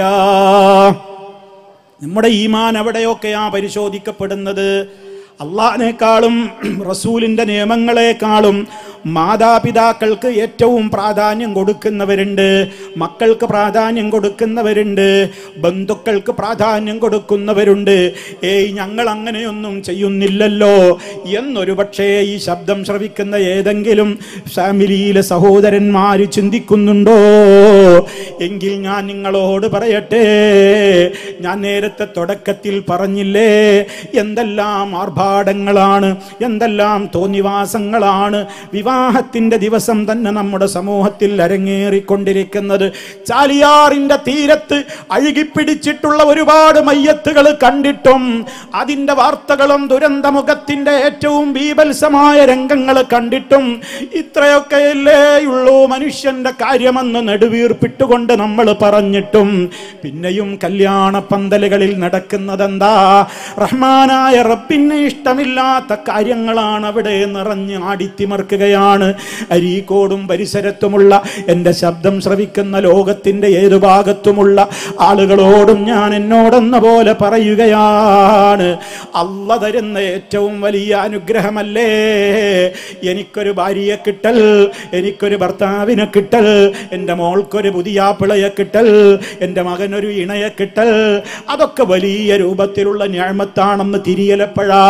നമ്മുടെ ഈമാൻ എവിടെയൊക്കെയാ പരിശോധിക്കപ്പെടുന്നത് അള്ളാഹിനേക്കാളും റസൂലിന്റെ നിയമങ്ങളെക്കാളും മാതാപിതാക്കൾക്ക് ഏറ്റവും പ്രാധാന്യം കൊടുക്കുന്നവരുണ്ട് മക്കൾക്ക് പ്രാധാന്യം കൊടുക്കുന്നവരുണ്ട് ബന്ധുക്കൾക്ക് പ്രാധാന്യം കൊടുക്കുന്നവരുണ്ട് ഏയ് ഞങ്ങൾ അങ്ങനെയൊന്നും ചെയ്യുന്നില്ലല്ലോ എന്നൊരു പക്ഷേ ഈ ശബ്ദം ശ്രവിക്കുന്ന ഏതെങ്കിലും ഫാമിലിയിലെ സഹോദരന്മാർ ചിന്തിക്കുന്നുണ്ടോ എങ്കിൽ ഞാൻ നിങ്ങളോട് പറയട്ടെ ഞാൻ നേരത്തെ തുടക്കത്തിൽ പറഞ്ഞില്ലേ എന്തെല്ലാം ആർഭാടങ്ങളാണ് എന്തെല്ലാം തോന്നിവാസങ്ങളാണ് വിവാഹത്തിന്റെ ദിവസം തന്നെ നമ്മുടെ സമൂഹത്തിൽ അരങ്ങേറിക്കൊണ്ടിരിക്കുന്നത് ചാലിയാറിന്റെ തീരത്ത് അഴുകിപ്പിടിച്ചിട്ടുള്ള ഒരുപാട് മയ്യത്തുകൾ കണ്ടിട്ടും അതിന്റെ വാർത്തകളും ദുരന്തമുഖത്തിന്റെ ഏറ്റവും ബീഭത്സമായ രംഗങ്ങൾ കണ്ടിട്ടും ഇത്രയൊക്കെയല്ലേ ഉള്ളൂ മനുഷ്യന്റെ കാര്യമെന്ന് നെടുവീർപ്പിട്ടുകൊണ്ട് നമ്മൾ പറഞ്ഞിട്ടും പിന്നെയും കല്യാണ പന്തലുകളിൽ നടക്കുന്നതെന്താ റഹ്മാനായ റബ്ബിന് ഇഷ്ടമില്ലാത്ത കാര്യങ്ങളാണ് അവിടെ നിറഞ്ഞ് ആടിത്തിമർക്കുകയാണ് അരീക്കോടും പരിസരത്തുമുള്ള എൻ്റെ ശബ്ദം ശ്രവിക്കുന്ന ലോകത്തിൻ്റെ ഏതു ഭാഗത്തുമുള്ള ആളുകളോടും ഞാൻ എന്നോടെന്ന പോലെ പറയുകയാണ് അല്ല തരുന്ന ഏറ്റവും വലിയ അനുഗ്രഹമല്ലേ എനിക്കൊരു ഭാര്യയെ കിട്ടൽ എനിക്കൊരു ഭർത്താവിനെ കിട്ടൽ എൻ്റെ മോൾക്കൊരു പുതിയ പിളയെ കിട്ടൽ എൻ്റെ മകനൊരു ഇണയെ കിട്ടൽ അതൊക്കെ വലിയ രൂപത്തിലുള്ള ഞാഴ്മത്താണെന്ന് തിരിയലപ്പോഴാ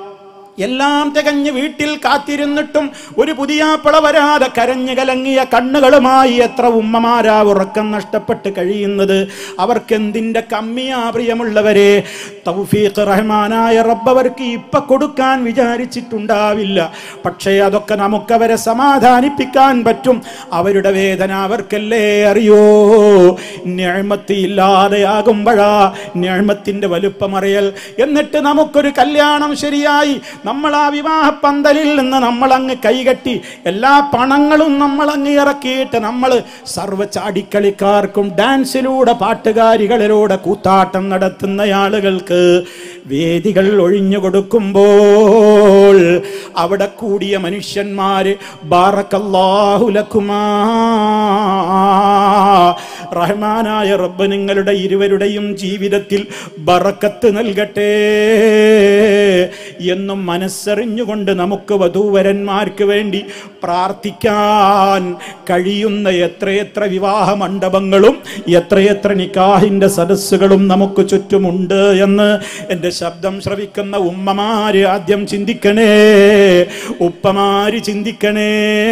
എല്ലാം തികഞ്ഞ് വീട്ടിൽ കാത്തിരുന്നിട്ടും ഒരു പുതിയ പിള വരാതെ കരഞ്ഞു കലങ്ങിയ കണ്ണുകളുമായി എത്ര ഉമ്മമാരാ ഉറക്കം നഷ്ടപ്പെട്ട് കഴിയുന്നത് അവർക്ക് എന്തിന്റെ കമ്മിയാ പ്രിയമുള്ളവരെ തൗഫീഖ് റഹ്മാനായ റബ്ബ് അവർക്ക് ഇപ്പൊ കൊടുക്കാൻ വിചാരിച്ചിട്ടുണ്ടാവില്ല പക്ഷേ അതൊക്കെ നമുക്കവരെ സമാധാനിപ്പിക്കാൻ പറ്റും അവരുടെ വേദന അവർക്കല്ലേ അറിയോ ഞാഴ്മത്തി ഇല്ലാതെയാകുമ്പോഴാ ഞാഴ്മത്തിന്റെ വലുപ്പമറിയൽ എന്നിട്ട് നമുക്കൊരു കല്യാണം ശരിയായി നമ്മൾ ആ വിവാഹ പന്തലിൽ നിന്ന് നമ്മൾ അങ്ങ് കൈകെട്ടി എല്ലാ പണങ്ങളും നമ്മൾ അങ്ങ് ഇറക്കിയിട്ട് നമ്മൾ സർവ്വ ചാടിക്കളിക്കാർക്കും ഡാൻസിലൂടെ പാട്ടുകാരികളിലൂടെ കൂത്താട്ടം നടത്തുന്ന ആളുകൾക്ക് വേദികൾ ഒഴിഞ്ഞു കൊടുക്കുമ്പോൾ അവിടെ കൂടിയ മനുഷ്യന്മാര് ബാറക്കല്ലാഹുലക്കുമാ റഹ്മാനായ റബ്ബ് നിങ്ങളുടെ ഇരുവരുടെയും ജീവിതത്തിൽ ബറക്കത്ത് നൽകട്ടെ എന്നും മനസ്സറിഞ്ഞുകൊണ്ട് നമുക്ക് വധൂവരന്മാർക്ക് വേണ്ടി പ്രാർത്ഥിക്കാൻ കഴിയുന്ന എത്രയെത്ര വിവാഹ മണ്ഡപങ്ങളും എത്രയെത്ര നിക്കാഹിന്റെ സദസ്സുകളും നമുക്ക് ചുറ്റുമുണ്ട് എന്ന് എൻ്റെ ശബ്ദം ശ്രവിക്കുന്ന ഉമ്മമാര് ആദ്യം ചിന്തിക്കണേ ഉപ്പമാര് ചിന്തിക്കണേ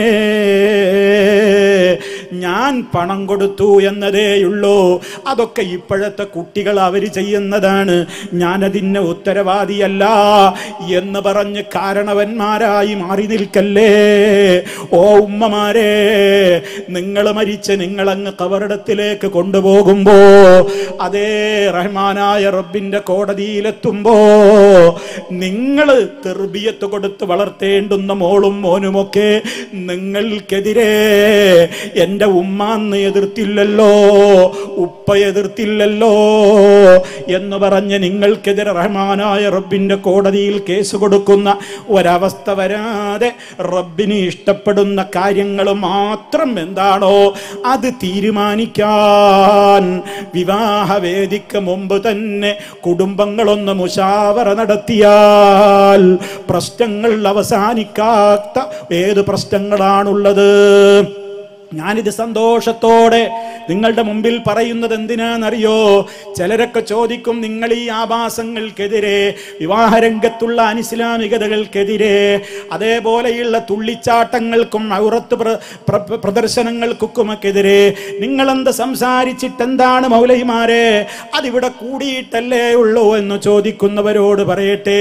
ഞാൻ പണം കൊടുത്തു എന്നതേയുള്ളൂ അതൊക്കെ ഇപ്പോഴത്തെ കുട്ടികൾ അവർ ചെയ്യുന്നതാണ് ഞാനതിന് ഉത്തരവാദിയല്ല എന്ന് പറഞ്ഞ് കാരണവന്മാരായി മാറി നിൽക്കല്ലേ ഓ ഉമ്മമാരെ നിങ്ങൾ മരിച്ച് നിങ്ങളങ്ങ് കവറിടത്തിലേക്ക് കൊണ്ടുപോകുമ്പോ അതേ റഹ്മാനായ റബ്ബിന്റെ കോടതിയിലെത്തുമ്പോ നിങ്ങൾ തെർബിയത്ത് കൊടുത്ത് വളർത്തേണ്ടുന്ന മോളും മോനുമൊക്കെ നിങ്ങൾക്കെതിരെ എൻ്റെ ഉമ്മ അന്ന് എതിർത്തില്ലല്ലോ ഉപ്പ എതിർത്തില്ലല്ലോ എന്ന് പറഞ്ഞ് നിങ്ങൾക്കെതിരെ റഹ്മാനായ റബ്ബിന്റെ കോടതിയിൽ കേസ് കൊടുക്കുന്ന ഒരവസ്ഥ വരാതെ റബ്ബിന് ഇഷ്ടപ്പെടുന്ന കാര്യങ്ങൾ മാത്രം എന്താണോ അത് തീരുമാനിക്കാൻ വിവാഹവേദിക്ക് മുമ്പ് തന്നെ കുടുംബങ്ങളൊന്ന് മുഷാവറ നടത്തിയാൽ പ്രശ്നങ്ങൾ അവസാനിക്കാത്ത ഏത് പ്രശ്നങ്ങളാണുള്ളത് ഞാനിത് സന്തോഷത്തോടെ നിങ്ങളുടെ മുമ്പിൽ പറയുന്നത് എന്തിനാണെന്നറിയോ ചിലരൊക്കെ ചോദിക്കും നിങ്ങൾ ഈ ആഭാസങ്ങൾക്കെതിരെ വിവാഹരംഗത്തുള്ള അനിസ്ലാമികതകൾക്കെതിരെ അതേപോലെയുള്ള തുള്ളിച്ചാട്ടങ്ങൾക്കും ഔറത്ത് പ്ര- പ്ര- പ്രദർശനങ്ങൾക്കുമൊക്കെതിരെ നിങ്ങളെന്ത് സംസാരിച്ചിട്ട് എന്താണ് മൗലൈമാരെ അതിവിടെ കൂടിയിട്ടല്ലേ ഉള്ളൂ എന്ന് ചോദിക്കുന്നവരോട് പറയട്ടെ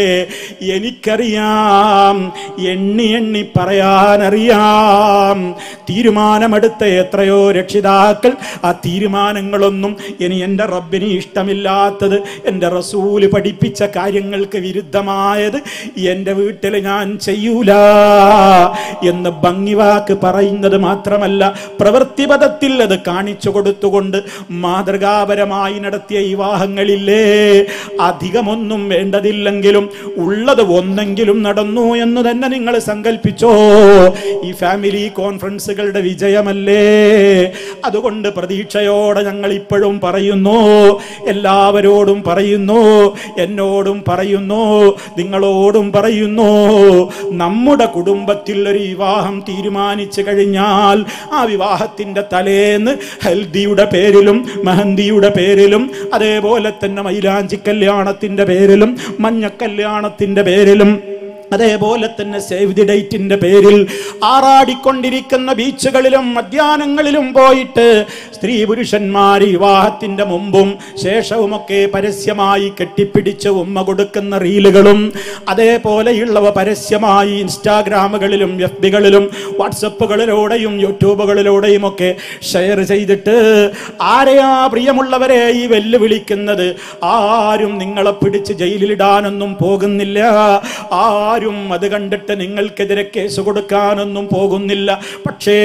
എനിക്കറിയാം എണ്ണി എണ്ണി പറയാനറിയാം തീരുമാനമെടുത്ത എത്രയോ രക്ഷിതാക്കൾ ആ തീരുമാനങ്ങളൊന്നും ഇനി എൻ്റെ റബ്ബിന് ഇഷ്ടമില്ലാത്തത് എൻ്റെ റസൂല് പഠിപ്പിച്ച കാര്യങ്ങൾക്ക് വിരുദ്ധമായത് എൻ്റെ വീട്ടിൽ ഞാൻ ചെയ്യൂല എന്ന് ഭംഗിവാക്ക് പറയുന്നത് മാത്രമല്ല പ്രവൃത്തിപഥത്തിൽ അത് കാണിച്ചു കൊടുത്തുകൊണ്ട് മാതൃകാപരമായി നടത്തിയ വിവാഹങ്ങളില്ലേ അധികമൊന്നും വേണ്ടതില്ലെങ്കിലും ഉള്ളത് ഒന്നെങ്കിലും നടന്നു എന്ന് തന്നെ നിങ്ങൾ സങ്കല്പിച്ചോ ഈ ഫാമിലി കോൺഫറൻസുകളുടെ വിജയമല്ലേ അതുകൊണ്ട് പ്രതീക്ഷയോടെ ഞങ്ങൾ ഇപ്പോഴും പറയുന്നു എല്ലാവരോടും പറയുന്നു എന്നോടും പറയുന്നു നിങ്ങളോടും പറയുന്നു നമ്മുടെ കുടുംബത്തിൽ ഒരു വിവാഹം തീരുമാനിച്ചു കഴിഞ്ഞാൽ ആ വിവാഹത്തിന്റെ തലേന്ന് ഹൽദിയുടെ പേരിലും മെഹന്തിയുടെ പേരിലും അതേപോലെ തന്നെ മൈലാഞ്ചി കല്യാണത്തിന്റെ പേരിലും മഞ്ഞ കല്യാണത്തിന്റെ പേരിലും അതേപോലെ തന്നെ സേവ് ദി ഡേറ്റിന്റെ പേരിൽ ആറാടിക്കൊണ്ടിരിക്കുന്ന ബീച്ചുകളിലും മധ്യാഹ്നങ്ങളിലും പോയിട്ട് സ്ത്രീ പുരുഷന്മാർ വിവാഹത്തിന്റെ മുമ്പും ശേഷവുമൊക്കെ പരസ്യമായി കെട്ടിപ്പിടിച്ച് ഉമ്മ കൊടുക്കുന്ന റീലുകളും അതേപോലെയുള്ളവ പരസ്യമായി ഇൻസ്റ്റാഗ്രാമുകളിലും എഫ് ബികളിലും വാട്സപ്പുകളിലൂടെയും യൂട്യൂബുകളിലൂടെയും ഒക്കെ ഷെയർ ചെയ്തിട്ട് ആരെയാ പ്രിയമുള്ളവരെ ഈ വെല്ലുവിളിക്കുന്നത് ആരും നിങ്ങളെ പിടിച്ച് ജയിലിലിടാനൊന്നും പോകുന്നില്ല ആരും അത് കണ്ടിട്ട് നിങ്ങൾക്കെതിരെ കേസ് കൊടുക്കാനൊന്നും പോകുന്നില്ല പക്ഷേ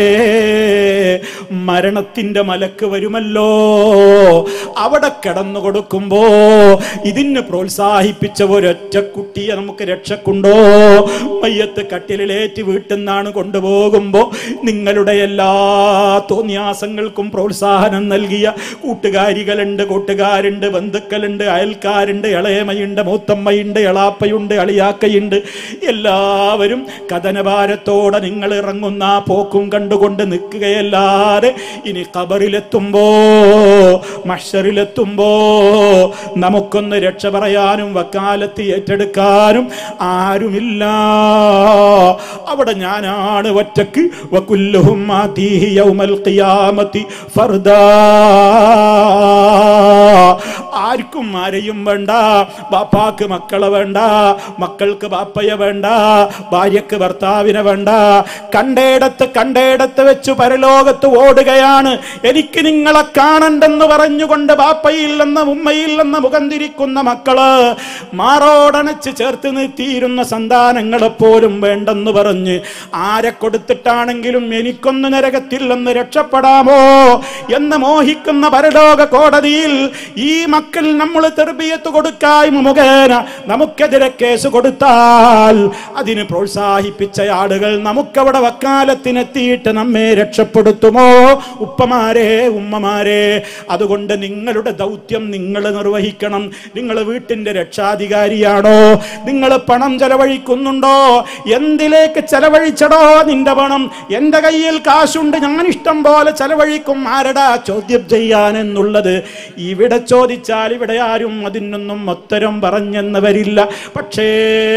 മരണത്തിന്റെ മലക്ക് വരുമല്ലോ അവിടെ കിടന്നു കൊടുക്കുമ്പോ ഇതിന് പ്രോത്സാഹിപ്പിച്ച ഒരൊറ്റ കുട്ടിയെ നമുക്ക് രക്ഷക്കുണ്ടോ മയ്യത്ത് കട്ടിലേറ്റ് വീട്ടിൽ നിന്നാണ് കൊണ്ടുപോകുമ്പോ നിങ്ങളുടെ എല്ലാ തോന്നിയാസങ്ങൾക്കും പ്രോത്സാഹനം നൽകിയ കൂട്ടുകാരികളുണ്ട് കൂട്ടുകാരുണ്ട് ബന്ധുക്കളുണ്ട് അയൽക്കാരുണ്ട് ഇളയമയുണ്ട് മൂത്തമ്മയുണ്ട് എളാപ്പയുണ്ട് അളിയാക്കയുണ്ട് എല്ലാവരും കഥനഭാരത്തോടെ നിങ്ങൾ ഇറങ്ങുന്ന ആ പോക്കും കണ്ടുകൊണ്ട് നിൽക്കുകയല്ലാതെ ഇനി കബറിലെത്തുമ്പോ മഷറിലെത്തുമ്പോ നമുക്കൊന്ന് രക്ഷ പറയാനും വക്കാലത്ത് ഏറ്റെടുക്കാനും ആരുമില്ല അവിടെ ഞാനാണ് ഒറ്റക്ക് വകുല്ലുഹും ആതീഹി യൗമൽ ഖിയാമത്തി ഫർദാ ആർക്കും ആരെയും വേണ്ട ബാപ്പാക്ക് മക്കളെ വേണ്ട മക്കൾക്ക് ബാപ്പയെ വേണ്ട ഭാര്യക്ക് ഭർത്താവിനെ വേണ്ട കണ്ടേടത്ത് കണ്ടേടത്ത് വെച്ച് പരലോകത്ത് ഓടുകയാണ് എനിക്ക് നിങ്ങളെ കാണണ്ടെന്ന് പറഞ്ഞുകൊണ്ട് ബാപ്പയില്ലെന്ന ഉമ്മയില്ലെന്ന മുഖം തിരിക്കുന്ന മക്കള് മാറോടണച്ച് ചേർത്ത് നിർത്തിയിരുന്ന സന്താനങ്ങളെ പോലും വേണ്ടെന്ന് പറഞ്ഞ് ആരെ കൊടുത്തിട്ടാണെങ്കിലും എനിക്കൊന്ന് നരകത്തില്ലെന്ന് രക്ഷപ്പെടാമോ എന്ന് മോഹിക്കുന്ന പരലോക കോടതിയിൽ ഈ മക്കൾ നമ്മൾ തെർബിയത്ത് കൊടുക്കായ്മ മുഖേന നമുക്കെതിരെ കേസ് കൊടുത്താൽ അതിന് പ്രോത്സാഹിപ്പിച്ച ആളുകൾ നമുക്കവിടെ വക്കാലത്തിനെത്തിയിട്ട് നമ്മെ രക്ഷപ്പെടുത്തുമോ ഉപ്പമാരെ ഉമ്മമാരെ അതുകൊണ്ട് നിങ്ങളുടെ ദൗത്യം നിങ്ങൾ നിർവഹിക്കണം നിങ്ങൾ വീട്ടിന്റെ രക്ഷാധികാരിയാണോ നിങ്ങൾ പണം ചെലവഴിക്കുന്നുണ്ടോ എന്തിലേക്ക് ചെലവഴിച്ചടോ നിന്റെ പണം എന്റെ കയ്യിൽ കാശുണ്ട് ഞാൻ ഇഷ്ടം പോലെ ചെലവഴിക്കും ആരടാ ചോദ്യം ചെയ്യാൻ എന്നുള്ളത് ഇവിടെ ചോദിച്ചാൽ ഇവിടെ ആരും അതിനൊന്നും ഉത്തരം പറഞ്ഞെന്ന് വരില്ല പക്ഷേ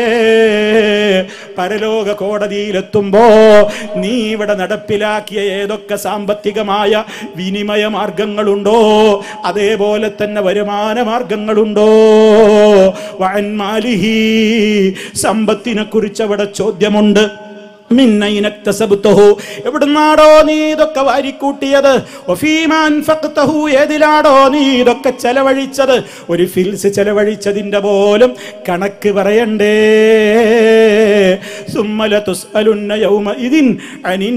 പരലോക കോടതിയിലെത്തുമ്പോ നീ ഇവിടെ നടപ്പിലാക്കിയ ഏതൊക്കെ സാമ്പത്തികമായ വിനിമയ മാർഗങ്ങളുണ്ടോ അതേപോലെ തന്നെ വരുമാന മാർഗങ്ങളുണ്ടോ വഅൻമാലിഹി സമ്പത്തിനെ കുറിച്ച് അവിടെ ചോദ്യമുണ്ട് മിന്നൈനക്തസബ്തഹു എവിടുന്നാടോ നീ ഇതൊക്കെ വാരിക്കൂട്ടിയത് വഫീമാ അൻഫഖ്തഹു ഏതിലാടോ നീ ഇതൊക്കെ ചെലവഴിച്ചത് ഒരു ഫിൽസ് ചെലവഴിച്ചതിന്റെ പോലും കണക്ക് പറയണ്ടേ സുമ്മല തുസ്അലുന്ന യൗമഇദിൻ അനിൻ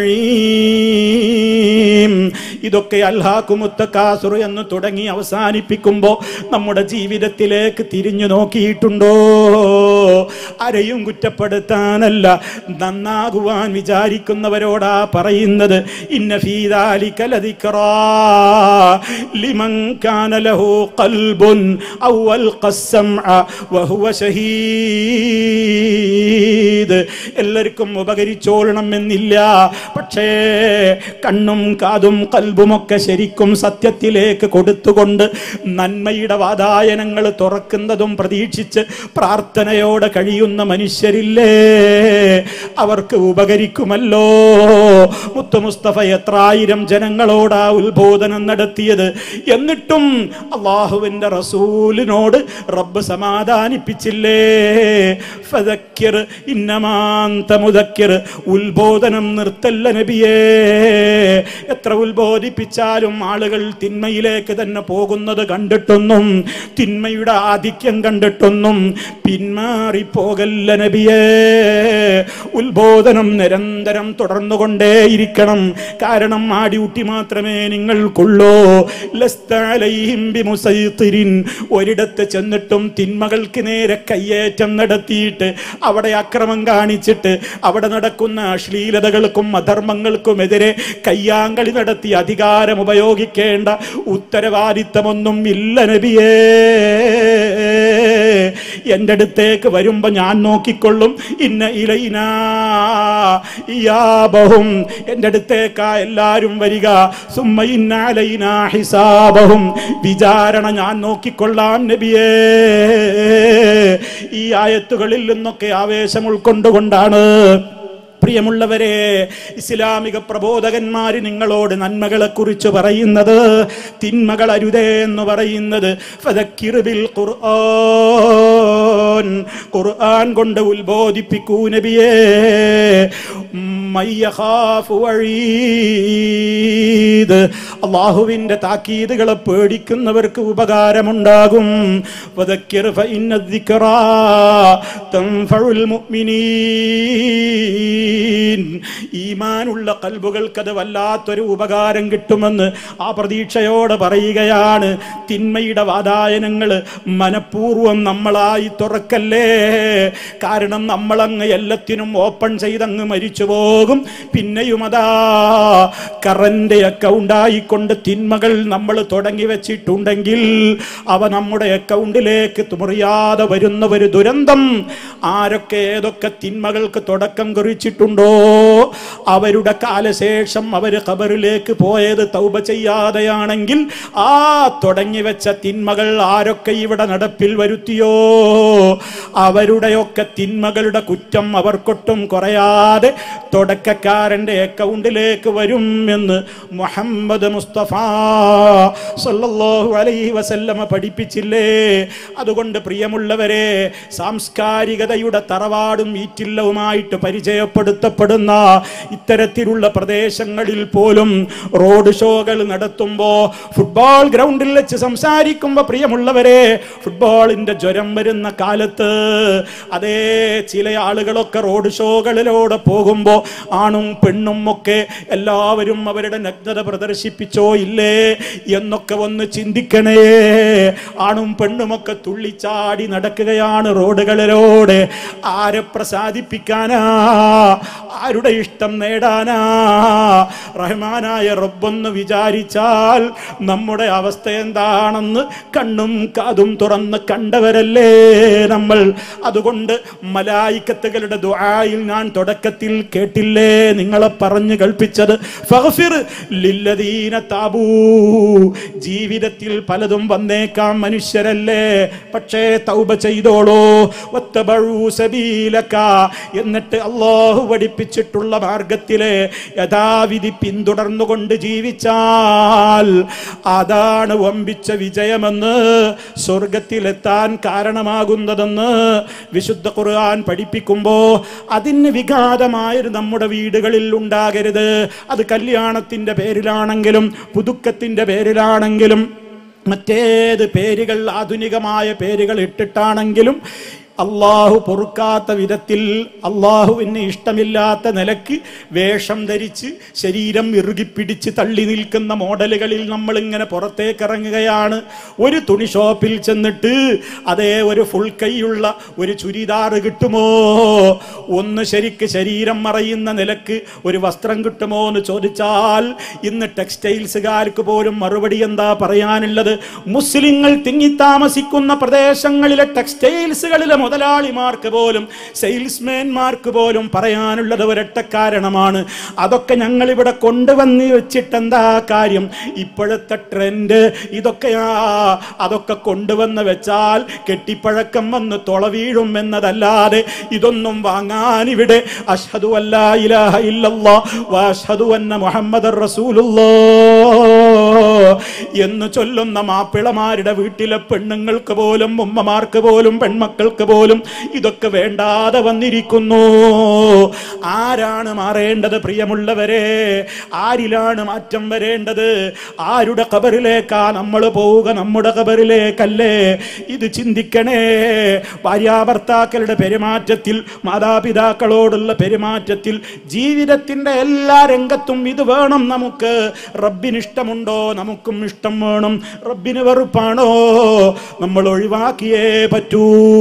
നഈം ഇതൊക്കെ അൽഹാക്കുമുത്തക്കാസുർ എന്ന് തുടങ്ങി അവസാനിപ്പിക്കുമ്പോൾ നമ്മുടെ ജീവിതത്തിലേക്ക് തിരിഞ്ഞു നോക്കിയിട്ടുണ്ടോ ആരെയും കുറ്റപ്പെടുത്താനല്ല നന്നാകുവാൻ വിചാരിക്കുന്നവരോടാ പറയുന്നത് ഇന്ന ഫീദാലിക ലദിക്റാ ലിമൻ കാന ലഹു ഖൽബുൻ ഔ അൽഖസ്സംഅ വഹുവ ഷഹീദ് എല്ലാവർക്കും ഉപകരിച്ചോളണം എന്നില്ല പക്ഷേ കണ്ണും കാതും കൽബുമൊക്കെ ശരിക്കും സത്യത്തിലേക്ക് കൊടുത്തുകൊണ്ട് നന്മയുടെ വാതായനങ്ങൾ തുറക്കുന്നതും പ്രതീക്ഷിച്ച് പ്രാർത്ഥനയോടെ കഴിയുന്ന മനുഷ്യരില്ലേ അവർക്ക് ഉപകരിക്കുമല്ലോ മുത്തു മുസ്തഫ എത്രായിരം ജനങ്ങളോടാ ഉത്ബോധനം നടത്തിയത് എന്നിട്ടും അള്ളാഹുവിന്റെ റസൂലിനോട് റബ്ബ് സമാധാനിപ്പിച്ചില്ലേ ഫദക്കിർ ഇന്നമാന്ത മുദക്കിർ ഉത്ബോധനം നിർത്തല്ല നബിയേ എത്ര ഉത്ബോധിപ്പിച്ചാലും ആളുകൾ തിന്മയിലേക്ക് തന്നെ പോകുന്നത് കണ്ടിട്ടൊന്നും തിന്മയുടെ ആധിക്യം കണ്ടിട്ടൊന്നും പിന്മാറിപ്പോകല്ല നബിയേ ഉത്ബോധനം നിരന്തരം തുടർന്നുകൊണ്ടേയിരിക്കണം കാരണം ആ ഡ്യൂട്ടി മാത്രമേ നിങ്ങൾക്കുള്ളൂ ലസ്ത അലൈഹിം ബിമുസൈത്തിരിൻ. ഒരിടത്ത് ചെന്നിട്ടും തിന്മകൾക്ക് നേരെ കയ്യേറ്റം നടത്തിയിട്ട് അവിടെ അക്രമം കാണിച്ചിട്ട് അവിടെ നടക്കുന്ന അശ്ലീലതകൾക്കും അധർമ്മങ്ങൾക്കുമെതിരെ കയ്യാങ്കളി നടത്തി അധികാരം ഉപയോഗിക്കേണ്ട ഉത്തരവാദിത്തമൊന്നും ഇല്ല നബിയേ എന്റെ അടുത്തേക്ക് വരുമ്പോ ഞാൻ നോക്കിക്കൊള്ളും ഇന്ന ഇലൈന ഇയാബഹും എന്റെ അടുത്തേക്കാ എല്ലാരും വരിക സുമ്മ ഇന്ന അലൈന ഹിസാബഹും വിചാരണ ഞാൻ നോക്കിക്കൊള്ളാം നബിയേ ഈ ആയത്തുകളിൽ നിന്നൊക്കെ ആവേശം ഉൾക്കൊണ്ടുകൊണ്ടാണ് പ്രിയമുള്ളവരെ ഇസ്ലാമിക പ്രബോധകന്മാര് നിങ്ങളോട് നന്മകളെ കുറിച്ച് പറയുന്നത് തിന്മകൾ അരുതേ എന്ന് പറയുന്നത് ഫദക്കിർ ബിൽ ഖുർആൻ ഖുർആൻ കൊണ്ട് ഉത്ബോധിപ്പിക്കൂ നബിയേ മയ്യഖാഫു വഴീദ് അള്ളാഹുവിന്റെ താക്കീതുകളെ പേടിക്കുന്നവർക്ക് ഉപകാരമുണ്ടാകും വദക്കിർ ഫഇന്ന الذكرى تنفع المؤمنين ഈമാനുള്ള കൽബുകൾക്ക് അത് വല്ലാത്തൊരു ഉപകാരം കിട്ടുമെന്ന് ആ പ്രതീക്ഷയോടെ പറയുകയാണ് തിന്മയുടെ വാതായനങ്ങൾ മനഃപൂർവ്വം നമ്മളായി തുറക്കല്ലേ കാരണം നമ്മളങ്ങ് എല്ലാത്തിനും ഓപ്പൺ ചെയ്തങ്ങ് മരിച്ചു പോകും പിന്നെയും അതാ കറന്റ് അക്കൗണ്ടായിക്കൊണ്ട് തിന്മകൾ നമ്മൾ തുടങ്ങി വെച്ചിട്ടുണ്ടെങ്കിൽ അവ നമ്മുടെ അക്കൗണ്ടിലേക്ക് മുറിയാതെ വരുന്ന ഒരു ദുരന്തം ആരൊക്കെ ഏതൊക്കെ തിന്മകൾക്ക് തുടക്കം കുറിച്ചിട്ടുണ്ടോ അവരുടെ കാലശേഷം അവര് ഖബറിലേക്ക് പോയത് തൗബ ചെയ്യാതെയാണെങ്കിൽ ആ തുടങ്ങി വെച്ച തിന്മകൾ ആരൊക്കെ ഇവിടെ നടപ്പിൽ വരുത്തിയോ അവരുടെയൊക്കെ തിന്മകളുടെ കുറ്റം അവർക്കൊട്ടും കുറയാതെ തുടക്കക്കാരന്റെ അക്കൗണ്ടിലേക്ക് വരും എന്ന് മുഹമ്മദ് മുസ്തഫ സല്ലല്ലാഹു അലൈഹി വസല്ലമ പഠിപ്പിച്ചില്ലേ അതുകൊണ്ട് പ്രിയമുള്ളവരെ സാംസ്കാരികതയുടെ തറവാടും ഈറ്റില്ലവുമായിട്ട് പരിചയപ്പെടുത്തപ്പെടുന്ന ഇത്തരത്തിലുള്ള പ്രദേശങ്ങളിൽ പോലും റോഡ് ഷോകൾ നടത്തുമ്പോ ഫുട്ബോൾ ഗ്രൗണ്ടിൽ വെച്ച് സംസാരിക്കുമ്പോ പ്രിയമുള്ളവരെ ഫുട്ബോളിന്റെ ജ്വരം വരുന്ന കാലത്ത് അതേ ചില ആളുകളൊക്കെ റോഡ് ഷോകളിലൂടെ പോകുമ്പോ ആണും പെണ്ണും ഒക്കെ എല്ലാവരും അവരുടെ നഗ്നത പ്രദർശിപ്പിച്ചോ ഇല്ലേ എന്നൊക്കെ ഒന്ന് ചിന്തിക്കണേ ആണും പെണ്ണുമൊക്കെ തുള്ളിച്ചാടി നടക്കുകയാണ് റോഡുകളിലൂടെ ആരെ പ്രസാദിപ്പിക്കാനാ ആരുടെ ഇഷ്ടം നേടാനാ റഹ്മാനായ റബ്ബൊന്ന് വിചാരിച്ചാൽ നമ്മുടെ അവസ്ഥ എന്താണെന്ന് കണ്ണും കാതും തുറന്ന് കണ്ടവരല്ലേ നമ്മൾ അതുകൊണ്ട് മലായിക്കത്തുകളുടെ ദുആയിൽ ഞാൻ തുടക്കത്തിൽ കേട്ടില്ലേ നിങ്ങളെ പറഞ്ഞു കൽപ്പിച്ചത് ഫഗ്ഫിർ ലില്ലദീന താബൂ ജീവിതത്തിൽ പലതും വന്നേക്കാം മനുഷ്യരല്ലേ പക്ഷേ തൗബ ചെയ്തോളൂ വത്തബഊ സബീലക എന്നിട്ട് അള്ളാഹു പഠിപ്പിച്ചിട്ടുള്ള മാർഗത്തിലെ യഥാവിധി പിന്തുടർന്നുകൊണ്ട് ജീവിച്ചാൽ അതാണ് വമ്പിച്ച വിജയമെന്ന് സ്വർഗത്തിലെത്താൻ കാരണമാകുന്നതെന്ന് വിശുദ്ധ ഖുർആൻ പഠിപ്പിക്കുമ്പോ അതിന് വിഘാതമായൊരു നമ്മുടെ വീടുകളിൽ ഉണ്ടാകരുത് അത് കല്യാണത്തിന്റെ പേരിലാണെങ്കിലും പുതുക്കത്തിന്റെ പേരിലാണെങ്കിലും മറ്റേത് പേരുകൾ ആധുനികമായ പേരുകൾ ഇട്ടിട്ടാണെങ്കിലും അള്ളാഹു പൊറുക്കാത്ത വിധത്തിൽ അള്ളാഹുവിന് ഇഷ്ടമില്ലാത്ത നിലക്ക് വേഷം ധരിച്ച് ശരീരം ഇറുകിപ്പിടിച്ച് തള്ളി നിൽക്കുന്ന മോഡലുകളിൽ നമ്മൾ ഇങ്ങനെ പുറത്തേക്ക് ഇറങ്ങുകയാണ് ഒരു തുണി ഷോപ്പിൽ ചെന്നിട്ട് അതേ ഒരു ഫുൾ കൈയുള്ള ഒരു ചുരിദാർ കിട്ടുമോ ഒന്ന് ശരിക്ക് ശരീരം മറയുന്ന നിലക്ക് ഒരു വസ്ത്രം കിട്ടുമോ എന്ന് ചോദിച്ചാൽ ഇന്ന് ടെക്സ്റ്റൈൽസുകാർക്ക് പോലും മറുപടി എന്താ പറയാനുള്ളത് മുസ്ലിങ്ങൾ തിങ്ങിത്താമസിക്കുന്ന പ്രദേശങ്ങളിലെ ടെക്സ്റ്റൈൽസുകളിലെ മുതലാളിമാർക്ക് പോലും സെയിൽസ്മാൻമാർക്ക് പോലും പറയാനുള്ളത് ഒരൊറ്റ കാരണമാണ് അതൊക്കെ ഞങ്ങൾ ഇവിടെ കൊണ്ടുവന്ന് വെച്ചിട്ടെന്താ കാര്യം ഇപ്പോഴത്തെ ട്രെൻഡ് ഇതൊക്കെയാ അതൊക്കെ കൊണ്ടുവന്ന് വെച്ചാൽ കെട്ടിപ്പഴക്കം വന്ന് തുള വീഴും എന്നതല്ലാതെ ഇതൊന്നും വാങ്ങാൻ ഇവിടെ അഷ്ഹദു അല്ലാ ഇലാഹ ഇല്ലല്ലാ വഅഷ്ഹദു അന്ന മുഹമ്മദർ റസൂലുള്ളാ എന്ന് ചൊല്ലുന്ന മാപ്പിളമാരുടെ വീട്ടിലെ പെണ്ണുങ്ങൾക്ക് പോലും ഉമ്മമാർക്ക് പോലും പെൺമക്കൾക്ക് പോലും ഇതൊക്കെ വേണ്ടാതെ വന്നിരിക്കുന്നു ആരാണ് മാറേണ്ടത് പ്രിയമുള്ളവരെ ആരിലാണ് മാറ്റം വരേണ്ടത് ആരുടെ കബറിലേക്കാ നമ്മൾ പോവുക നമ്മുടെ കബറിലേക്കല്ലേ ഇത് ചിന്തിക്കണേ ഭാര്യാഭർത്താക്കളുടെ പെരുമാറ്റത്തിൽ മാതാപിതാക്കളോടുള്ള പെരുമാറ്റത്തിൽ ജീവിതത്തിന്റെ എല്ലാ രംഗത്തും ഇത് വേണം നമുക്ക് റബ്ബിന് ഇഷ്ടമുണ്ടോ നമുക്കും ഇഷ്ടം വേണം റബ്ബിന് വെറുപ്പാണോ നമ്മൾ ഒഴിവാക്കിയേ പറ്റൂ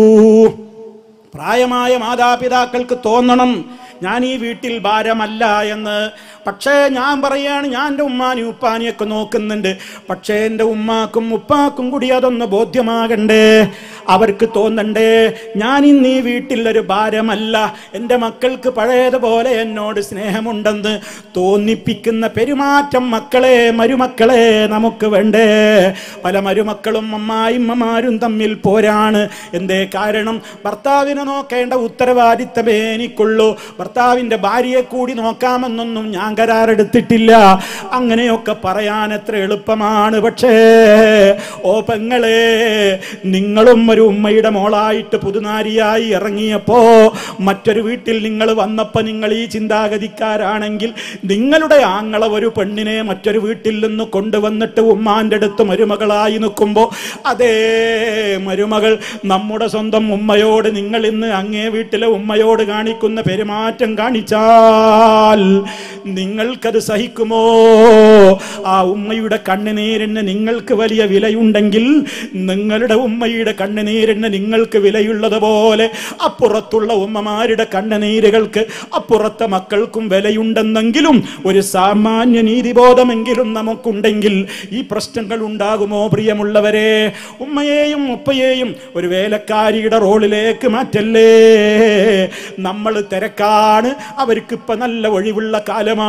പ്രായമായ മാതാപിതാക്കൾക്ക് തോന്നണം ഞാൻ ഈ വീട്ടിൽ ഭാരമല്ല എന്ന് പക്ഷേ ഞാൻ പറയാണ് ഞാൻ എൻ്റെ ഉമ്മാനെയും ഉപ്പാനെയൊക്കെ നോക്കുന്നുണ്ട് പക്ഷേ എൻ്റെ ഉമ്മാക്കും ഉപ്പാക്കും കൂടി അതൊന്ന് ബോധ്യമാകണ്ടേ അവർക്ക് തോന്നണ്ടേ ഞാൻ ഇന്ന് ഈ വീട്ടിൽ ഒരു ഭാരമല്ല എൻ്റെ മക്കൾക്ക് പഴയതുപോലെ എന്നോട് സ്നേഹമുണ്ടെന്ന് തോന്നിപ്പിക്കുന്ന പെരുമാറ്റം മക്കളെ മരുമക്കളെ നമുക്ക് വേണ്ടേ പല മരുമക്കളും അമ്മായിമ്മമാരും തമ്മിൽ പോരാണ് എന്തേ കാരണം ഭർത്താവിനെ നോക്കേണ്ട ഉത്തരവാദിത്തമേ എനിക്കുള്ളൂ ഭർത്താവിൻ്റെ ഭാര്യയെ കൂടി നോക്കാമെന്നൊന്നും ഞാൻ കരാറെടുത്തിട്ടില്ല അങ്ങനെയൊക്കെ പറയാൻ എത്ര എളുപ്പമാണ് പക്ഷേ ഓ പെങ്ങളെ നിങ്ങളും ഒരു ഉമ്മയുടെ മോളായിട്ട് പുതുനാരിയായി ഇറങ്ങിയപ്പോ മറ്റൊരു വീട്ടിൽ നിങ്ങൾ വന്നപ്പോ നിങ്ങൾ ഈ ചിന്താഗതിക്കാരാണെങ്കിൽ നിങ്ങളുടെ ആങ്ങള ഒരു പെണ്ണിനെ മറ്റൊരു വീട്ടിൽ നിന്ന് കൊണ്ടുവന്നിട്ട് ഉമ്മാന്റെ അടുത്ത് മരുമകളായി നിൽക്കുമ്പോ അതേ മരുമകൾ നമ്മുടെ സ്വന്തം ഉമ്മയോട് നിങ്ങൾ ഇന്ന് അങ്ങേ വീട്ടിലെ ഉമ്മയോട് കാണിക്കുന്ന പെരുമാറ്റം കാണിച്ചാൽ നിങ്ങൾക്കത് സഹിക്കുമോ ആ ഉമ്മയുടെ കണ്ണുനീരിന് നിങ്ങൾക്ക് വലിയ വിലയുണ്ടെങ്കിൽ നിങ്ങളുടെ ഉമ്മയുടെ കണ്ണുനീരിന് നിങ്ങൾക്ക് വിലയുള്ളതുപോലെ അപ്പുറത്തുള്ള ഉമ്മമാരുടെ കണ്ണുനീരുകൾക്ക് അപ്പുറത്തെ മക്കൾക്കും വിലയുണ്ടെന്നെങ്കിലും ഒരു സാമാന്യ നീതിബോധമെങ്കിലും നമുക്കുണ്ടെങ്കിൽ ഈ പ്രശ്നങ്ങൾ ഉണ്ടാകുമോ പ്രിയമുള്ളവരെ ഉമ്മയെയും ഉപ്പയെയും ഒരു വേലക്കാരിയുടെ റോളിലേക്ക് മാറ്റല്ലേ നമ്മൾ തിരക്കാണ് അവർക്ക് ഇപ്പൊ നല്ല ഒഴിവുള്ള കാലമാണ്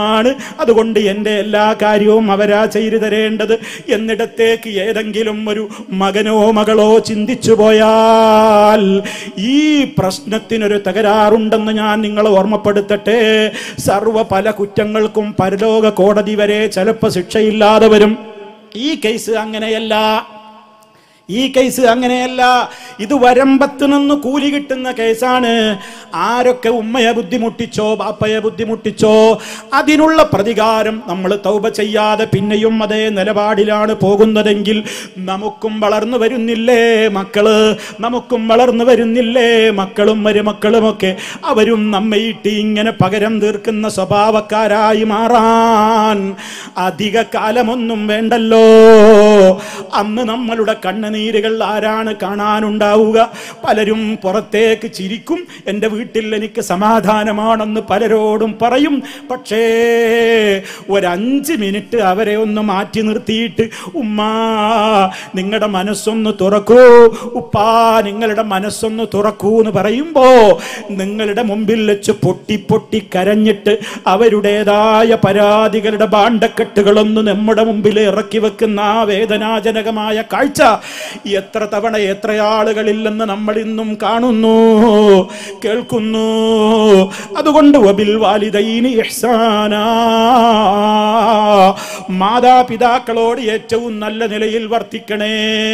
ആണ് അതുകൊണ്ട് എൻ്റെ എല്ലാ കാര്യവും അവരാ ചെയ്തു തരേണ്ടത് എന്നിടത്തേക്ക് ഏതെങ്കിലും ഒരു മകനോ മകളോ ചിന്തിച്ചു പോയാൽ ഈ പ്രശ്നത്തിനൊരു തകരാറുണ്ടെന്ന് ഞാൻ നിങ്ങളെ ഓർമ്മപ്പെടുത്തട്ടെ സർവ പല കുറ്റങ്ങൾക്കും പരലോക കോടതി വരെ ചിലപ്പോൾ ശിക്ഷയില്ലാതെ വരും ഈ കേസ് അങ്ങനെയല്ല ഈ കേസ് അങ്ങനെയല്ല ഇത് വരമ്പത്ത് നിന്ന് കൂലി കിട്ടുന്ന കേസാണ് ആരൊക്കെ ഉമ്മയെ ബുദ്ധിമുട്ടിച്ചോ ബാപ്പയെ ബുദ്ധിമുട്ടിച്ചോ അതിനുള്ള പ്രതികാരം നമ്മൾ തൗബ ചെയ്യാതെ പിന്നെയും അതേ നിലപാടിലാണ് പോകുന്നതെങ്കിൽ നമുക്കും വളർന്നു വരുന്നില്ലേ മക്കള് നമുക്കും വളർന്നു വരുന്നില്ലേ മക്കളും മരുമക്കളുമൊക്കെ അവരും നമ്മയിട്ട് ഇങ്ങനെ പകരം തീർക്കുന്ന സ്വഭാവക്കാരായി മാറാൻ അധിക കാലമൊന്നും വേണ്ടല്ലോ അന്ന് നമ്മളുടെ കണ്ണുനീരുകൾ ആരാണ് കാണാനുണ്ടാവുക പലരും പുറത്തേക്ക് ചിരിക്കും എൻ്റെ വീട്ടിൽ എനിക്ക് സമാധാനമാണെന്ന് പലരോടും പറയും പക്ഷേ ഒരഞ്ച് മിനിറ്റ് അവരെ ഒന്ന് മാറ്റി നിർത്തിയിട്ട് ഉമ്മാ നിങ്ങളുടെ മനസ്സൊന്ന് തുറക്കൂ ഉപ്പാ നിങ്ങളുടെ മനസ്സൊന്ന് തുറക്കൂ എന്ന് പറയുമ്പോ നിങ്ങളുടെ മുമ്പിൽ വെച്ച് പൊട്ടി പൊട്ടി കരഞ്ഞിട്ട് അവരുടേതായ പരാതികളുടെ ബാണ്ടക്കെട്ടുകളൊന്ന് നമ്മുടെ മുമ്പിൽ ഇറക്കി വെക്കുന്ന ആ വേദനാജനകമായ കാഴ്ച എത്ര തവണ എത്ര ആളുകളില്ലെന്ന് നമ്മൾ ഇന്നും കാണുന്നു കേൾക്കുന്നു അതുകൊണ്ട് വബിൽ വാലിദൈനി ഇഹ്സാനാ മാതാപിതാക്കളോട് ഏറ്റവും നല്ല നിലയിൽ വർത്തിക്കണേ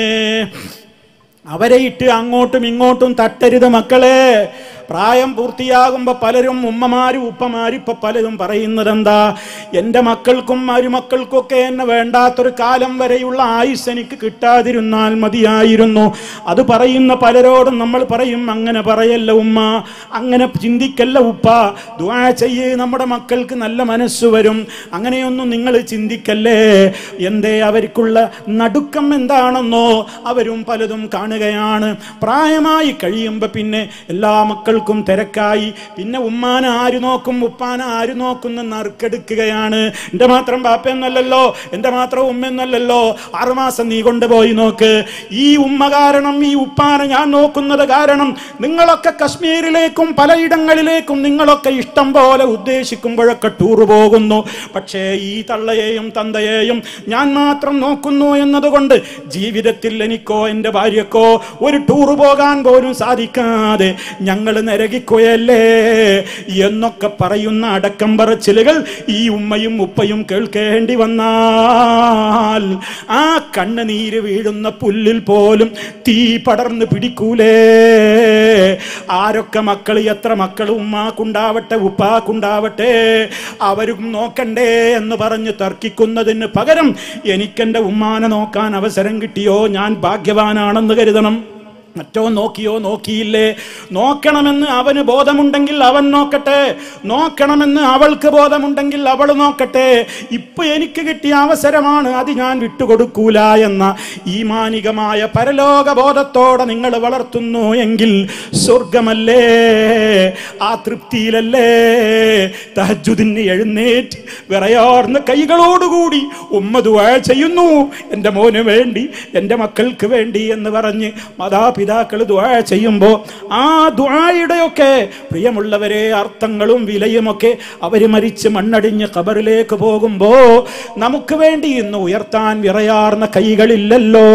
അവരെ ഇട്ട് അങ്ങോട്ടും ഇങ്ങോട്ടും തട്ടരുത് മക്കളെ പ്രായം പൂർത്തിയാകുമ്പോൾ പലരും ഉമ്മമാരും ഉപ്പമാരും ഇപ്പൊ പലരും പറയുന്നത് എന്താ എൻ്റെ മക്കൾക്കും മരുമക്കൾക്കൊക്കെ എന്നെ വേണ്ടാത്തൊരു കാലം വരെയുള്ള ആയുസ് എനിക്ക് കിട്ടാതിരുന്നാൽ മതിയായിരുന്നു അത് പറയുന്ന പലരോടും നമ്മൾ പറയും അങ്ങനെ പറയല്ല ഉമ്മ അങ്ങനെ ചിന്തിക്കല്ല ഉപ്പ ദുആ ചെയ്യ് നമ്മുടെ മക്കൾക്ക് നല്ല മനസ്സ് വരും അങ്ങനെയൊന്നും നിങ്ങൾ ചിന്തിക്കല്ലേ എന്തേ അവർക്കുള്ള നടുക്കം എന്താണെന്നോ അവരും പലതും കാണുകയാണ് പ്രായമായി കഴിയുമ്പോൾ പിന്നെ എല്ലാ മക്കൾക്കും തിരക്കായി പിന്നെ ഉമ്മാനെ ആര് നോക്കും ഉപ്പാനെ ആര് നോക്കും എന്ന് നറുക്കെടുക്കുകയാണ് എൻ്റെ മാത്രം ബാപ്പയെന്നല്ലല്ലോ എൻ്റെ മാത്രം ഉമ്മയെന്നല്ലല്ലോ ആറുമാസം നീ കൊണ്ടുപോയി നോക്ക് ഈ ഉമ്മ കാരണം ഈ ഉപ്പാനെ ഞാൻ നോക്കുന്നത് കാരണം നിങ്ങളൊക്കെ കശ്മീരിലേക്കും പലയിടങ്ങളിലേക്കും നിങ്ങളൊക്കെ ഇഷ്ടം പോലെ ഉദ്ദേശിക്കുമ്പോഴൊക്കെ ടൂർ പോകുന്നു പക്ഷേ ഈ തള്ളയെയും തന്തയെയും ഞാൻ മാത്രം നോക്കുന്നു എന്നതുകൊണ്ട് ജീവിതത്തിൽ എനിക്കോ എൻ്റെ ഭാര്യക്കോ ഒരു ടൂർ പോകാൻ പോലും സാധിക്കാതെ ഞങ്ങൾ നരകിക്കുകയല്ലേ എന്നൊക്കെ പറയുന്ന അടക്കം പറച്ചിലുകൾ ഈ ഉമ്മയും ഉപ്പയും കേൾക്കേണ്ടി വന്നാൽ ആ കണ്ണുനീര് വീഴുന്ന പുല്ലിൽ പോലും തീ പടർന്ന് പിടിക്കൂലേ ആരൊക്കെ മക്കൾ എത്ര മക്കൾ ഉമ്മാക്കുണ്ടാവട്ടെ ഉപ്പാക്കുണ്ടാവട്ടെ അവരും നോക്കണ്ടേ എന്ന് പറഞ്ഞ് തർക്കിക്കുന്നതിന് പകരം എനിക്കെന്റെ ഉമ്മാനെ നോക്കാൻ അവസരം കിട്ടിയോ ഞാൻ ഭാഗ്യവാനാണെന്ന് കരുതണം മറ്റോ നോക്കിയോ നോക്കിയില്ലേ നോക്കണമെന്ന് അവന് ബോധമുണ്ടെങ്കിൽ അവൻ നോക്കട്ടെ നോക്കണമെന്ന് അവൾക്ക് ബോധമുണ്ടെങ്കിൽ അവൾ നോക്കട്ടെ ഇപ്പൊ എനിക്ക് കിട്ടിയ അവസരമാണ് അത് ഞാൻ വിട്ടുകൊടുക്കൂല എന്ന ഈമാനികമായ പരലോക ബോധത്തോടെ നിങ്ങൾ വളർത്തുന്നു എങ്കിൽ സ്വർഗമല്ലേ ആ തൃപ്തിയിലല്ലേ തഹജുദിന് എഴുന്നേറ്റ് വിറയാർന്ന കൈകളോടുകൂടി ഉമ്മ ദുആ ചെയ്യുന്നു എൻ്റെ മോന് വേണ്ടി എൻ്റെ മക്കൾക്ക് വേണ്ടി എന്ന് പറഞ്ഞ് മാതാപിതാക്കൾ ദുആ ചെയ്യുമ്പോൾ ആ ദുആയുടെയൊക്കെ പ്രിയമുള്ളവരെ അർത്ഥങ്ങളും വിലയുമൊക്കെ അവർ മരിച്ച് മണ്ണടിഞ്ഞ് ഖബറിലേക്ക് പോകുമ്പോൾ നമുക്ക് വേണ്ടി ഇന്ന് ഉയർത്താൻ വിറയാർന്ന കൈകളില്ലല്ലോ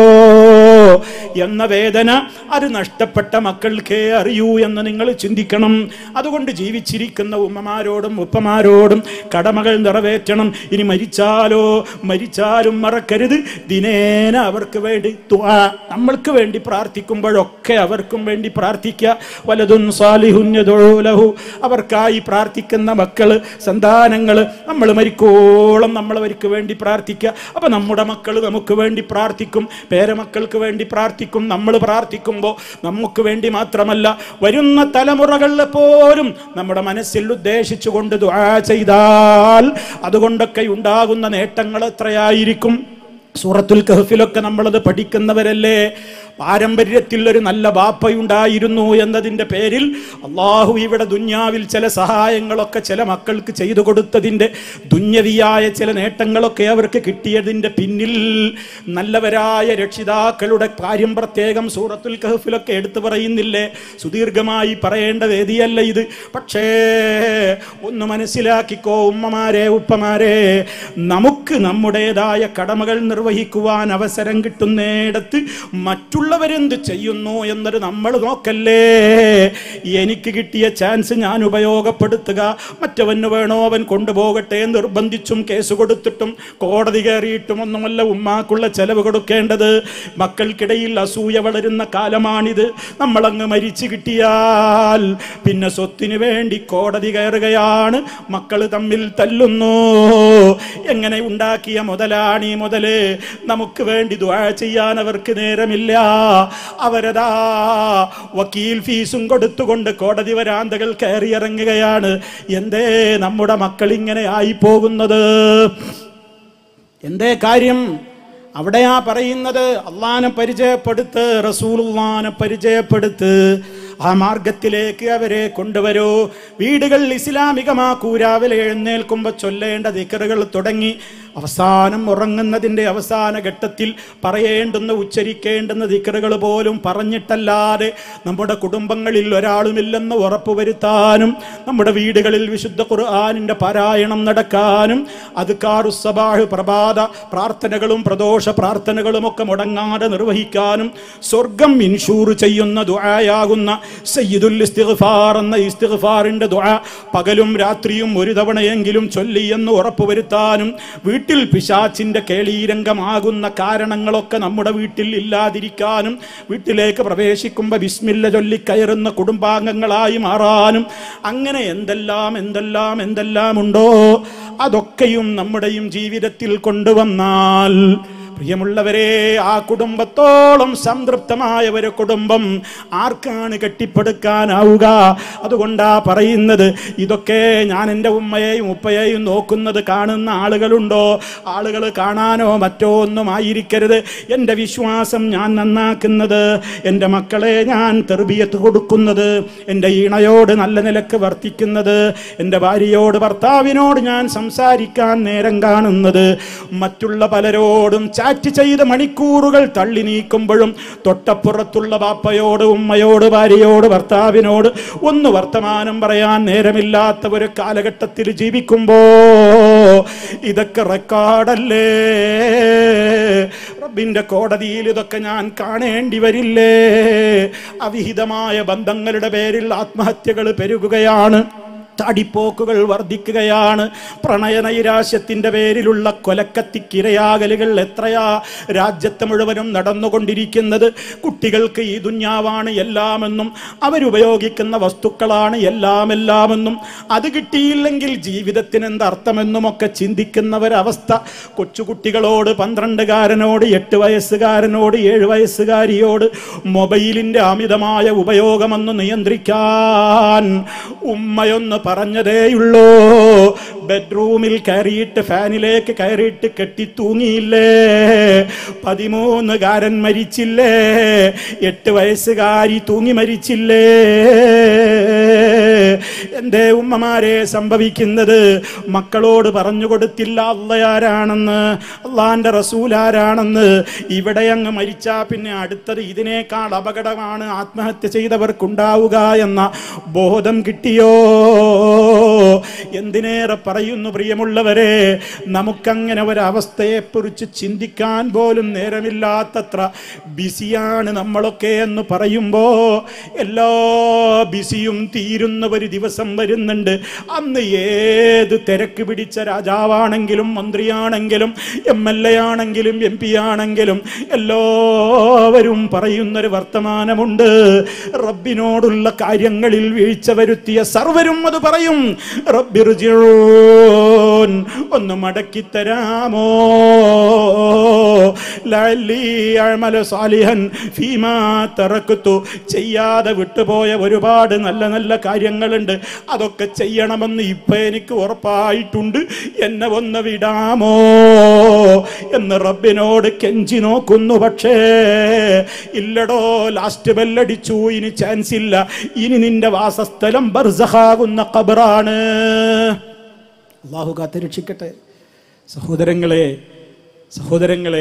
എന്ന വേദന അത് നഷ്ടപ്പെട്ട മക്കൾക്കേ അറിയൂ എന്ന് നിങ്ങൾ ചിന്തിക്കണം അതുകൊണ്ട് ജീവിച്ചിരിക്കുന്ന ഉമ്മമാരോടും ഉപ്പമാരോടും കടമകൾ നിറവേറ്റണം ഇനി മരിച്ചാലോ മരിച്ചാലും മറക്കരുത് ദിനേന അവർക്ക് വേണ്ടി ദുആ നമ്മൾക്ക് വേണ്ടി പ്രാർത്ഥിക്കുമ്പോഴൊക്കെ അവർക്കും വേണ്ടി പ്രാർത്ഥിക്കുക വലതും സാലിഹുന്യതൊഴൂലഹു അവർക്കായി പ്രാർത്ഥിക്കുന്ന മക്കള് സന്താനങ്ങള് നമ്മൾ മരിക്കോളം നമ്മൾ അവർക്ക് വേണ്ടി പ്രാർത്ഥിക്കുക അപ്പൊ നമ്മുടെ മക്കൾ നമുക്ക് വേണ്ടി പ്രാർത്ഥിക്കും പേരമക്കൾക്ക് വേണ്ടി പ്രാർത്ഥിക്കും നമ്മൾ പ്രാർത്ഥിക്കുമ്പോൾ നമുക്ക് വേണ്ടി മാത്രമല്ല വരുന്ന തലമുറകളിൽ പോലും നമ്മുടെ മനസ്സിൽ ഉദ്ദേശിച്ചുകൊണ്ട് ദുആ ചെയ്താൽ അതുകൊണ്ടൊക്കെ ഉണ്ടാകുന്ന നേട്ടങ്ങൾ എത്രയായിരിക്കും സൂറത്തുൽ കഹഫിലൊക്കെ നമ്മളത് പഠിക്കുന്നവരല്ലേ പാരമ്പര്യത്തിൽ ഒരു നല്ല ബാപ്പയുണ്ടായിരുന്നു എന്നതിൻ്റെ പേരിൽ അള്ളാഹു ഇവിടെ ദുന്യാവിൽ ചില സഹായങ്ങളൊക്കെ ചില മക്കൾക്ക് ചെയ്തു കൊടുത്തതിൻ്റെ ദുന്യവിയായ ചില നേട്ടങ്ങളൊക്കെ അവർക്ക് കിട്ടിയതിൻ്റെ പിന്നിൽ നല്ലവരായ രക്ഷിതാക്കളുടെ കാര്യം പ്രത്യേകം സൂറത്തുൽ കഹഫിലൊക്കെ എടുത്തു പറയുന്നില്ലേ സുദീർഘമായി പറയേണ്ട വേദിയല്ല ഇത് പക്ഷേ ഒന്ന് മനസ്സിലാക്കിക്കോ ഉമ്മമാരെ ഉപ്പമാരെ നമുക്ക് നമ്മുടേതായ കടമകൾ നിർവഹിക്കുവാൻ അവസരം കിട്ടുന്നിടത്ത് മറ്റുള്ളവരെന്ത് ചെയ്യുന്നു എന്നൊരു നമ്മൾ നോക്കല്ലേ എനിക്ക് കിട്ടിയ ചാൻസ് ഞാൻ ഉപയോഗപ്പെടുത്തുക മറ്റവന് വേണോ അവൻ കൊണ്ടുപോകട്ടെ നിർബന്ധിച്ചും കേസ് കൊടുത്തിട്ടും കോടതി കയറിയിട്ടും ഒന്നുമല്ല ഉമ്മാക്കുള്ള ചെലവ് കൊടുക്കേണ്ടത് മക്കൾക്കിടയിൽ അസൂയ വളരുന്ന കാലമാണിത് നമ്മളങ്ങ് മരിച്ചു കിട്ടിയാൽ പിന്നെ സ്വത്തിന് വേണ്ടി കോടതി കയറുകയാണ് മക്കൾ തമ്മിൽ തല്ലുന്നു എങ്ങനെ ഉണ്ടാക്കിയ മുതലാണ് ഈ മുതല് നമുക്ക് വേണ്ടി ദ്വാ ചെയ്യാൻ അവർക്ക് നേരമില്ല അവരതാ വക്കീൽ ഫീസും കൊടുത്തുകൊണ്ട് കോടതി വരാന്തകൾ കയറിയിറങ്ങുകയാണ് എന്തേ നമ്മുടെ മക്കൾ ഇങ്ങനെ ആയി പോകുന്നത് എന്തേ കാര്യം അവിടെയാ പറയുന്നത് അള്ളാനെ പരിചയപ്പെടുത്ത് റസൂലുള്ളാനെ പരിചയപ്പെടുത്ത് ആ മാർഗത്തിലേക്ക് അവരെ കൊണ്ടുവരൂ വീടുകൾ ഇസ്ലാമികമാക്കൂ രാവിലെ എഴുന്നേൽക്കുമ്പോൾ ചൊല്ലേണ്ട ദിക്കറുകൾ തുടങ്ങി അവസാനം ഉറങ്ങുന്നതിൻ്റെ അവസാന ഘട്ടത്തിൽ പറയേണ്ടുന്ന ഉച്ചരിക്കേണ്ടുന്ന ദിക്കറുകൾ പോലും പറഞ്ഞിട്ടല്ലാതെ നമ്മുടെ കുടുംബങ്ങളിൽ ഒരാളുമില്ലെന്ന് ഉറപ്പുവരുത്താനും നമ്മുടെ വീടുകളിൽ വിശുദ്ധ ഖുർആാനിൻ്റെ പാരായണം നടക്കാനും അത് കാറുസബാഹ് പ്രഭാത പ്രാർത്ഥനകളും പ്രദോഷ പ്രാർത്ഥനകളും ഒക്കെ മുടങ്ങാതെ നിർവഹിക്കാനും സ്വർഗം ഇൻഷൂർ ചെയ്യുന്ന ദുആയാകുന്ന സയ്യിദുൽ ഇസ്തിഗ്ഫാർ എന്ന ഇസ്തിഗ്ഫാറിന്റെ ദുആ പകലും രാത്രിയും ഒരു തവണയെങ്കിലും ചൊല്ലി എന്ന് ഉറപ്പുവരുത്താനും വീട്ടിൽ പിശാച്ചിന്റെ കേളീരംഗമാകുന്ന കാരണങ്ങളൊക്കെ നമ്മുടെ വീട്ടിൽ ഇല്ലാതിരിക്കാനും വീട്ടിലേക്ക് പ്രവേശിക്കുമ്പോൾ ബിസ്മില്ല ചൊല്ലി കയറുന്ന കുടുംബാംഗങ്ങളായി മാറാനും അങ്ങനെ എന്തെല്ലാം എന്തെല്ലാം എന്തെല്ലാം ഉണ്ടോ അതൊക്കെയും നമ്മുടെയും ജീവിതത്തിൽ കൊണ്ടുവന്നാൽ പ്രിയമുള്ളവരെ ആ കുടുംബത്തോളം സംതൃപ്തമായ ഒരു കുടുംബം ആർക്കാണ് കെട്ടിപ്പടുക്കാനാവുക അതുകൊണ്ടാ പറയുന്നത് ഇതൊക്കെ ഞാൻ എൻ്റെ ഉമ്മയെയും ഉപ്പയെയും നോക്കുന്നത് കാണുന്ന ആളുകളുണ്ടോ ആളുകൾ കാണാനോ മറ്റോ ഒന്നും ആയിരിക്കരുത് എൻ്റെ വിശ്വാസം ഞാൻ നന്നാക്കുന്നത് എൻ്റെ മക്കളെ ഞാൻ തെർബിയത്ത് കൊടുക്കുന്നത് എൻ്റെ ഈണയോട് നല്ല നിലക്ക് വർത്തിക്കുന്നത് എൻ്റെ ഭാര്യയോട് ഭർത്താവിനോട് ഞാൻ സംസാരിക്കാൻ നേരം കാണുന്നത് മറ്റുള്ള പലരോടും ചാറ്റ് ചെയ്ത മണിക്കൂറുകൾ തള്ളി നീക്കുമ്പോഴും തൊട്ടപ്പുറത്തുള്ള ബാപ്പയോട് ഉമ്മയോട് ഭാര്യയോട് ഭർത്താവിനോട് ഒന്ന് വർത്തമാനം പറയാൻ നേരമില്ലാത്ത ഒരു കാലഘട്ടത്തിൽ ജീവിക്കുമ്പോ ഇതൊക്കെ റെക്കോർഡല്ലേ റബ്ബിന്റെ കോടതിയിൽ ഇതൊക്കെ ഞാൻ കാണേണ്ടി വരില്ലേ അവിഹിതമായ ബന്ധങ്ങളുടെ പേരിൽ ആത്മഹത്യകൾ പെരുകുകയാണ് താടിപ്പോക്കുകൾ വർദ്ധിക്കുകയാണ് പ്രണയനൈരാശ്യത്തിന്റെ പേരിലുള്ള കൊലക്കത്തിക്കിരയാകലുകൾ എത്രയാ രാജ്യത്ത് മുഴുവനും നടന്നുകൊണ്ടിരിക്കുന്നത് കുട്ടികൾക്ക് ഈ ദുന്യാവാണ് എല്ലാമെന്നും അവരുപയോഗിക്കുന്ന വസ്തുക്കളാണ് എല്ലാം എല്ലാമെന്നും അത് കിട്ടിയില്ലെങ്കിൽ ജീവിതത്തിന് എന്തർത്ഥമെന്നുമൊക്കെ ചിന്തിക്കുന്നവരവസ്ഥ കൊച്ചുകുട്ടികളോട് പന്ത്രണ്ടുകാരനോട് എട്ട് വയസ്സുകാരനോട് ഏഴ് വയസ്സുകാരിയോട് മൊബൈലിന്റെ അമിതമായ ഉപയോഗമെന്ന് നിയന്ത്രിക്കാൻ ഉമ്മയൊന്ന് പറഞ്ഞതേയുള്ളൂ ബെഡ്റൂമിൽ കയറിയിട്ട് ഫാനിലേക്ക് കയറിയിട്ട് കെട്ടി തൂങ്ങിയില്ലേ പതിമൂന്നുകാരൻ മരിച്ചില്ലേ എട്ട് വയസ്സുകാരി തൂങ്ങി മരിച്ചില്ലേ എന്റെ ഉമ്മമാരെ സംഭവിക്കുന്നത് മക്കളോട് പറഞ്ഞു കൊടുത്തില്ല അള്ളയാരാണെന്ന് അള്ളാന്റെ റസൂലാരാണെന്ന് ഇവിടെ അങ്ങ് മരിച്ചാ പിന്നെ അടുത്തത് ഇതിനേക്കാൾ അപകടമാണ് ആത്മഹത്യ ചെയ്തവർക്കുണ്ടാവുക എന്ന ബോധം കിട്ടിയോ എന്തിനേറെ പറയുന്നു പ്രിയമുള്ളവരെ നമുക്കങ്ങനെ ഒരവസ്ഥയെക്കുറിച്ച് ചിന്തിക്കാൻ പോലും നേരമില്ലാത്തത്ര ബിസിയാണ് നമ്മളൊക്കെ എന്ന് പറയുമ്പോ എല്ലാ ബിസിയും തീരുന്ന ഒരു ദിവസം വരുന്നുണ്ട് അന്ന് ഏത് തിരക്ക് പിടിച്ച രാജാവാണെങ്കിലും മന്ത്രിയാണെങ്കിലും എം എൽ എ ആണെങ്കിലും എം പി ആണെങ്കിലും എല്ലാവരും പറയുന്നൊരു വർത്തമാനമുണ്ട് റബ്ബിനോടുള്ള കാര്യങ്ങളിൽ വീഴ്ച വരുത്തിയ സർവരും അത് പറയും റബ്ബിർജിഊൻ ഒന്ന് മടക്കി തരാമോ ലഅല്ലി അഅമല സാലിഹൻ ഫീമാ തറക്തു ചെയ്യാതെ വിട്ടുപോയ ഒരുപാട് നല്ല നല്ല കാര്യങ്ങളുണ്ട് അതൊക്കെ ചെയ്യണമെന്ന് ഇപ്പൊ എനിക്ക് ഉറപ്പായിട്ടുണ്ട് എന്നെ ഒന്ന് വിടാമോ എന്ന് റബ്ബിനോട് കെഞ്ചി നോക്കുന്നു പക്ഷേ ഇല്ലടോ ലാസ്റ്റ് ബെല്ലടിച്ചു ഇനി ചാൻസ് ഇല്ല ഇനി നിന്റെ വാസസ്ഥലം ബർസഹാകുന്ന ഖബറാണ് അള്ളാഹു കാത്തുരക്ഷിക്കട്ടെ സഹോദരങ്ങളെ സഹോദരങ്ങളെ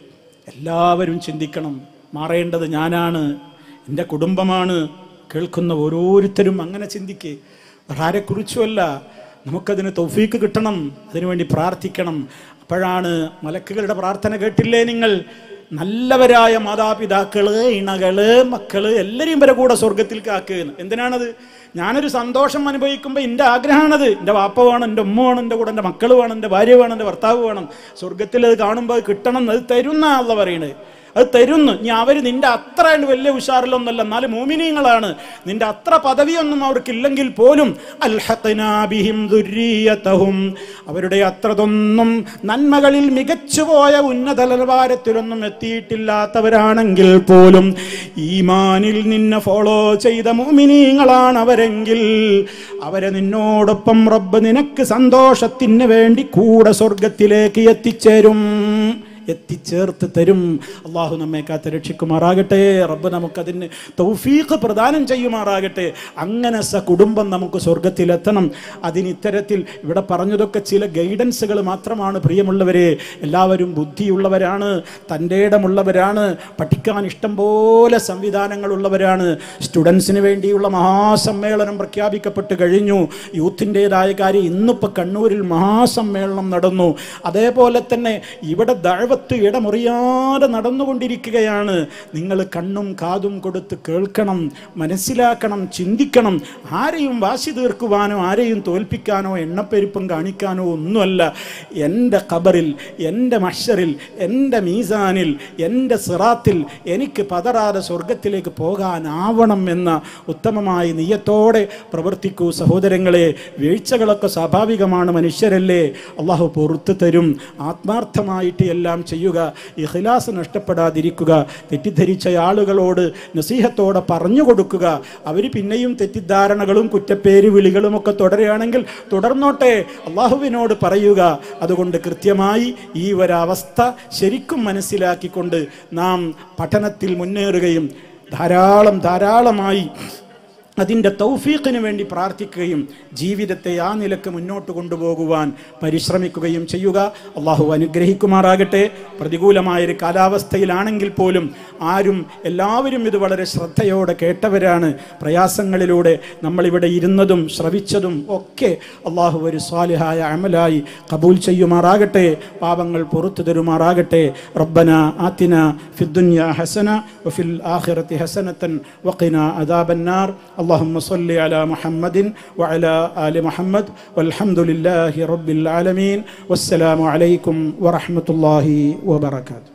എല്ലാവരും ചിന്തിക്കണം മാറേണ്ടത് ഞാനാണ് എൻ്റെ കുടുംബമാണ് കേൾക്കുന്ന ഓരോരുത്തരും അങ്ങനെ ചിന്തിക്കേ ആരെക്കുറിച്ചുമല്ല നമുക്കതിന് തൗഫീക്ക് കിട്ടണം അതിനുവേണ്ടി പ്രാർത്ഥിക്കണം അപ്പോഴാണ് മലക്കുകളുടെ പ്രാർത്ഥന കേട്ടില്ലേ നിങ്ങൾ നല്ലവരായ മാതാപിതാക്കള് ഇണകള് മക്കള് എല്ലാരെയും വരെ കൂടെ സ്വർഗത്തിൽ കാക്കുക എന്തിനാണത് ഞാനൊരു സന്തോഷം അനുഭവിക്കുമ്പോൾ എൻ്റെ ആഗ്രഹമാണത് എൻ്റെ വാപ്പ വേണം എൻ്റെ ഉമ്മ വേണം എൻ്റെ കൂടെ എൻ്റെ മക്കൾ വേണം എൻ്റെ ഭാര്യ വേണം എൻ്റെ ഭർത്താവ് വേണം സ്വർഗത്തിൽ അത് കാണുമ്പോൾ അത് കിട്ടണം അത് തരുന്ന ആളെ പറയണത് അത് തരുന്നു ഇനി അവർ നിന്റെ അത്ര വലിയ ഉഷാറിലൊന്നല്ല എന്നാലും മോമിനിയങ്ങളാണ് നിന്റെ അത്ര പദവിയൊന്നും അവർക്കില്ലെങ്കിൽ പോലും അൽഹഖ്നാ ബിഹിം ദുർരിയതഹും അവരുടെ അത്രതൊന്നും നന്മകളിൽ മികച്ചുപോയ ഉന്നത നിലവാരത്തിലൊന്നും എത്തിയിട്ടില്ലാത്തവരാണെങ്കിൽ പോലും ഈമാനിൽ നിന്നെ ഫോളോ ചെയ്ത മോമിനിയങ്ങളാണ് അവരെങ്കിൽ അവരെ നിന്നോടൊപ്പം റബ്ബ് നിനക്ക് സന്തോഷത്തിന് വേണ്ടി കൂടെ സ്വർഗത്തിലേക്ക് എത്തിച്ചേരും എത്തിച്ചേർത്ത് തരും അള്ളാഹു നമ്മെ കാത്ത് രക്ഷിക്കുമാറാകട്ടെ റബ്ബ് നമുക്കതിന് തൗഫീഖ് പ്രദാനം ചെയ്യുമാറാകട്ടെ അങ്ങനെ സ കുടുംബം നമുക്ക് സ്വർഗത്തിലെത്തണം അതിന് ഇത്തരത്തിൽ ഇവിടെ പറഞ്ഞതൊക്കെ ചില ഗൈഡൻസുകൾ മാത്രമാണ് പ്രിയമുള്ളവരെ എല്ലാവരും ബുദ്ധിയുള്ളവരാണ് തൻ്റെ ഇടമുള്ളവരാണ് പഠിക്കാൻ ഇഷ്ടം പോലെ സംവിധാനങ്ങളുള്ളവരാണ് സ്റ്റുഡൻസിന് വേണ്ടിയുള്ള മഹാസമ്മേളനം പ്രഖ്യാപിക്കപ്പെട്ട് കഴിഞ്ഞു യൂത്തിൻ്റെതായ കാര്യം ഇന്നിപ്പോൾ കണ്ണൂരിൽ മഹാസമ്മേളനം നടന്നു അതേപോലെ തന്നെ ഇവിടെ ദഴവത്ത് ഇടമുറിയാതെ നടന്നുകൊണ്ടിരിക്കുകയാണ് നിങ്ങൾ കണ്ണും കാതും കൊടുത്ത് കേൾക്കണം മനസ്സിലാക്കണം ചിന്തിക്കണം ആരെയും വാശി തീർക്കുവാനോ ആരെയും തോൽപ്പിക്കാനോ എണ്ണപ്പെരുപ്പം കാണിക്കാനോ ഒന്നുമല്ല എൻ്റെ ഖബറിൽ എൻ്റെ മഷറിൽ എൻ്റെ മീസാനിൽ എൻ്റെ സിറാത്തിൽ എനിക്ക് പതറാതെ സ്വർഗത്തിലേക്ക് പോകാനാവണം എന്ന ഉത്തമമായ നീയത്തോടെ പ്രവർത്തിക്കൂ സഹോദരങ്ങളെ വീഴ്ചകളൊക്കെ സ്വാഭാവികമാണ് മനുഷ്യരല്ലേ അള്ളാഹു പൊറത്തു തരും ആത്മാർത്ഥമായിട്ട് എല്ലാം ചെയ്യുക ഇഖ്ലാസ് നഷ്ടപ്പെടാതിരിക്കുക തെറ്റിദ്ധരിച്ച ആളുകളോട് നസീഹത്തോടെ പറഞ്ഞു കൊടുക്കുക അവർ പിന്നെയും തെറ്റിദ്ധാരണകളും കുറ്റപ്പേര് വിളികളും ഒക്കെ തുടരുകയാണെങ്കിൽ തുടർന്നോട്ടെ അള്ളാഹുവിനോട് പറയുക അതുകൊണ്ട് കൃത്യമായി ഈ ഒരവസ്ഥ ശരിക്കും മനസ്സിലാക്കിക്കൊണ്ട് നാം പഠനത്തിൽ മുന്നേറുകയും ധാരാളം ധാരാളമായി അതിൻ്റെ തൗഫീഖിന് വേണ്ടി പ്രാർത്ഥിക്കുകയും ജീവിതത്തെ ആ നിലക്ക് മുന്നോട്ട് കൊണ്ടുപോകുവാൻ പരിശ്രമിക്കുകയും ചെയ്യുക അള്ളാഹു അനുഗ്രഹിക്കുമാറാകട്ടെ പ്രതികൂലമായൊരു കാലാവസ്ഥയിലാണെങ്കിൽ പോലും ആരും എല്ലാവരും ഇത് വളരെ ശ്രദ്ധയോടെ കേട്ടവരാണ് പ്രയാസങ്ങളിലൂടെ നമ്മളിവിടെ ഇരുന്നതും ശ്രവിച്ചതും ഒക്കെ അള്ളാഹു ഒരു സ്വാലിഹായ അമലായി കബൂൽ ചെയ്യുമാറാകട്ടെ പാപങ്ങൾ പുറത്തു തരുമാറാകട്ടെ റബ്ബന ആത്തിന ഫിദ്ദുന്യ ഹസന വഫിൽ ആഖിറത്തി ഹസനത്തൻ വഖിന അദാബന്നാർ اللهم صل على محمد وعلى آل محمد والحمد لله رب العالمين والسلام عليكم ورحمة الله وبركاته